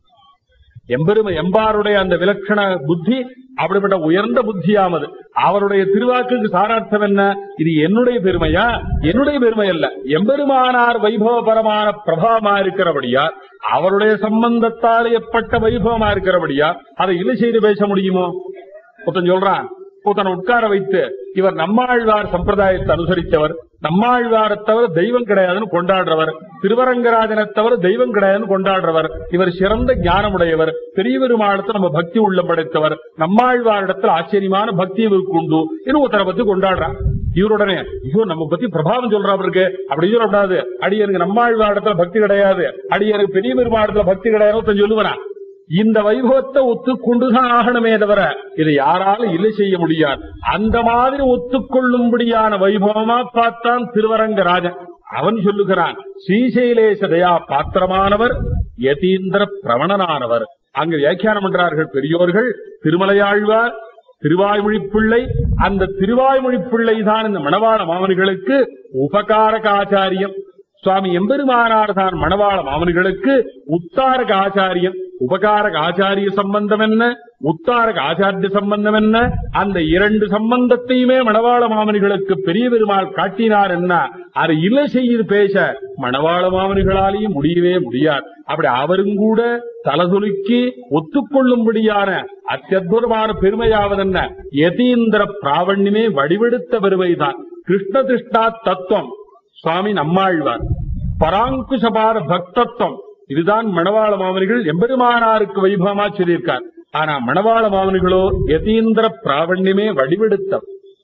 எம்பெரும எம்பாருடைய அந்த விலட்சண புத்தி அப்படிப்பட்ட உயர்ந்த புத்தியாமது அவருடைய திருவாக்குக்கு சாரார்த்தம் என்ன இது என்னுடைய பெருமையா என்னுடைய பெருமை அல்ல எம்பெருமானார் வைபவபரமான பிரபாவமா இருக்கிறபடியா அவருடைய சம்பந்தத்தால் ஏற்பட்ட வைபவமா இருக்கிறபடியா அதை இல்லை செய்து பேச முடியுமோ ஒருத்தன் சொல்றான் ஒருத்தனை உட்கார வைத்து இவர் நம்மாழ்வார் சம்பிரதாயத்தை அனுசரித்தவர் நம்மாழ்வாரை தவிர தெய்வம் கிடையாதுன்னு கொண்டாடுறவர் திருவரங்கராஜனை தவிர தெய்வம் கிடையாதுன்னு கொண்டாடுறவர் இவர் சிறந்த ஞானமுடையவர் பெரிய பெருமாளத்தில் நம்ம பக்தி உள்ள படைத்தவர் நம்மாழ்வாரிடத்தில் ஆச்சரியமான பக்தி இவருக்கு உண்டு இன்னும் ஒருத்தரை பத்தி கொண்டாடுறான் இவருடனே ஐயோ நம்ம பத்தி பிரபாவம் சொல்றாரு இருக்கு அப்படி சொல்லக்கூடாது அடியனுக்கு நம்மாழ்வாரிடத்துல பக்தி கிடையாது அடியனுக்கு பெரிய பெருமாளத்துல பக்தி கிடையாது ஒருத்தன் சொல்லுவனா இந்த வைபவத்தை ஒத்துக்கொண்டுதான் ஆகணுமே தவிர இதை யாராலும் இல்லை செய்ய முடியாது அந்த மாதிரி ஒத்துக்கொள்ளும்படியான வைபவமா பார்த்தான் திருவரங்கராஜன் அவன் சொல்லுகிறான் ஸ்ரீசைலேசதையா பாத்திரமானவர் யதீந்திர பிரவணனானவர் அங்கு வியாக்கியானம் பண்றார்கள் பெரியோர்கள் திருமலையாழ்வார் திருவாய்மொழி பிள்ளை அந்த திருவாய்மொழி பிள்ளை தான் இந்த மணவாள மாமனிகளுக்கு உபகாரக ஆச்சாரியம் சுவாமி எம்பெருமானார் தான் மணவாள மாமனிகளுக்கு உத்தாரக ஆச்சாரியன் உபகாரக ஆச்சாரிய சம்பந்தம் என்ன உத்தாரக ஆச்சாரிய சம்பந்தம் என்ன அந்த இரண்டு சம்பந்தத்தையுமே மணவாள மாமனிகளுக்கு பெரிய பெருமாள் காட்டினார் என்ன அதை இல்லை செய்து பேச மணவாள மாமனிகளாலேயும் முடியவே முடியாது அப்படி அவரும் கூட தலதுலுக்கி ஒத்துக்கொள்ளும்படியான அத்தியுதமான பெருமையாவதென்ன யதீந்திர பிராவண்யமே வடிவெடுத்த பெருமைதான் கிருஷ்ண திருஷ்டா தத்துவம் சுவாமி நம்மாழ்வார் பராங்குசபார பக்தத்துவம் இதுதான் மணவாள மாமனிகள் எம்பெருமானாருக்கு வைபவமா சொல்லியிருக்கார் ஆனா மணவாள மாமனிகளோ யதீந்திர பிராவண்யமே வடிவெடுத்த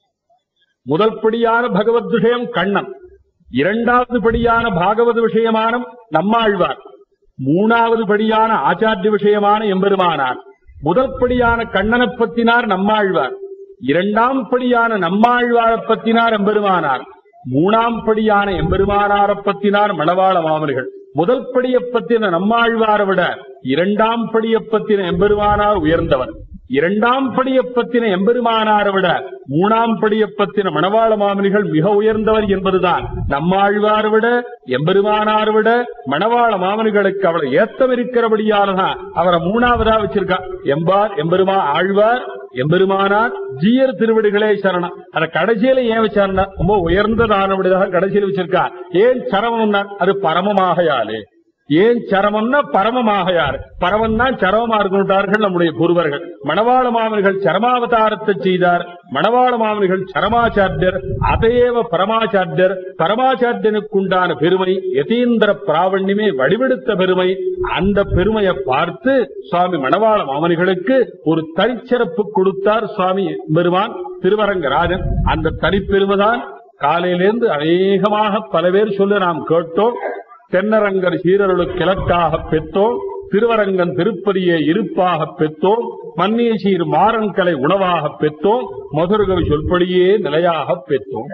முதல் படியான பகவத் விஷயம் கண்ணன் இரண்டாவது படியான பாகவத விஷயமான நம்மாழ்வார் மூணாவது படியான ஆச்சாரிய விஷயமான எம்பெருமானார் முதல் படியான கண்ணனை பத்தினார் நம்மாழ்வார் இரண்டாம் படியான நம்மாழ்வாரை பத்தினார் எம்பெருமானார் மூணாம் படியான எம்பெருமானாரை பத்தினார் மணவாள மாமனிகள் முதல் படியை பத்தின நம்மாழ்வாரை விட இரண்டாம் படியை பத்தின எம்பெருமானார் உயர்ந்தவர் இரண்டாம் படியை பத்தின எம்பெருமானாரை விட மூணாம் படியை பத்தின மணவாள மாமனிகள் மிக உயர்ந்தவர் என்பதுதான் நம்மாழ்வாரை விட எம்பெருமானாரை விட மணவாள மாமனிகளுக்கு அவளை ஏத்தம் இருக்கிறபடியாலதான் அவரை மூணாவதா வச்சிருக்கா எம்பார் எம்பெருமா ஆழ்வார் எம்பெருமானார் ஜீயர் திருவடிகளே சரணம் அத கடைசியில ஏன் வச்சாருன்னா ரொம்ப உயர்ந்ததானபடியாக கடைசியில வச்சிருக்கா ஏன் சரமம்னா அது பரமமாகையாலே ஏன் சரமம்னா பரமமாகையார் பரமம் தான் சரமமா இருக்கின்றார்கள் நம்முடைய குருவர்கள் மணவாள மாமனிகள் சரமாவதாரத்தை செய்தார் மணவாள மாமனிகள் சரமாச்சாரியர் அதையேவ பரமாச்சாரியர் பரமாச்சாரியனுக்குண்டான பெருமை யதீந்திர பிராவண்யமே வடிவெடுத்த பெருமை அந்த பெருமையை பார்த்து சுவாமி மணவாள மாமனிகளுக்கு ஒரு தனிச்சிறப்பு கொடுத்தார் சுவாமி பெருமான் திருவரங்கராஜன் அந்த தனிப்பெருமைதான் காலையிலிருந்து அநேகமாக பல பேர் சொல்ல நாம் கேட்டோம் தென்னரங்கர் சீரருளுக்கு கிழக்காக பெற்றோம் திருவரங்கன் திருப்பதியை இருப்பாக பெற்றோம் மன்னிய சீர் மாறன்கலை உணவாக பெற்றோம் மதுரகவி சொல்படியே நிலையாக பெற்றோம்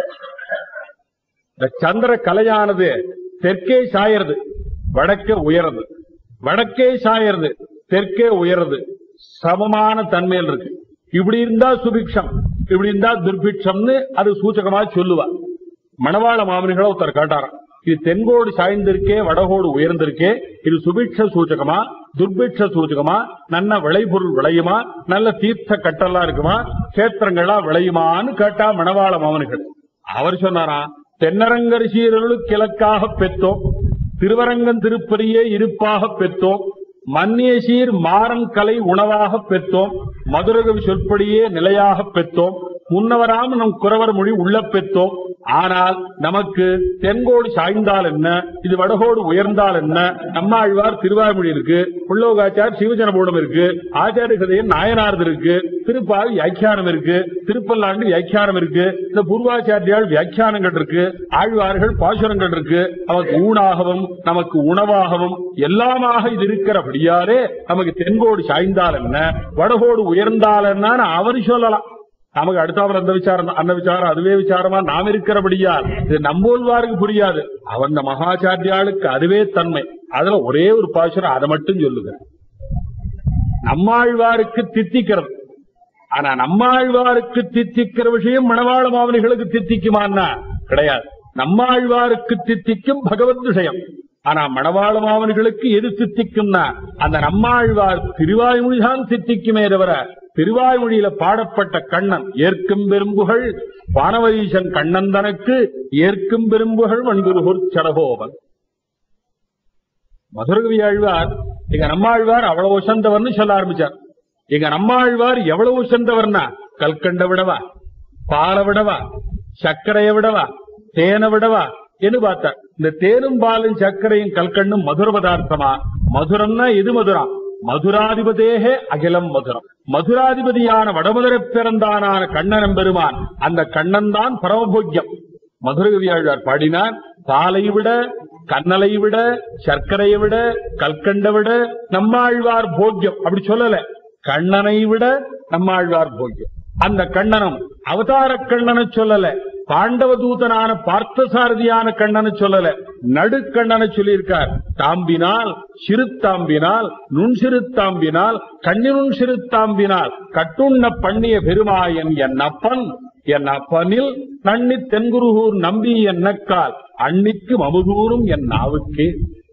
இந்த சந்திர கலையானது தெற்கே சாயறது வடக்கே உயருது வடக்கே சாயறது தெற்கே உயருது சமமான தன்மையில் இருக்கு இப்படி இருந்தா சுபிக்ஷம் இப்படி இருந்தா துர்பிக்ஷம்னு அது சூச்சகமா சொல்லுவா மணவாள மாமனிகளை ஒருத்தர் கேட்டாராம் இது தென்கோடு சாய்ந்திருக்கே வடகோடு உயர்ந்திருக்கே இது சுபிக்ஷ சூச்சகமா துர்பிக்ஷ சூச்சகமா நல்ல விளைபொருள் விளையுமா நல்ல தீர்த்த கட்டெல்லாம் இருக்குமா கேத்திரங்கள்லாம் விளையுமான்னு கேட்டா மணவாள மவனுகள் அவர் சொன்னாராம் தென்னரங்கரிசீரருள் கிழக்காக பெற்றோம் திருவரங்கன் திருப்பதியே இருப்பாக பெற்றோம் மன்னிய சீர் மாறன் கலை உணவாக பெற்றோம் மதுரகவி சொற்படியே நிலையாக பெற்றோம் முன்னவராம் நம் குறவர் மொழி உள்ள பெற்றோம் ஆனால் நமக்கு தென்கோடு சாய்ந்தால் என்ன இது வடகோடு உயர்ந்தால் என்ன நம்மாழ்வார் திருவாய்மொழி இருக்கு புள்ளோகாச்சார் சிவஜனபூடம் இருக்கு ஆச்சாரிய கதையின் நாயனார்து இருக்கு திருப்பால் வியாக்கியானம் இருக்கு திருப்பல்லாண்டு வியாக்கியானம் இருக்கு இந்த பூர்வாச்சாரியால் வியாக்கியானங்கள் இருக்கு ஆழ்வார்கள் பாசுரங்கள் இருக்கு நமக்கு ஊனாகவும் நமக்கு உணவாகவும் எல்லாமாக இது இருக்கிறபடியாலே நமக்கு தென்கோடு சாய்ந்தால் என்ன வடகோடு உயர்ந்தால் என்னன்னு அவர் சொல்லலாம் நமக்கு அடுத்தவர் அந்த விசாரம் அந்த விசாரம் அதுவே விசாரமா நாம் இருக்கிறபடியால் இது நம்போல்வாருக்கு புரியாது அவன் மகாச்சாரியாளுக்கு அதுவே தன்மை அதுல ஒரே ஒரு பாசுரம் அதை மட்டும் சொல்லுங்க நம்மாழ்வாருக்கு தித்திக்கிறது ஆனா நம்மாழ்வாருக்கு தித்திக்கிற விஷயம் மணவாள மாமனிகளுக்கு தித்திக்குமான்னா கிடையாது நம்மாழ்வாருக்கு தித்திக்கும் பகவத் விஷயம் ஆனா மணவாள மாமனிகளுக்கு எது தித்திக்கும்னா அந்த நம்மாழ்வார் திருவாய்மொழிதான் தித்திக்குமே தவிர திருவாய்மொழியில பாடப்பட்ட கண்ணன் ஏற்கும் பெரும்புகள் வானவரீசன் கண்ணன் தனக்கு ஏற்கும் பெரும்புகள் வன்குருகூர் சடகோபன் மதுரகவி ஆழ்வார் எங்க நம்மாழ்வார் அவ்வளவு உசந்தவர்னு சொல்ல ஆரம்பிச்சார் எங்க நம்மாழ்வார் எவ்வளவு உசந்தவர்னா கல்கண்ட விடவா பாலை விடவா சர்க்கரையை விடவா தேனை விடவா என்று பார்த்தார் இந்த தேனும் பாலும் சர்க்கரையும் கல்கண்ணும் மதுர பதார்த்தமா மதுரம்னா எது மதுரம் மதுராதிபதேகே அகிலம் மதுரம் மதுராதிபதியான வடமதுர பிறந்தானான கண்ணனம் பெருமான் அந்த கண்ணன் தான் பரமபோக்கியம் மதுரகவியாழ்வார் பாடினார் பாலை விட கண்ணலை விட சர்க்கரையை விட கல்கண்ட விட நம்மாழ்வார் போக்கியம் அப்படி சொல்லல கண்ணனை விட நம்மாழ்வார் போக்கியம் அந்த கண்ணனம் அவதார கண்ணனை சொல்லல பாண்டவ தூதனான பார்த்தசாரதியான கண்ணனை சொல்லல நடுக்கண்ணனை சொல்லியிருக்கார் தாம்பினால் சிறுத்தாம்பினால் நுண் சிறுத்தாம்பினால் கண்ணினுண் சிறுத்தாம்பினால் கட்டுண்ண பண்ணிய பெருமாயன் என் அப்பன் என் அப்பனில் நன்னி தென்குருகூர் நம்பி என் நக்கால் அன்னிக்கு மமுதூரும் என் நாவுக்கே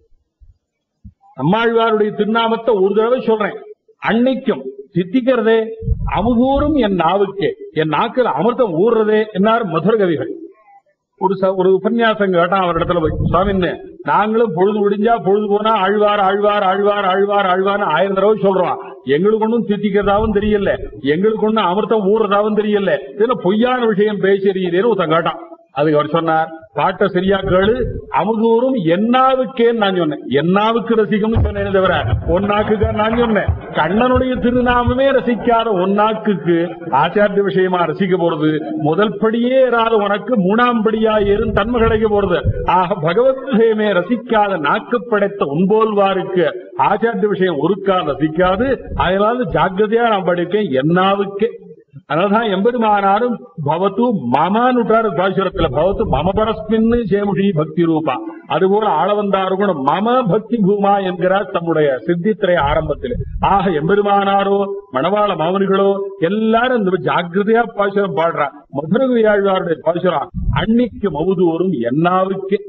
நம்மாழ்வாருடைய திருநாமத்தை ஒரு தடவை சொல்றேன் அன்னைக்கும் சித்திக்கிறதே அமுதூரும் என் நாவுக்கே என் நாக்கில் அமிர்தம் ஊறுறதே என்னார் மதுர கவிகள் ஒரு ச- ஒரு உபன்யாசம் கேட்டான் அவர் இடத்துல போய் சுவாமின்னு நாங்களும் பொழுது விடிஞ்சா பொழுது போனா ஆழ்வார் ஆழ்வார் ஆழ்வார் ஆழ்வார் ஆழ்வார்னு ஆயிரம் தடவை சொல்றோம் எங்களுக்கு ஒன்றும் தித்திக்கிறதாவும் தெரியல எங்களுக்கு ஒன்றும் அமிர்தம் ஊறுறதாவும் தெரியல இதுல பொய்யான விஷயம் பேசுறீரேன்னு ஒருத்தன் கேட்டான் அதுக்கு அவர் சொன்னார் பாட்டை சரியா கேளு அமுதூரும் என்னாவுக்கேன்னு நான் சொன்னேன் என்னாவுக்கு ரசிக்கும்னு சொன்னேனே தவிர ஒன்னாக்குக்கா நான் சொன்னேன் கண்ணனுடைய திருநாமமே ரசிக்காத ஒன்னாக்குக்கு ஆச்சாரிய விஷயமா ரசிக்க போறது முதல் படியே ஏறாத உனக்கு மூணாம் படியா ஏறும் தன்மை கிடைக்க போறது ஆக பகவத் விஷயமே ரசிக்காத நாக்கு படைத்த உன்போல்வாருக்கு ஆச்சாரிய விஷயம் ஒருக்கா ரசிக்காது அதனால ஜாக்கிரதையா நான் படிக்கேன் என்னாவுக்கே அதனாலதான் எம்பெருமானாரும் பவத்து மமானுட்டாரு பாசுரத்துல பவத்து மம பரஸ்மின்னு சேமுஷி பக்தி ரூபா அதுபோல ஆளவந்தாரு கூட மம பக்தி பூமா என்கிறார் தம்முடைய சித்தித்திரைய ஆரம்பத்தில் ஆக எம்பெருமானாரோ மணவாள மாமனிகளோ எல்லாரும் இந்த ஜாக்கிரதையா பாசுரம் பாடுறா மதுரவியாழ்வாருடைய பாசுரம் அன்னிக்கு மவுதூரும் என்னாவுக்கு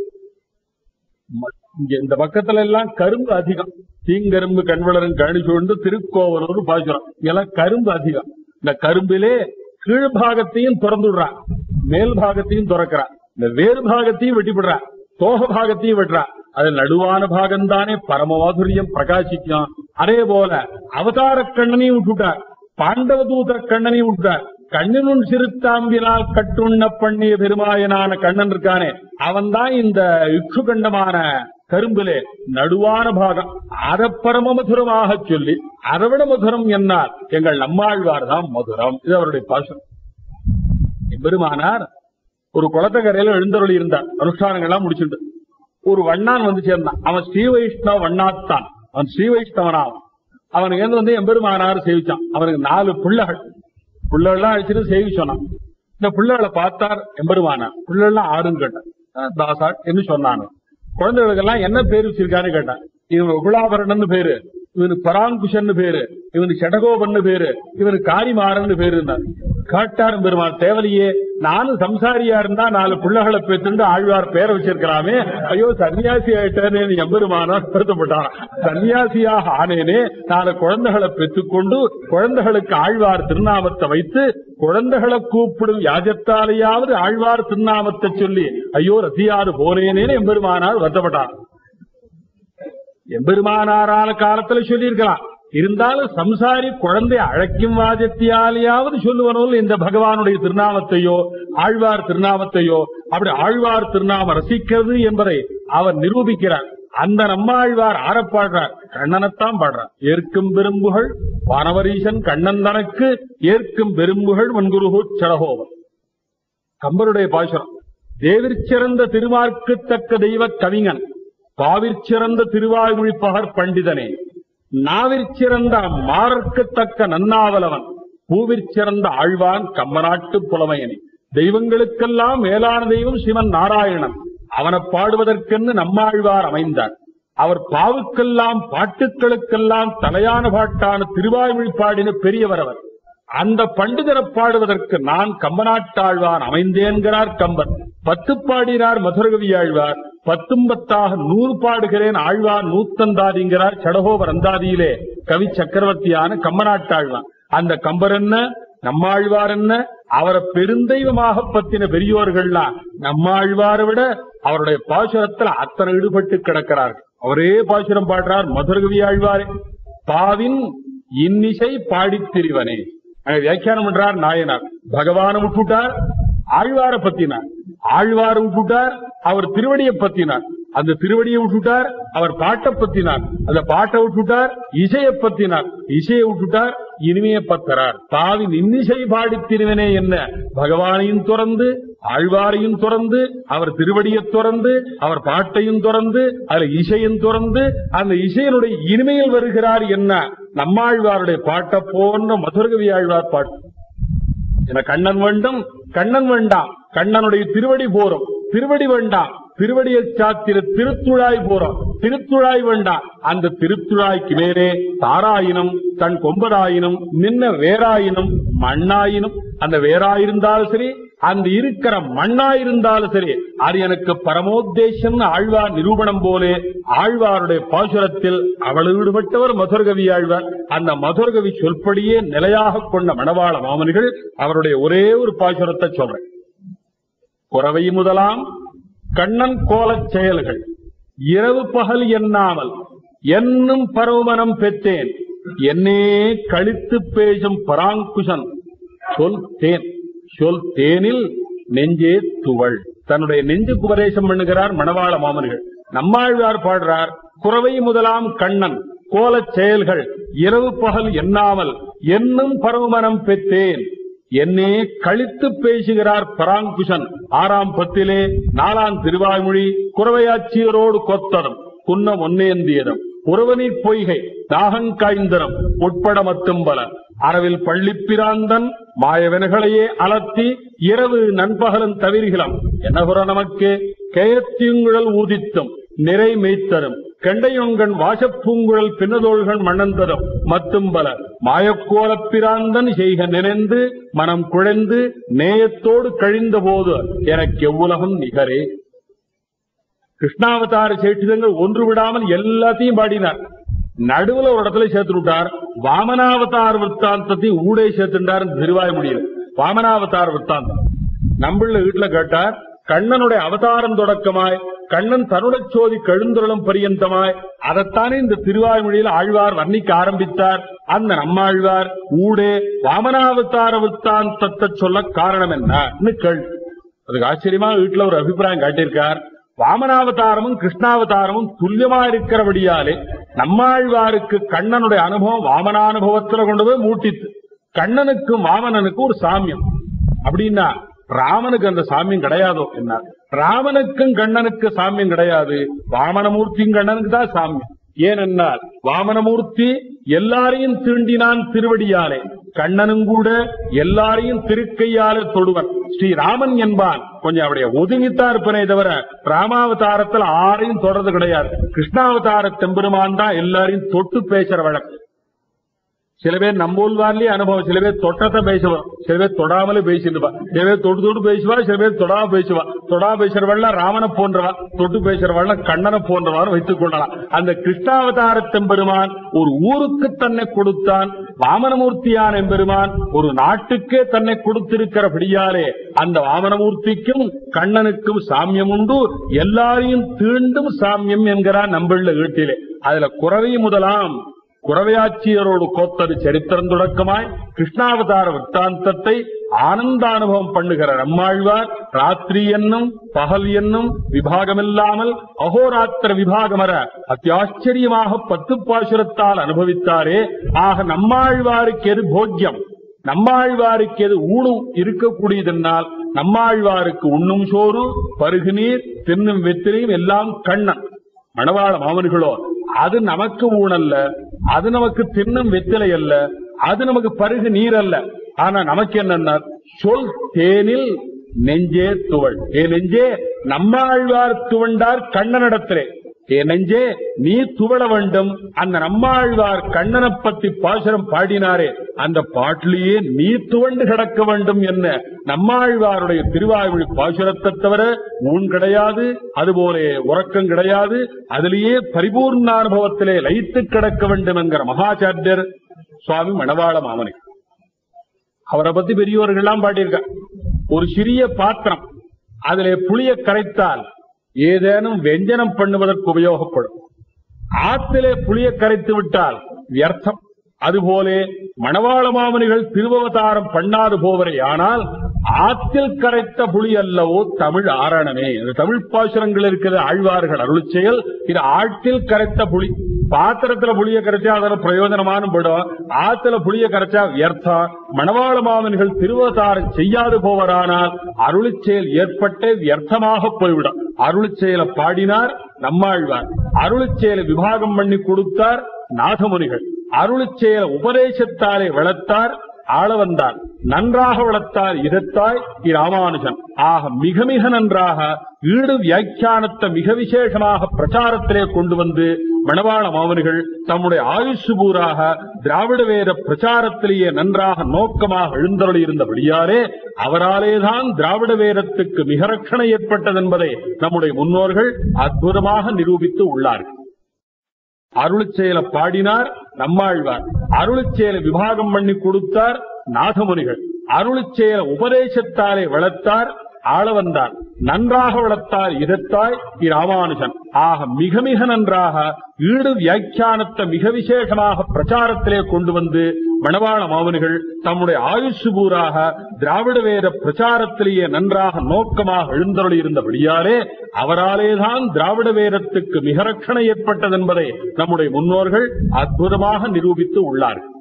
ம- இங்க இந்த பக்கத்துல எல்லாம் கரும்பு அதிகம் தீங்கரும்பு கண்வளரும் கழனி சூழ்ந்து திருக்கோவலூர் பாசுரம் இதெல்லாம் கரும்பு அதிகம் இந்த கரும்பிலே கீழ் பாகத்தையும் திறந்துடுறா மேல் பாகத்தையும் திறக்கிறா இந்த வேறு பாகத்தையும் வெட்டிவிடுறா தோக பாகத்தையும் வெட்டுறா அது நடுவான பாகம் தானே பரமமாதுரியம் பிரகாசிக்கும் அதே போல அவதார கண்ணனையும் விட்டுட்டார் பாண்டவ தூதர கண்ணனையும் விட்டுட்டார் கண்ணினுன் சிறுத்தாம்பினால் கட்டுண்ண பண்ணிய பெருமாயனான கண்ணன் இருக்கானே அவன்தான் இந்த இக்ஷு கண்டமான கரும்பிலே நடுவான பாகம் அத பரம மதுரமாக சொல்லி அதை விட மதுரம் என்னால் எங்கள் நம்மாழ்வார் தான் மதுரம் இது அவருடைய பாசம் பெருமானார் ஒரு குளத்தக்கரையில எழுந்தருளி இருந்தார் அனுஷ்டானங்கள்லாம் முடிச்சுட்டு ஒரு வண்ணான் வந்து சேர்ந்தான் அவன் ஸ்ரீ வைஷ்ணவ வண்ணாத்தான் அவன் ஸ்ரீ வைஷ்ணவனாவன் அவனுக்கு இருந்து வந்து எம்பெருமானார் சேவிச்சான் அவனுக்கு நாலு பிள்ளைகள் பிள்ளைகள்லாம் அழிச்சிட்டு சேவி சொன்னான் இந்த பிள்ளைகளை பார்த்தார் எம்பெருமானார் பிள்ளைகள்லாம் ஆறுன்னு கேட்டான் அஹ் தாசா என்று சொன்னான் குழந்தைகளுக்கெல்லாம் என்ன பேர் வச்சிருக்கான்னு கேட்டான் இவனுக்கு குலாபரணன்னு பேரு இவனுக்கு பராங்குஷன்னு பேரு இவனுக்கு செடகோபன்னு பேரு இவனுக்கு காரிமாறன்னு பேரு கேட்டார் பெருமாள் தேவலையே நானும் சம்சாரியா இருந்தா நாலு பிள்ளைகளை பெற்றுண்டு ஆழ்வார் பேரை வச்சிருக்கலாமே ஐயோ சன்னியாசி ஆயிட்டேனே எம்பெருமானா வருத்தப்பட்டாராம் சன்னியாசியாக ஆனேனே நாலு குழந்தைகளை பெற்றுக்கொண்டு குழந்தைகளுக்கு ஆழ்வார் திருநாமத்தை வைத்து குழந்தைகளை கூப்பிடும் யாஜத்தாலேயாவது ஆழ்வார் திருநாமத்தை சொல்லி ஐயோ ரசியாது போனேனேன்னு எம்பெருமானார் வருத்தப்பட்டார் எம்பெருமானாரான காலத்துல சொல்லியிருக்கலாம் இருந்தாலும் சம்சாரி குழந்தை அழைக்கும் வாஜத்தியாலேயாவது சொல்லுவனோல் இந்த பகவானுடைய திருநாமத்தையோ ஆழ்வார் திருநாமத்தையோ அப்படி ஆழ்வார் திருநாமம் ரசிக்கிறது என்பதை அவர் நிரூபிக்கிறார் அந்த நம்மாழ்வார் ஆற பாடுறார் கண்ணனைத்தான் பாடுறார் ஏற்கும் பெரும்புகள் வானவரீசன் கண்ணன் தனக்கு ஏற்கும் பெரும்புகள் வன்குருகு சடகோவன் கம்பருடைய பாசுரம் தேவிற்சிறந்த திருமார்க்குத்தக்க தெய்வ கவிஞன் பாவிற்சிறந்த திருவாய்மொழி பகர் பண்டிதனே நாவிற்சிறந்த மாறற்குத்தக்க நன்னாவலவன் பூவிற்சிறந்த ஆழ்வான் கம்மநாட்டு புலமையனே தெய்வங்களுக்கெல்லாம் மேலான தெய்வம் சிவன் நாராயணன் அவனை பாடுவதற்கென்று நம்மாழ்வார் அமைந்தார் அவர் பாவுக்கெல்லாம் பாட்டுக்களுக்கெல்லாம் தலையான பாட்டான திருவாய்மொழி பாடின பெரியவர் அவர் அந்த பண்டிதரை பாடுவதற்கு நான் கம்பநாட்டாழ்வான் அமைந்தேன்கிறார் கம்பன் பத்து பாடினார் மதுரகவி ஆழ்வார் பத்தும் பத்தாக நூறு பாடுகிறேன் ஆழ்வார் நூத்தந்தாதிங்கிறார் சடகோபர் அந்தாதியிலே கவி சக்கரவர்த்தியான கம்பநாட்டாழ்வான் அந்த கம்பர் என்ன நம்மாழ்வார் என்ன அவரை பெருந்தெய்வமாக பத்தின பெரியோர்கள்லாம் நம்மாழ்வாரை விட அவருடைய பாசுரத்தில் அத்தனை ஈடுபட்டு கிடக்கிறார்கள் அவரே பாசுரம் பாடுறார் மதுரகவி ஆழ்வாரே பாவின் இன்னிசை பாடித் திரிவனே அங்க வியாக்கியானம் பண்றார் நாயனார் பகவான விட்டுட்டார் ஆழ்வார பத்தினார் ஆழ்வார விட்டுட்டார் அவர் திருவடியை பத்தினார் அந்த திருவடியை விட்டுட்டார் அவர் பாட்டை பத்தினார் அந்த பாட்டை விட்டுட்டார் இசையை பத்தினார் இசையை விட்டுட்டார் இனிமையை பத்தரார் பாவி இன்னிசை பாடித் திருவனே என்ன பகவானையும் துறந்து ஆழ்வாரையும் துறந்து அவர் திருவடியை துறந்து அவர் பாட்டையும் துறந்து அதுல இசையும் துறந்து அந்த இசையினுடைய இனிமையில் வருகிறார் என்ன நம்மாழ்வாருடைய பாட்டை போன்ற மதுரகவி ஆழ்வார் பாட்டு என கண்ணன் வேண்டும் கண்ணன் வேண்டாம் கண்ணனுடைய திருவடி போறோம் திருவடி வேண்டாம் திருவடியை சாத்திர திருத்துழாய் போறோம் திருத்துழாய் வேண்டாம் அந்த திருத்துழாய்க்கு மேலே தாராயினும் தன் கொம்பராயினும் நின்ன வேறாயினும் மண்ணாயினும் அந்த வேறாயிருந்தாலும் சரி அந்த இருக்கிற மண்ணாயிருந்தாலும் சரி அது எனக்கு பரமோத்தேசம் ஆழ்வார் நிரூபணம் போலே ஆழ்வாருடைய பாசுரத்தில் அவள் ஈடுபட்டவர் மதுரகவி ஆழ்வார் அந்த மதுரகவி சொல்படியே நிலையாக கொண்ட மணவாள மாமனிகள் அவருடைய ஒரே ஒரு பாசுரத்தை சொல்றேன் குறவை முதலாம் கண்ணன் கோலச் செயல்கள் இரவு பகல் எண்ணாமல் என்னும் பருவமனம் பெற்றேன் என்னே கழித்து பேசும் பராங்குஷன் சொல் தேன் சொல் தேனில் நெஞ்சே துவள் தன்னுடைய நெஞ்சுக்கு உபதேசம் பண்ணுகிறார் மணவாள மாமன்கள் நம்மாழ்வார் பாடுறார் குறவை முதலாம் கண்ணன் கோலச் செயல்கள் இரவு பகல் எண்ணாமல் என்னும் பருவமனம் பெற்றேன் என்னே கழித்து பேசுகிறார் பராங்குஷன் ஆறாம் பத்திலே நாலாம் திருவாய்மொழி குறவையாட்சியரோடு கொத்தரம் குன்னம் ஒன்னேந்தியதம் உறவனீர் பொய்கை தாகங்காய்ந்தரம் உட்பட மட்டும் பல அரவில் பள்ளிப்பிராந்தன் மாயவெனகளையே அலர்த்தி இரவு நண்பகலும் தவிர்கிலம் என்னகுற நமக்கு கேயத்தியுங்குழல் ஊதித்தும் நிறை மெய்த்தரும் கெண்டையொங்கன் வாசப்பூங்குழல் பின்னதோள்கள் மணந்ததும் மத்தும் பல மாயக்கோலப் பிராந்தன் செய்க நினைந்து மனம் குழைந்து நேயத்தோடு கழிந்த போது எனக்கு எவ்வுலகம் நிகரே கிருஷ்ணாவதார சேட்டிதங்கள் ஒன்று விடாமல் எல்லாத்தையும் பாடினார் நடுவுல ஒரு இடத்துல சேர்த்து விட்டார் வாமனாவதார விற்த்தாந்தத்தையும் ஊடே சேர்த்துட்டார் திருவாய் முடியல வாமனாவதார விற்த்தாந்தம் நம்மள வீட்டுல கேட்டார் கண்ணனுடைய அவதாரம் தொடக்கமாய் கண்ணன் தன்னுடைய சோதி கழுந்துரளும் பரியந்தமாய் அதைத்தானே இந்த திருவாய்மொழியில் ஆழ்வார் வர்ணிக்க ஆரம்பித்தார் அந்த நம்மாழ்வார் ஊடே வாமனாவதார விற்த்தாந்தத்தை சொல்ல காரணம் என்ன கேள்வி அதுக்கு ஆச்சரியமா வீட்டுல ஒரு அபிப்பிராயம் காட்டியிருக்கார் வாமனாவதாரமும் கிருஷ்ணாவதாரமும் துல்லியமா இருக்கிறபடியாலே நம்மாழ்வாருக்கு கண்ணனுடைய அனுபவம் வாமனானுபவத்துல கொண்டு போய் மூட்டித்து கண்ணனுக்கும் வாமனனுக்கும் ஒரு சாமியம் அப்படின்னா ராமனுக்கு அந்த சாமியம் கிடையாதோ என்ன ராமனுக்கும் கண்ணனுக்கு சாமியம் கிடையாது வாமனமூர்த்தியும் கண்ணனுக்கு தான் சாமியம் ஏனென்றால் வாமனமூர்த்தி எல்லாரையும் தீண்டினான் திருவடியாலே கண்ணனும் கூட எல்லாரையும் திருக்கையாலே தொடுவன் ஸ்ரீராமன் என்பான் கொஞ்சம் அப்படியே ஒதுங்கித்தான் இருப்பனே தவிர ராமாவதாரத்தில் ஆரையும் தொடர்றது கிடையாது கிருஷ்ணாவதார தெம்பெருமான் தான் எல்லாரையும் தொட்டு பேசுற வழக்கு சில பேர் நம்பூல்வார்லயே அனுபவம் சில பேர் தொட்டத்தை பேசுவான் சில பேர் தொடாமலே பேசிட்டு சில பேர் தொட்டு தொட்டு பேசுவா சில பேர் தொடாம பேசுவா தொடா பேசுறவள்ள ராமனை போன்றவா தொட்டு பேசுறவள்ள கண்ணனை போன்றவான்னு வைத்துக் கொள்ளலாம் அந்த கிருஷ்ணாவதாரத்தம் பெருமான் ஒரு ஊருக்கு தன்னை கொடுத்தான் வாமனமூர்த்தியான எம்பெருமான் ஒரு நாட்டுக்கே தன்னை கொடுத்திருக்கிறபடியாலே அந்த வாமனமூர்த்திக்கும் கண்ணனுக்கும் சாமியம் உண்டு எல்லாரையும் தீண்டும் சாமியம் என்கிறான் நம்பிள்ள வீட்டிலே அதுல குறவை முதலாம் குறவையாட்சியரோடு கோத்தது சரித்திரம் தொடக்கமாய் கிருஷ்ணாவதார விற்த்தாந்தத்தை ஆனந்தானுபவம் பண்ணுகிற நம்மாழ்வார் ராத்திரி என்னும் பகல் என்னும் விபாகமில்லாமல் அகோராத்திர விபாகமர அத்தியாச்சரியமாக பத்து பாசுரத்தால் அனுபவித்தாரே ஆக நம்மாழ்வாருக்கு எது போக்கியம் நம்மாழ்வாருக்கு எது ஊணும் இருக்கக்கூடியதென்னால் நம்மாழ்வாருக்கு உண்ணும் சோறு பருகு நீர் தின்னும் வெத்திரையும் எல்லாம் கண்ணன் மணவாள மாமன்களோ அது நமக்கு ஊனல்ல அது நமக்கு தின்னும் வெத்திலை அல்ல அது நமக்கு பருகு நீர் அல்ல ஆனா நமக்கு என்னன்னா சொல் தேனில் நெஞ்சே துவள் ஏ நெஞ்சே நம்மாழ்வார் துவண்டார் கண்ணனிடத்திலே ஏ நெஞ்சே நீ துவள வேண்டும் அந்த நம்மாழ்வார் கண்ணனை பத்தி பாசுரம் பாடினாரே அந்த பாட்டிலேயே நீ துவண்டு கிடக்க வேண்டும் என்ன நம்மாழ்வாருடைய திருவாய்மொழி பாசுரத்தை தவிர ஊன் கிடையாது அதுபோல உறக்கம் கிடையாது அதிலேயே பரிபூர்ண அனுபவத்திலே லயித்து கிடக்க வேண்டும் என்கிற மகாச்சாரியர் சுவாமி மணவாள மாமனை அவரை பத்தி பெரியவர்கள் எல்லாம் பாடியிருக்க ஒரு சிறிய பாத்திரம் அதிலே புளிய கரைத்தால் ஏதேனும் வெஞ்சனம் பண்ணுவதற்கு உபயோகப்படும் ஆத்திலே புளிய கரைத்து விட்டால் வியர்த்தம் அதுபோலே மணவாள மாமனிகள் திருவவதாரம் பண்ணாது போவரை ஆனால் ஆத்தில் கரைத்த புலி அல்லவோ தமிழ் ஆரணமே இந்த தமிழ் பாசுரங்கள் இருக்கிற ஆழ்வார்கள் அருள் செயல் இது ஆட்டில் கரைத்த புலி பாத்திரத்துல புளிய கரைச்சா அதோட பிரயோஜனமான படும் ஆத்துல புளிய கரைச்சா வியர்த்தம் மணவாள மாமன்கள் திருவதாரம் செய்யாது போவரானால் அருளிச் செயல் ஏற்பட்டே வியர்த்தமாக போய்விடும் அருளிச் செயலை பாடினார் நம்மாழ்வார் அருளிச் செயலை விபாகம் பண்ணி கொடுத்தார் நாகமுனிகள் அருளிச் செயல உபதேசத்தாலே வளர்த்தார் ஆள வந்தார் நன்றாக வளர்த்தார் இதத்தாய் ராமானுஜன் ஆக மிக மிக நன்றாக ஈடு வியாக்கியானத்தை மிக விசேஷமாக பிரச்சாரத்திலே கொண்டு வந்து மணவாள மாமனிகள் தம்முடைய ஆயுசு பூராக திராவிட வேத பிரச்சாரத்திலேயே நன்றாக நோக்கமாக எழுந்தருளி இருந்தபடியாலே அவராலேதான் திராவிட வேதத்துக்கு மிக ரட்சணை ஏற்பட்டது என்பதை நம்முடைய முன்னோர்கள் அற்புதமாக நிரூபித்து உள்ளார்கள் அருளிச் செயலை பாடினார் நம்மாழ்வார் அருளிச் செயலை விபாகம் பண்ணி கொடுத்தார் நாகமுனிகள் அருளிச் செயலை உபதேசத்தாலே வளர்த்தார் ஆள வந்தார் நன்றாக வளர்த்தார் இதத்தாய் ராமானுஜன் ஆக மிக மிக நன்றாக ஈடு வியாக்கியானத்தை மிக விசேஷமாக பிரச்சாரத்திலே கொண்டு வந்து மணவாள மாமனிகள் தம்முடைய ஆயுசு பூராக திராவிட வேத பிரச்சாரத்திலேயே நன்றாக நோக்கமாக எழுந்தருளி இருந்தபடியாலே அவராலேதான் திராவிட வேதத்துக்கு மிக ரட்சணை ஏற்பட்டது என்பதை நம்முடைய முன்னோர்கள் அற்புதமாக நிரூபித்து உள்ளார்கள்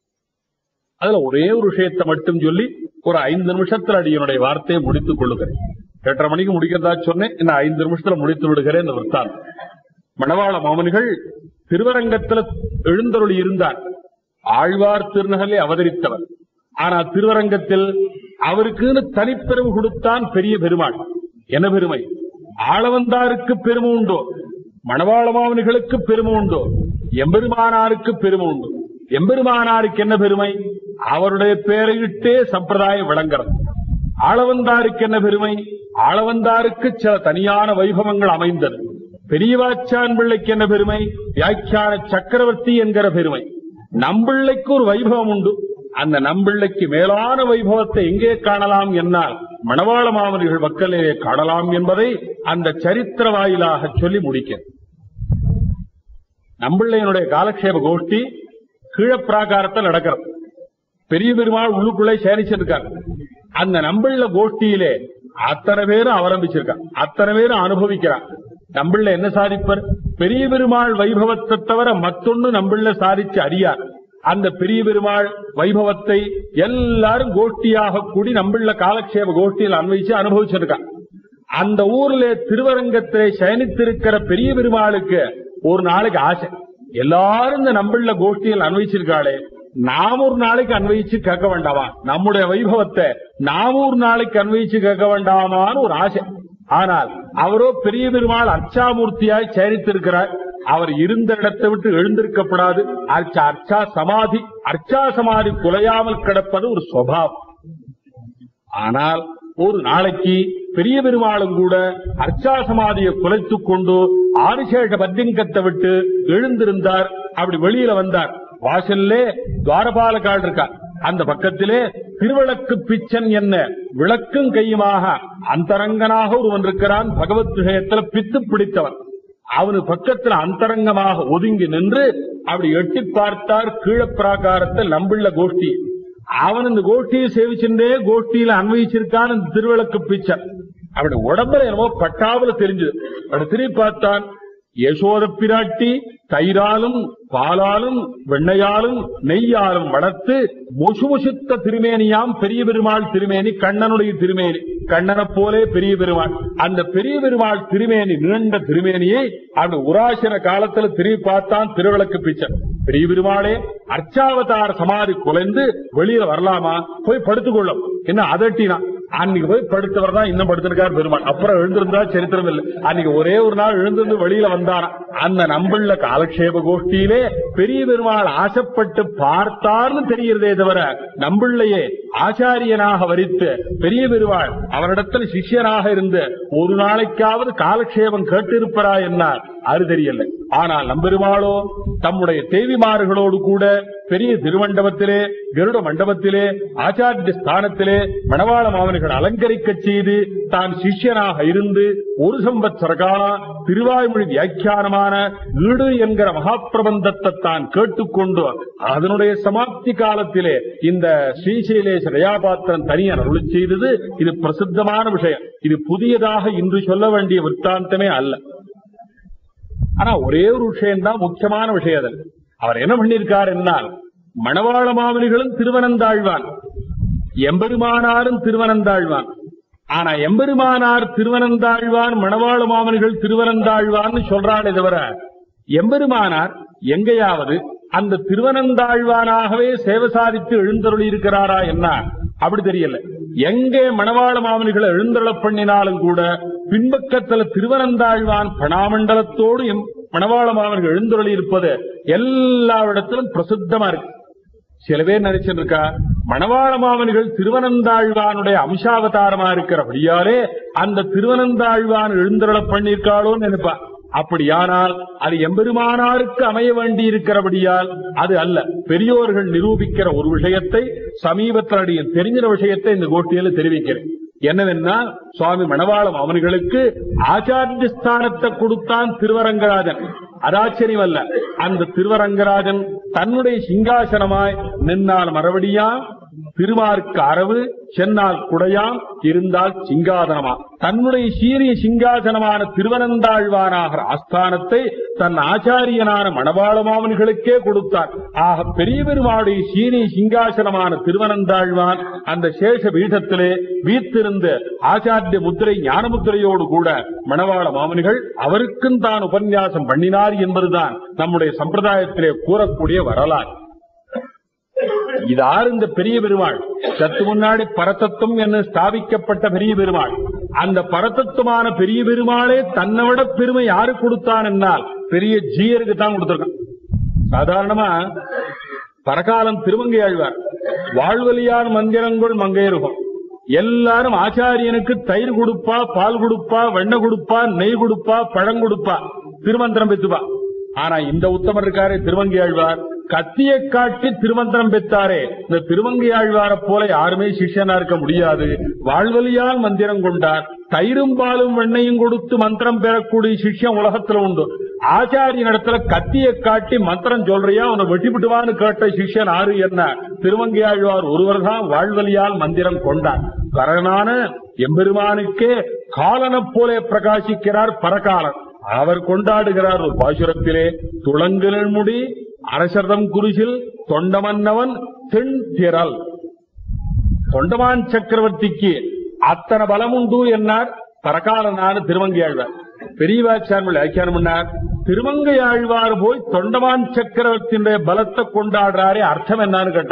அதுல ஒரே ஒரு விஷயத்தை மட்டும் சொல்லி ஒரு ஐந்து நிமிஷத்துல அடியனுடைய வார்த்தையை முடித்துக் கொள்ளுகிறேன் எட்டரை மணிக்கு முடிக்கிறதா சொன்னேன் இன்னும் ஐந்து நிமிஷத்துல முடித்து விடுகிறேன் இந்த விற்த்தான் மணவாள மாமனிகள் திருவரங்கத்துல எழுந்தருளி இருந்தார் ஆழ்வார் திருநகலை அவதரித்தவர் ஆனா திருவரங்கத்தில் அவருக்குன்னு தனிப்பெருமை கொடுத்தான் பெரிய பெருமாள் என்ன பெருமை ஆளவந்தாருக்கு பெருமை உண்டோ மணவாள மாமனிகளுக்கு பெருமை உண்டோ எம்பெருமானாருக்கு பெருமை உண்டு எம்பெருமானாருக்கு என்ன பெருமை அவருடைய பெயரையிட்டே சம்பிரதாயம் விளங்குறது ஆளவந்தாருக்கு என்ன பெருமை ஆளவந்தாருக்கு சில தனியான வைபவங்கள் அமைந்தது பெரியவாச்சான் பிள்ளைக்கு என்ன பெருமை வியாக்கியான சக்கரவர்த்தி என்கிற பெருமை நம்பிள்ளைக்கு ஒரு வைபவம் உண்டு அந்த நம்பிள்ளைக்கு மேலான வைபவத்தை எங்கே காணலாம் என்னால் மணவாள மாமனிகள் மக்களிலே காணலாம் என்பதை அந்த சரித்திர வாயிலாக சொல்லி முடிக்க நம்பிள்ளையனுடைய காலக்ஷேப கோஷ்டி கீழப்பிராகாரத்தில் நடக்கிறது பெரிய பெருமாள் உள்ளுக்குள்ளே சேனிச்சிருக்காங்க அந்த நம்பிள்ள கோஷ்டியிலே அத்தனை பேரும் அவலம்பிச்சிருக்காங்க அத்தனை பேரும் அனுபவிக்கிறார் நம்பிள்ள என்ன சாதிப்பர் பெரிய பெருமாள் வைபவத்தை தவிர மத்தொன்னு நம்பிள்ள சாதிச்சு அறியார் அந்த பெரிய பெருமாள் வைபவத்தை எல்லாரும் கோஷ்டியாக கூடி நம்பிள்ள காலக்ஷேப கோஷ்டியில் அன்வைச்சு அனுபவிச்சிருக்காங்க அந்த ஊர்ல திருவரங்கத்திலே சயனித்திருக்கிற பெரிய பெருமாளுக்கு ஒரு நாளைக்கு ஆசை எல்லாரும் இந்த நம்பிள்ள கோஷ்டியில் அன்வைச்சிருக்காளே நாம் ஒரு நாளைக்கு அன்வயிச்சு கேட்க வேண்டாமா நம்முடைய வைபவத்தை நாம் ஒரு நாளைக்கு அன்வயிச்சு கேட்க வேண்டாமான்னு ஒரு ஆசை ஆனால் அவரோ பெரிய பெருமாள் அர்ச்சாமூர்த்தியாய் சேரித்திருக்கிறார் அவர் இருந்த இடத்தை விட்டு எழுந்திருக்கப்படாது அர்ச்சா அர்ச்சா சமாதி அர்ச்சா சமாதி குலையாமல் கிடப்பது ஒரு சுவாவம் ஆனால் ஒரு நாளைக்கு பெரிய பெருமாளும் கூட அர்ச்சா சமாதியை குலைத்துக் கொண்டு ஆதிசேஷ பத்திங்கத்தை விட்டு எழுந்திருந்தார் அப்படி வெளியில வந்தார் வாசல்லே துவாரபாலகால் இருக்கார் அந்த பக்கத்திலே திருவிளக்கு பிச்சன் என்ன விளக்கும் கையுமாக அந்தரங்கனாக ஒருவன் இருக்கிறான் பகவத் விஷயத்துல பித்து பிடித்தவன் அவனு பக்கத்துல அந்தரங்கமாக ஒதுங்கி நின்று அப்படி எட்டி பார்த்தார் கீழப்பிராகாரத்தை நம்பிள்ள கோஷ்டி அவன் இந்த கோஷ்டியை சேவிச்சுட்டே கோஷ்டியில அன்வயிச்சிருக்கான் இந்த திருவிளக்கு பிச்சை அவனுடைய உடம்புல என்னமோ பட்டாவுல தெரிஞ்சது அவன் திரும்பி பார்த்தான் யசோத பிராட்டி தயிராலும் பாலாலும் வெண்ணையாலும் நெய்யாலும் வளர்த்து முசுமுசுத்த திருமேனியாம் பெரிய பெருமாள் திருமேனி கண்ணனுடைய திருமேனி கண்ணனை போலே பெரிய பெருமாள் அந்த பெரிய பெருமாள் திருமேனி நீண்ட திருமேனியை அவன் உராசன காலத்துல திரும்பி பார்த்தான் திருவிளக்கு பிச்சை பெரிய பெருமாளே அர்ச்சாவதார சமாதி குலைந்து வெளியில வரலாமா போய் படுத்துக்கொள்ளும் என்ன அதட்டினா அன்னைக்கு போய் படுத்தவர் தான் இன்னும் படுத்திருக்கார் பெருமாள் அப்புறம் எழுந்திருந்தா சரித்திரம் இல்லை அன்னைக்கு ஒரே ஒரு நாள் எழுந்திருந்து வெளியில வந்தாராம் அந்த நம்பிள்ள காலக்ஷேப கோஷ்டியிலே பெரிய பெருமாள் ஆசைப்பட்டு பார்த்தார்னு தெரிகிறதே தவிர நம்பிள்ளையே ஆச்சாரியனாக வரித்து பெரிய பெருமாள் அவரிடத்தில் சிஷ்யனாக இருந்து ஒரு நாளைக்காவது காலக்ஷேபம் கேட்டிருப்பரா என்னார் அது தெரியல ஆனால் நம்பெருமாளோ தம்முடைய தேவிமார்களோடு கூட பெரிய திருமண்டபத்திலே கருட மண்டபத்திலே ஆச்சாரிய ஸ்தானத்திலே மணவாள மாமனிகள் அலங்கரிக்க செய்து தான் சிஷ்யனாக இருந்து ஒரு சம்பத்சர காலம் திருவாய்மொழி வியாக்கியானமான ஈடு என்கிற மகாப்பிரபந்தத்தை தான் கேட்டுக்கொண்டு அதனுடைய சமாப்தி காலத்திலே இந்த ஸ்ரீசைலேச தயாபாத்திரன் தனியார் அருளி செய்தது இது பிரசித்தமான விஷயம் இது புதியதாக இன்று சொல்ல வேண்டிய விற்த்தாந்தமே அல்ல ஆனா ஒரே ஒரு விஷயம் தான் முக்கியமான விஷயம் அதில் அவர் என்ன பண்ணிருக்கார் என்னால் மணவாள மாமனிகளும் திருவனந்தாழ்வான் எம்பெருமானாரும் திருவனந்தாழ்வான் ஆனா எம்பெருமானார் திருவனந்தாழ்வான் மணவாள மாமனிகள் திருவனந்தாழ்வான்னு சொல்றானே தவிர எம்பெருமானார் எங்கேயாவது அந்த திருவனந்தாழ்வானாகவே சேவை சாதித்து எழுந்தருளி இருக்கிறாரா என்ன அப்படி தெரியல எங்கே மணவாள மாமனிகளை எழுந்தருளப் பண்ணினாலும் கூட பின்பக்கத்துல திருவனந்தாழ்வான் பணாமண்டலத்தோடு எம் மணவாள மாமனிகள் எழுந்தருளி இருப்பது எல்லா இடத்திலும் பிரசித்தமா இருக்கு சில பேர் நினைச்சிட்டு இருக்கா மணவாள மாமனிகள் திருவனந்தாழ்வானுடைய அம்சாவதாரமா இருக்கிறபடியாலே அந்த திருவனந்தாழ்வான் எழுந்தருளப் பண்ணியிருக்காளோன்னு நினைப்பா அப்படியானால் அது எம்பெருமானாருக்கு அமைய வேண்டி இருக்கிறபடியால் அது அல்ல பெரியோர்கள் நிரூபிக்கிற ஒரு விஷயத்தை சமீபத்தில் அடியேன் தெரிஞ்ச விஷயத்தை இந்த கோட்டியில தெரிவிக்கிறேன் என்னவென்றால் சுவாமி மணவாளம் அவர்களுக்கு ஆச்சாரிய ஸ்தானத்தை கொடுத்தான் திருவரங்கராஜன் அதாச்சரியம் அல்ல அந்த திருவரங்கராஜன் தன்னுடைய சிங்காசனமாய் நின்னால் மறுபடியா திருமார்க்கு அரவு சென்னால் குடையாம் இருந்தால் சிங்காதனமா தன்னுடைய சீரிய சிங்காசனமான திருவனந்தாழ்வானாகிற ஆஸ்தானத்தை தன் ஆச்சாரியனான மணவாளமாமன்களுக்கே கொடுத்தார் ஆக பெரிய பெருமாளுடைய சீரிய சிங்காசனமான திருவனந்தாழ்வான் அந்த சேஷ பீഠத்திலே வீத்திருந்த ஆச்சாரிய முத்திரை ஞான முத்திரையோடு கூட மணவாள மாமனிகள் அவருக்கும் தான் உபன்யாசம் பண்ணினார் என்பதுதான் நம்முடைய சம்பிரதாயத்திலே கூறக்கூடிய வரலாறு இது ஆறு இந்த பெரிய பெருமாள் சத்து முன்னாடி பரதத்துவம் என்று ஸ்தாபிக்கப்பட்ட பெரிய பெருமாள் அந்த பரதத்துவமான பெரிய பெருமாளே தன்னை விட பெருமை யாரு கொடுத்தான் என்னால் பெரிய ஜீயருக்கு தான் கொடுத்திருக்கான் சாதாரணமா பரகாலம் திருமங்கை ஆழ்வார் வாழ்வலியார் மந்திரங்கள் மங்கையருகம் எல்லாரும் ஆச்சாரியனுக்கு தயிர் கொடுப்பா பால் கொடுப்பா வெண்ணெய் கொடுப்பா நெய் கொடுப்பா பழம் கொடுப்பா திருமந்திரம் பெத்துப்பா ஆனா இந்த உத்தமர் இருக்காரே திருவங்கை ஆழ்வார் கத்தியை காட்டி திருமந்திரம் பெற்றாரே இந்த திருவங்கை ஆழ்வாரை போல யாருமே சிஷ்யனா இருக்க முடியாது வாழ்வலியால் மந்திரம் கொண்டார் தயிரும் பாலும் வெண்ணையும் கொடுத்து மந்திரம் பெறக்கூடிய சிஷ்யம் உலகத்துல உண்டு ஆச்சாரிய இடத்துல கத்தியை காட்டி மந்திரம் சொல்றியா அவனை வெட்டிவிட்டுவான்னு கேட்ட சிஷ்யன் ஆறு என்ன திருவங்கை ஆழ்வார் ஒருவர் தான் வாழ்வலியால் மந்திரம் கொண்டார் கரணான எம்பெருமானுக்கே காலனைப் போலே பிரகாசிக்கிறார் பரகாலன் அவர் கொண்டாடுகிறார் ஒரு பாசுரத்திலே துளங்குதல் முடி அரசர்தம் குருசில் தொண்டமன்னவன் தென்திரல் தொண்டமான் சக்கரவர்த்திக்கு அத்தனை பலம் உண்டு என்னார் பரகாலனான திருமங்கையாழ்வார் பெரியவாச்சார்கள் வியாக்கியானம் பண்ணார் திருமங்கை ஆழ்வார் போய் தொண்டமான் சக்கரவர்த்தியினுடைய பலத்தை கொண்டாடுறாரே அர்த்தம் என்னன்னு கேட்டார்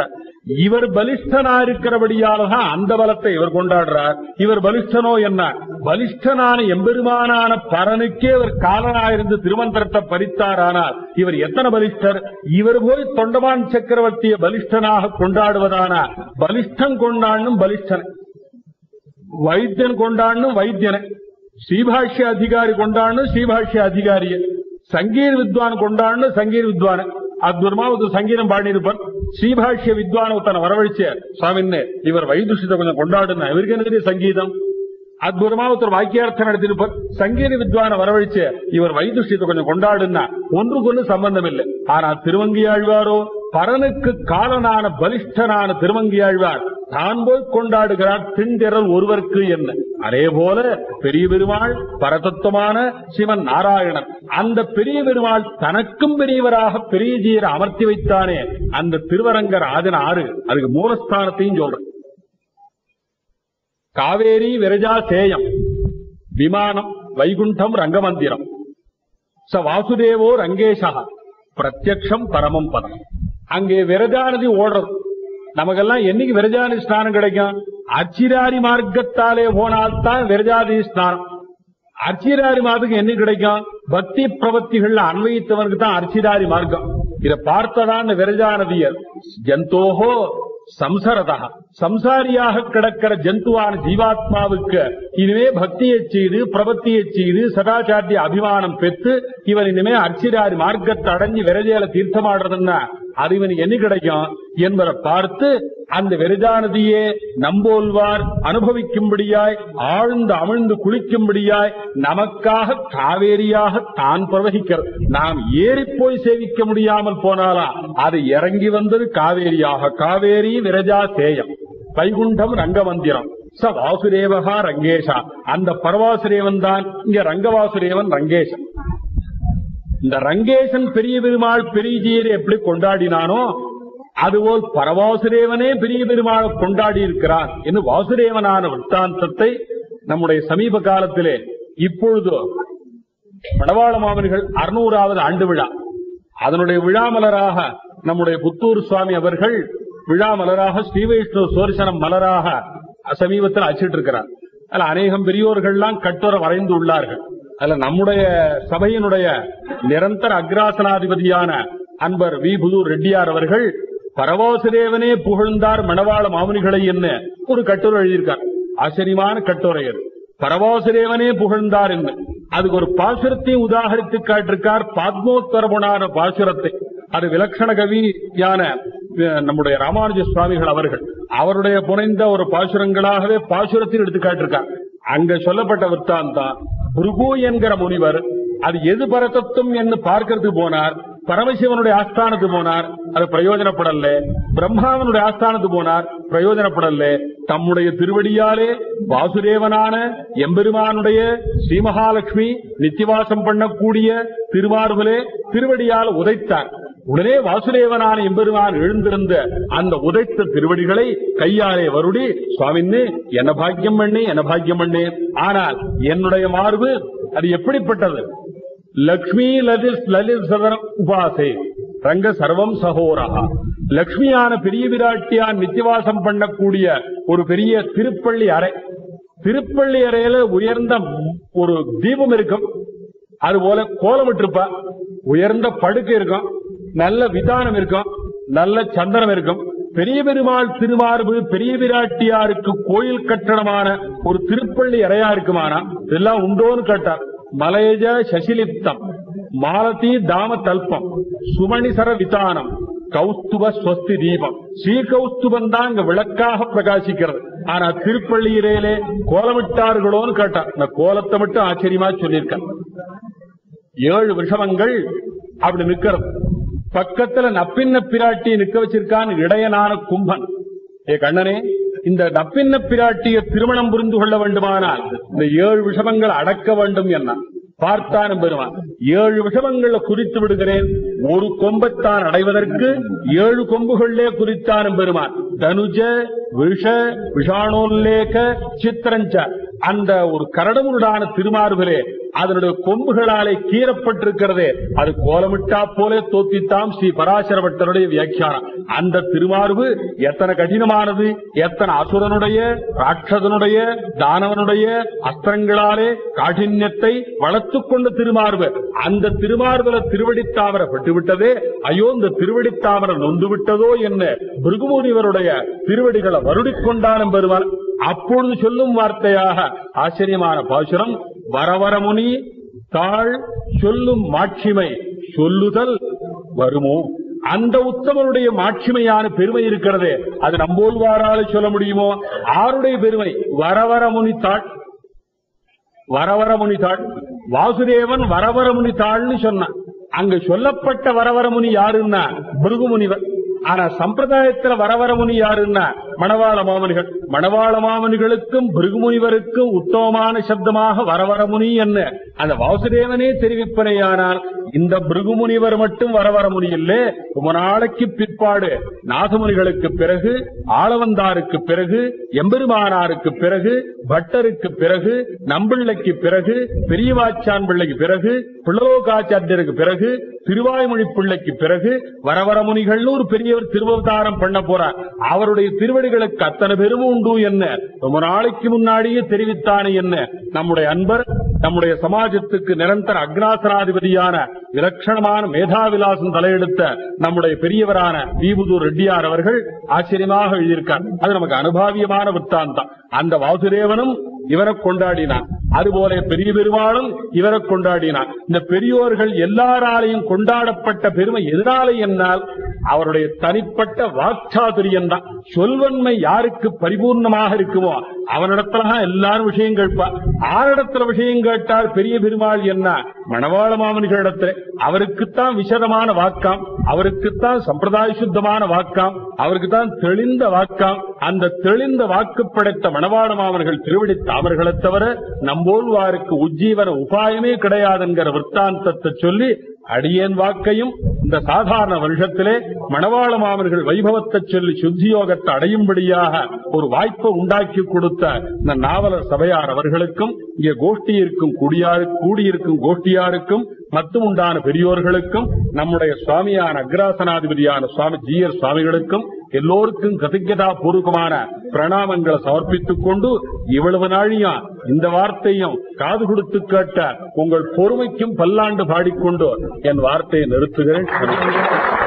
இவர் பலிஷ்டனா இருக்கிறபடியாலதான் அந்த பலத்தை இவர் கொண்டாடுறார் இவர் பலிஷ்டனோ என்ன பலிஷ்டனான எம்பெருமானான பரனுக்கே இவர் காலனாயிருந்து திருமந்திரத்தை பறித்தாரானால் இவர் எத்தனை பலிஷ்டர் இவர் போய் தொண்டமான் சக்கரவர்த்தியை பலிஷ்டனாக கொண்டாடுவதான பலிஷ்டன் கொண்டாடணும் பலிஷ்டன் வைத்தியன் கொண்டாடணும் வைத்தியனை ஸ்ரீபாஷ்ய அதிகாரி கொண்டாடணும் ஸ்ரீபாஷ்ய அதிகாரிய சங்கீத வித்வான் கொண்டாடணும் சங்கீத வித்வான அற்புதமா ஒரு சங்கீதம் பாடியிருப்பார் ஸ்ரீபாஷ்ய வித்வான ஒருத்தனை வரவழைச்ச சுவாமின்னு இவர் வைதுஷத்தை கொஞ்சம் கொண்டாடுனா இவருக்கு என்ன தெரியும் சங்கீதம் அற்புதமா ஒருத்தர் வாக்கியார்த்தம் நடத்திருப்பார் சங்கீத வித்வான வரவழைச்ச இவர் வைதுஷ்யத்தை கொஞ்சம் கொண்டாடுனா ஒன்றுக்கு ஒன்று சம்பந்தம் இல்லை ஆனா திருவங்கியாழ்வாரோ பரனுக்கு காலனான பலிஷ்டனான திருவங்கியாழ்வார் தான் போய் கொண்டாடுகிறார் திண்டிரல் ஒருவருக்கு என்ன அதே போல பெரிய பெருமாள் பரதத்துவமான சிவன் நாராயணன் அந்த பெரிய பெருமாள் தனக்கும் பெரியவராக பெரிய ஜீரை அமர்த்தி வைத்தானே அந்த திருவரங்கர் ஆதின ஆறு அதுக்கு மூலஸ்தானத்தையும் சொல்றேன் காவேரி விரஜா சேயம் விமானம் வைகுண்டம் ரங்கமந்திரம் ச வாசுதேவோ ரங்கேஷா பிரத்யக்ஷம் பரமம் பதம் அங்கே விரஜா நதி ஓடுறது நமக்கெல்லாம் என்னைக்கு விரஜாதி ஸ்நானம் கிடைக்கும் அச்சிராரி மார்க்கத்தாலே போனால்தான் விரஜாதி ஸ்நானம் அர்ச்சிராரி மார்க்கம் என்ன கிடைக்கும் பக்தி பிரவத்திகள்ல அன்வயித்தவனுக்கு தான் அர்ச்சிராரி மார்க்கம் இதை பார்த்ததான் விரஜா நதியர் ஜந்தோஹோ சம்சரதா சம்சாரியாக கிடக்கிற ஜந்துவான ஜீவாத்மாவுக்கு இனிமே பக்தியை செய்து பிரபத்தியை செய்து சதாச்சாரிய அபிமானம் பெற்று இவன் இனிமே அர்ச்சிராரி மார்க்கத்தை அடைஞ்சு விரஜையில தீர்த்தமாடுறதுன்னா அது இவனுக்கு என்ன கிடைக்கும் என்பதை பார்த்து அந்த விரஜானதியே நம்போல்வார் அனுபவிக்கும்படியாய் ஆழ்ந்து அமிழ்ந்து குளிக்கும்படியாய் நமக்காக காவேரியாக தான் பிரவகிக்கிறது நாம் ஏறி போய் சேவிக்க முடியாமல் போனாலா அது இறங்கி வந்தது காவேரியாக காவேரி விரஜா சேயம் வைகுண்டம் ரங்கமந்திரம் ச வாசுதேவகா ரங்கேஷா அந்த பரவாசுரேவன் தான் இங்க ரங்கவாசுரேவன் ரங்கேசன் இந்த ரங்கேசன் பெரிய பெருமாள் பெரியஜீரை எப்படி கொண்டாடினானோ அதுபோல் பரவாசுரேவனே பெரிய பெருமாளை கொண்டாடி இருக்கிறான் என்று வாசுதேவனான விற்த்தாந்தத்தை நம்முடைய சமீப காலத்திலே இப்பொழுது மணவாள மாமனிகள் அறுநூறாவது ஆண்டு விழா அதனுடைய விழா மலராக நம்முடைய புத்தூர் சுவாமி அவர்கள் விழா மலராக ஸ்ரீ வைஷ்ணவ சோரிசனம் மலராக சமீபத்தில் அச்சிட்டு இருக்கிறார் அதுல அநேகம் பெரியோர்கள்லாம் கட்டுரை வரைந்து உள்ளார்கள் அதுல நம்முடைய சபையினுடைய நிரந்தர அக்ராசனாதிபதியான அன்பர் வி புதூர் ரெட்டியார் அவர்கள் பரவாசுதேவனே புகழ்ந்தார் மணவாள மாமுனிகளை என்ன ஒரு கட்டுரை எழுதியிருக்கார் ஆச்சரியமான கட்டுரை அது பரவாசுதேவனே புகழ்ந்தார் என்ன அதுக்கு ஒரு பாசுரத்தையும் உதாகரித்து காட்டிருக்கார் பாத்மோத்தரமுனான பாசுரத்தை அது விலட்சண கவியான அஹ், நம்முடைய ராமானுஜ சுவாமிகள் அவர்கள் அவருடைய புனைந்த ஒரு பாசுரங்களாகவே பாசுரத்தில் எடுத்து காட்டிருக்கார் அங்க சொல்லப்பட்ட விற்த்தாந்தான் புருகு என்கிற முனிவர் அது எது பரதத்துவம் என்று பார்க்கறதுக்கு போனார் பரமசிவனுடைய ஆஸ்தானத்துக்கு போனார் அது பிரயோஜனப்படல பிரம்மாவனுடைய ஆஸ்தானத்துக்கு போனார் பிரயோஜனப்படல தம்முடைய திருவடியாலே வாசுதேவனான எம்பெருமானுடைய ஸ்ரீ மகாலட்சுமி நித்தியவாசம் பண்ணக்கூடிய திருமார்பலே திருவடியால் உதைத்தார் உடனே வாசுதேவனான எம்பெருமான் எழுந்திருந்த அந்த உதைத்த திருவடிகளை கையாலே வருடி சுவாமின்னு என்ன பாக்கியம் பண்ணி என்ன பாக்கியம் பண்ணி ஆனால் என்னுடைய மார்பு அது எப்படிப்பட்டது லக்ஷ்மி லலித் லலித் சதனம் உபாசே ரங்க சர்வம் சகோரகா லக்ஷ்மியான பெரிய விராட்டியான் நித்தியவாசம் பண்ணக்கூடிய ஒரு பெரிய திருப்பள்ளி அறை திருப்பள்ளி அறையில உயர்ந்த ஒரு தீபம் இருக்கும் அதுபோல கோலமிட்டிருப்பா உயர்ந்த படுக்கை இருக்கும் நல்ல விதானம் இருக்கும் நல்ல சந்தனம் இருக்கும் பெரிய பெருமாள் திருமார்பு பெரிய விராட்டியாருக்கு கோயில் கட்டணமான ஒரு திருப்பள்ளி அறையா இருக்குமானா இதெல்லாம் உண்டோன்னு கேட்டார் மலையஜ சசிலிப்தம் மாலதி தாம தல்பம் சுமணிசர விதானம் கௌஸ்துப ஸ்வஸ்தி தீபம் ஸ்ரீ கௌஸ்துபம் தான் இங்க விளக்காக பிரகாசிக்கிறது ஆனா திருப்பள்ளியிலே கோலமிட்டார்களோன்னு கேட்டார் இந்த கோலத்தை மட்டும் ஆச்சரியமா சொல்லியிருக்கேன் ஏழு விஷமங்கள் அப்படி நிக்கிறது பக்கத்துல நப்பின்ன பிராட்டி நிக்க வச்சிருக்கான் இடையனான கும்பன் ஏ கண்ணனே இந்த நப்பின்ன பிராட்டிய திருமணம் புரிந்து கொள்ள வேண்டுமானால் இந்த ஏழு விஷமங்கள் அடக்க வேண்டும் என்ன பார்த்தானும் பெருமான் ஏழு விஷமங்களை குறித்து விடுகிறேன் ஒரு கொம்பத்தான் அடைவதற்கு ஏழு கொம்புகளிலே குறித்தானும் பெருமான் தனுஜ விஷ விஷாணோல்லேக சித்திரஞ்ச அந்த ஒரு கரடமுருடான திருமார்பிலே அதனுடைய கொம்புகளாலே கீறப்பட்டிருக்கிறதே அது கோலமிட்டா போலே தோத்தித்தாம் ஸ்ரீ பராசர பட்டருடைய வியாக்கியானம் அந்த திருமார்பு எத்தனை கடினமானது எத்தனை அசுரனுடைய ராட்சதனுடைய தானவனுடைய அஸ்திரங்களாலே காഠின்யத்தை வளர்த்துக் கொண்ட திருமார்பு அந்த திருமார்பல திருவடித்தாமரை பட்டுவிட்டதே ஐயோ இந்த திருவடித்தாமரை நொந்து விட்டதோ என்ன பிருகுமுனிவருடைய திருவடிகளை வருடிக் கொண்டாலும் பெறுவார் அப்பொழுது சொல்லும் வார்த்தையாக ஆச்சரியமான பாசுரம் வரவரமுனி தாழ் சொல்லும் மாட்சிமை சொல்லுதல் வருமோ அந்த உத்தமனுடைய மாட்சிமையான பெருமை இருக்கிறதே அது நம்போல்வாரால சொல்ல முடியுமோ ஆருடைய பெருமை வரவரமுனி தாழ் வரவரமுனி தாழ் வாசுதேவன் வரவரமுனி தாள்னு சொன்னான் அங்க சொல்லப்பட்ட வரவரமுனி யாருன்னா பிருகுமுனிவர் ஆனா சம்பிரதாயத்துல வரவரமுனி யாருன்னா மணவாள மாமனிகள் மணவாள மாமனிகளுக்கும் பிருகுமுனிவருக்கும் உத்தமமான சப்தமாக வரவரமுனி என்ன அந்த வாசுதேவனே தெரிவிப்பனையானால் இந்த பிருகுமுனிவர் மட்டும் வரவரமுனி இல்லே ரொம்ப நாளைக்கு பிற்பாடு நாதமுனிகளுக்கு பிறகு ஆளவந்தாருக்கு பிறகு எம்பெருமானாருக்கு பிறகு பட்டருக்கு பிறகு நம்பிள்ளைக்கு பிறகு பெரியவாச்சான் பிள்ளைக்கு பிறகு பிள்ளலோகாச்சாரியருக்கு பிறகு திருவாய்மொழி பிள்ளைக்கு பிறகு வரவரமுனிகள்னு ஒரு பெரியவர் திருவவதாரம் பண்ண போறார் அவருடைய திருவடிகளுக்கு அத்தனை பெருமை உண்டு என்ன ரொம்ப நாளைக்கு முன்னாடியே தெரிவித்தானே என்ன நம்முடைய அன்பர் நம்முடைய சமாஜத்துக்கு நிரந்தர அக்னாசனாதிபதியான விலட்சணமான மேதாவிலாசம் தலையெடுத்த நம்முடைய பெரியவரான தீபுதூர் ரெட்டியார் அவர்கள் ஆச்சரியமாக எழுதியிருக்கார் அது நமக்கு அனுபாவியமான விற்த்தாந்தம் அந்த வாசுதேவனும் இவரை கொண்டாடினான் அதுபோல பெரிய பெருமாளும் இவரை கொண்டாடினான் இந்த பெரியோர்கள் எல்லாராலையும் கொண்டாடப்பட்ட பெருமை எதனால என்னால் அவருடைய தனிப்பட்ட வாக்சாதுரியம் தான் சொல்வன்மை யாருக்கு பரிபூர்ணமாக இருக்குமோ அவனிடத்துலதான் எல்லாரும் விஷயம் கேட்பா ஆரிடத்துல விஷயம் கேட்டால் பெரிய பெருமாள் என்ன மணவாள மாமனிகளிடத்துல அவருக்குத்தான் விசதமான வாக்காம் அவருக்குத்தான் சம்பிரதாய சுத்தமான வாக்காம் அவருக்குத்தான் தெளிந்த வாக்காம் அந்த தெளிந்த வாக்கு படைத்த மணவாள மாமன்கள் திருவடி தாமர்களை தவிர நம்போல்வாருக்கு உஜ்ஜீவன உபாயமே கிடையாது என்கிற விற்த்தாந்தத்தை சொல்லி அடியேன் வாக்கையும் இந்த சாதாரண வருஷத்திலே மணவாள மாமர்கள் வைபவத்தை சொல்லி சுத்தியோகத்தை அடையும்படியாக ஒரு வாய்ப்பை உண்டாக்கி கொடுத்த இந்த நாவலர் சபையார் அவர்களுக்கும் இங்கே கோஷ்டியிருக்கும் கூடியாரு கூடியிருக்கும் கோஷ்டியாருக்கும் மற்றும் உண்டான பெரியோர்களுக்கும் நம்முடைய சுவாமியான அக்ராசனாதிபதியான சுவாமி ஜி ஆர் சுவாமிகளுக்கும் எல்லோருக்கும் கதிகதா பூர்வகமான பிரணாமங்களை சமர்ப்பித்துக் கொண்டு இவ்வளவு நாழியும் இந்த வார்த்தையும் காது கொடுத்து கேட்ட உங்கள் பொறுமைக்கும் பல்லாண்டு பாடிக்கொண்டு என் வார்த்தையை நிறுத்துகிறேன்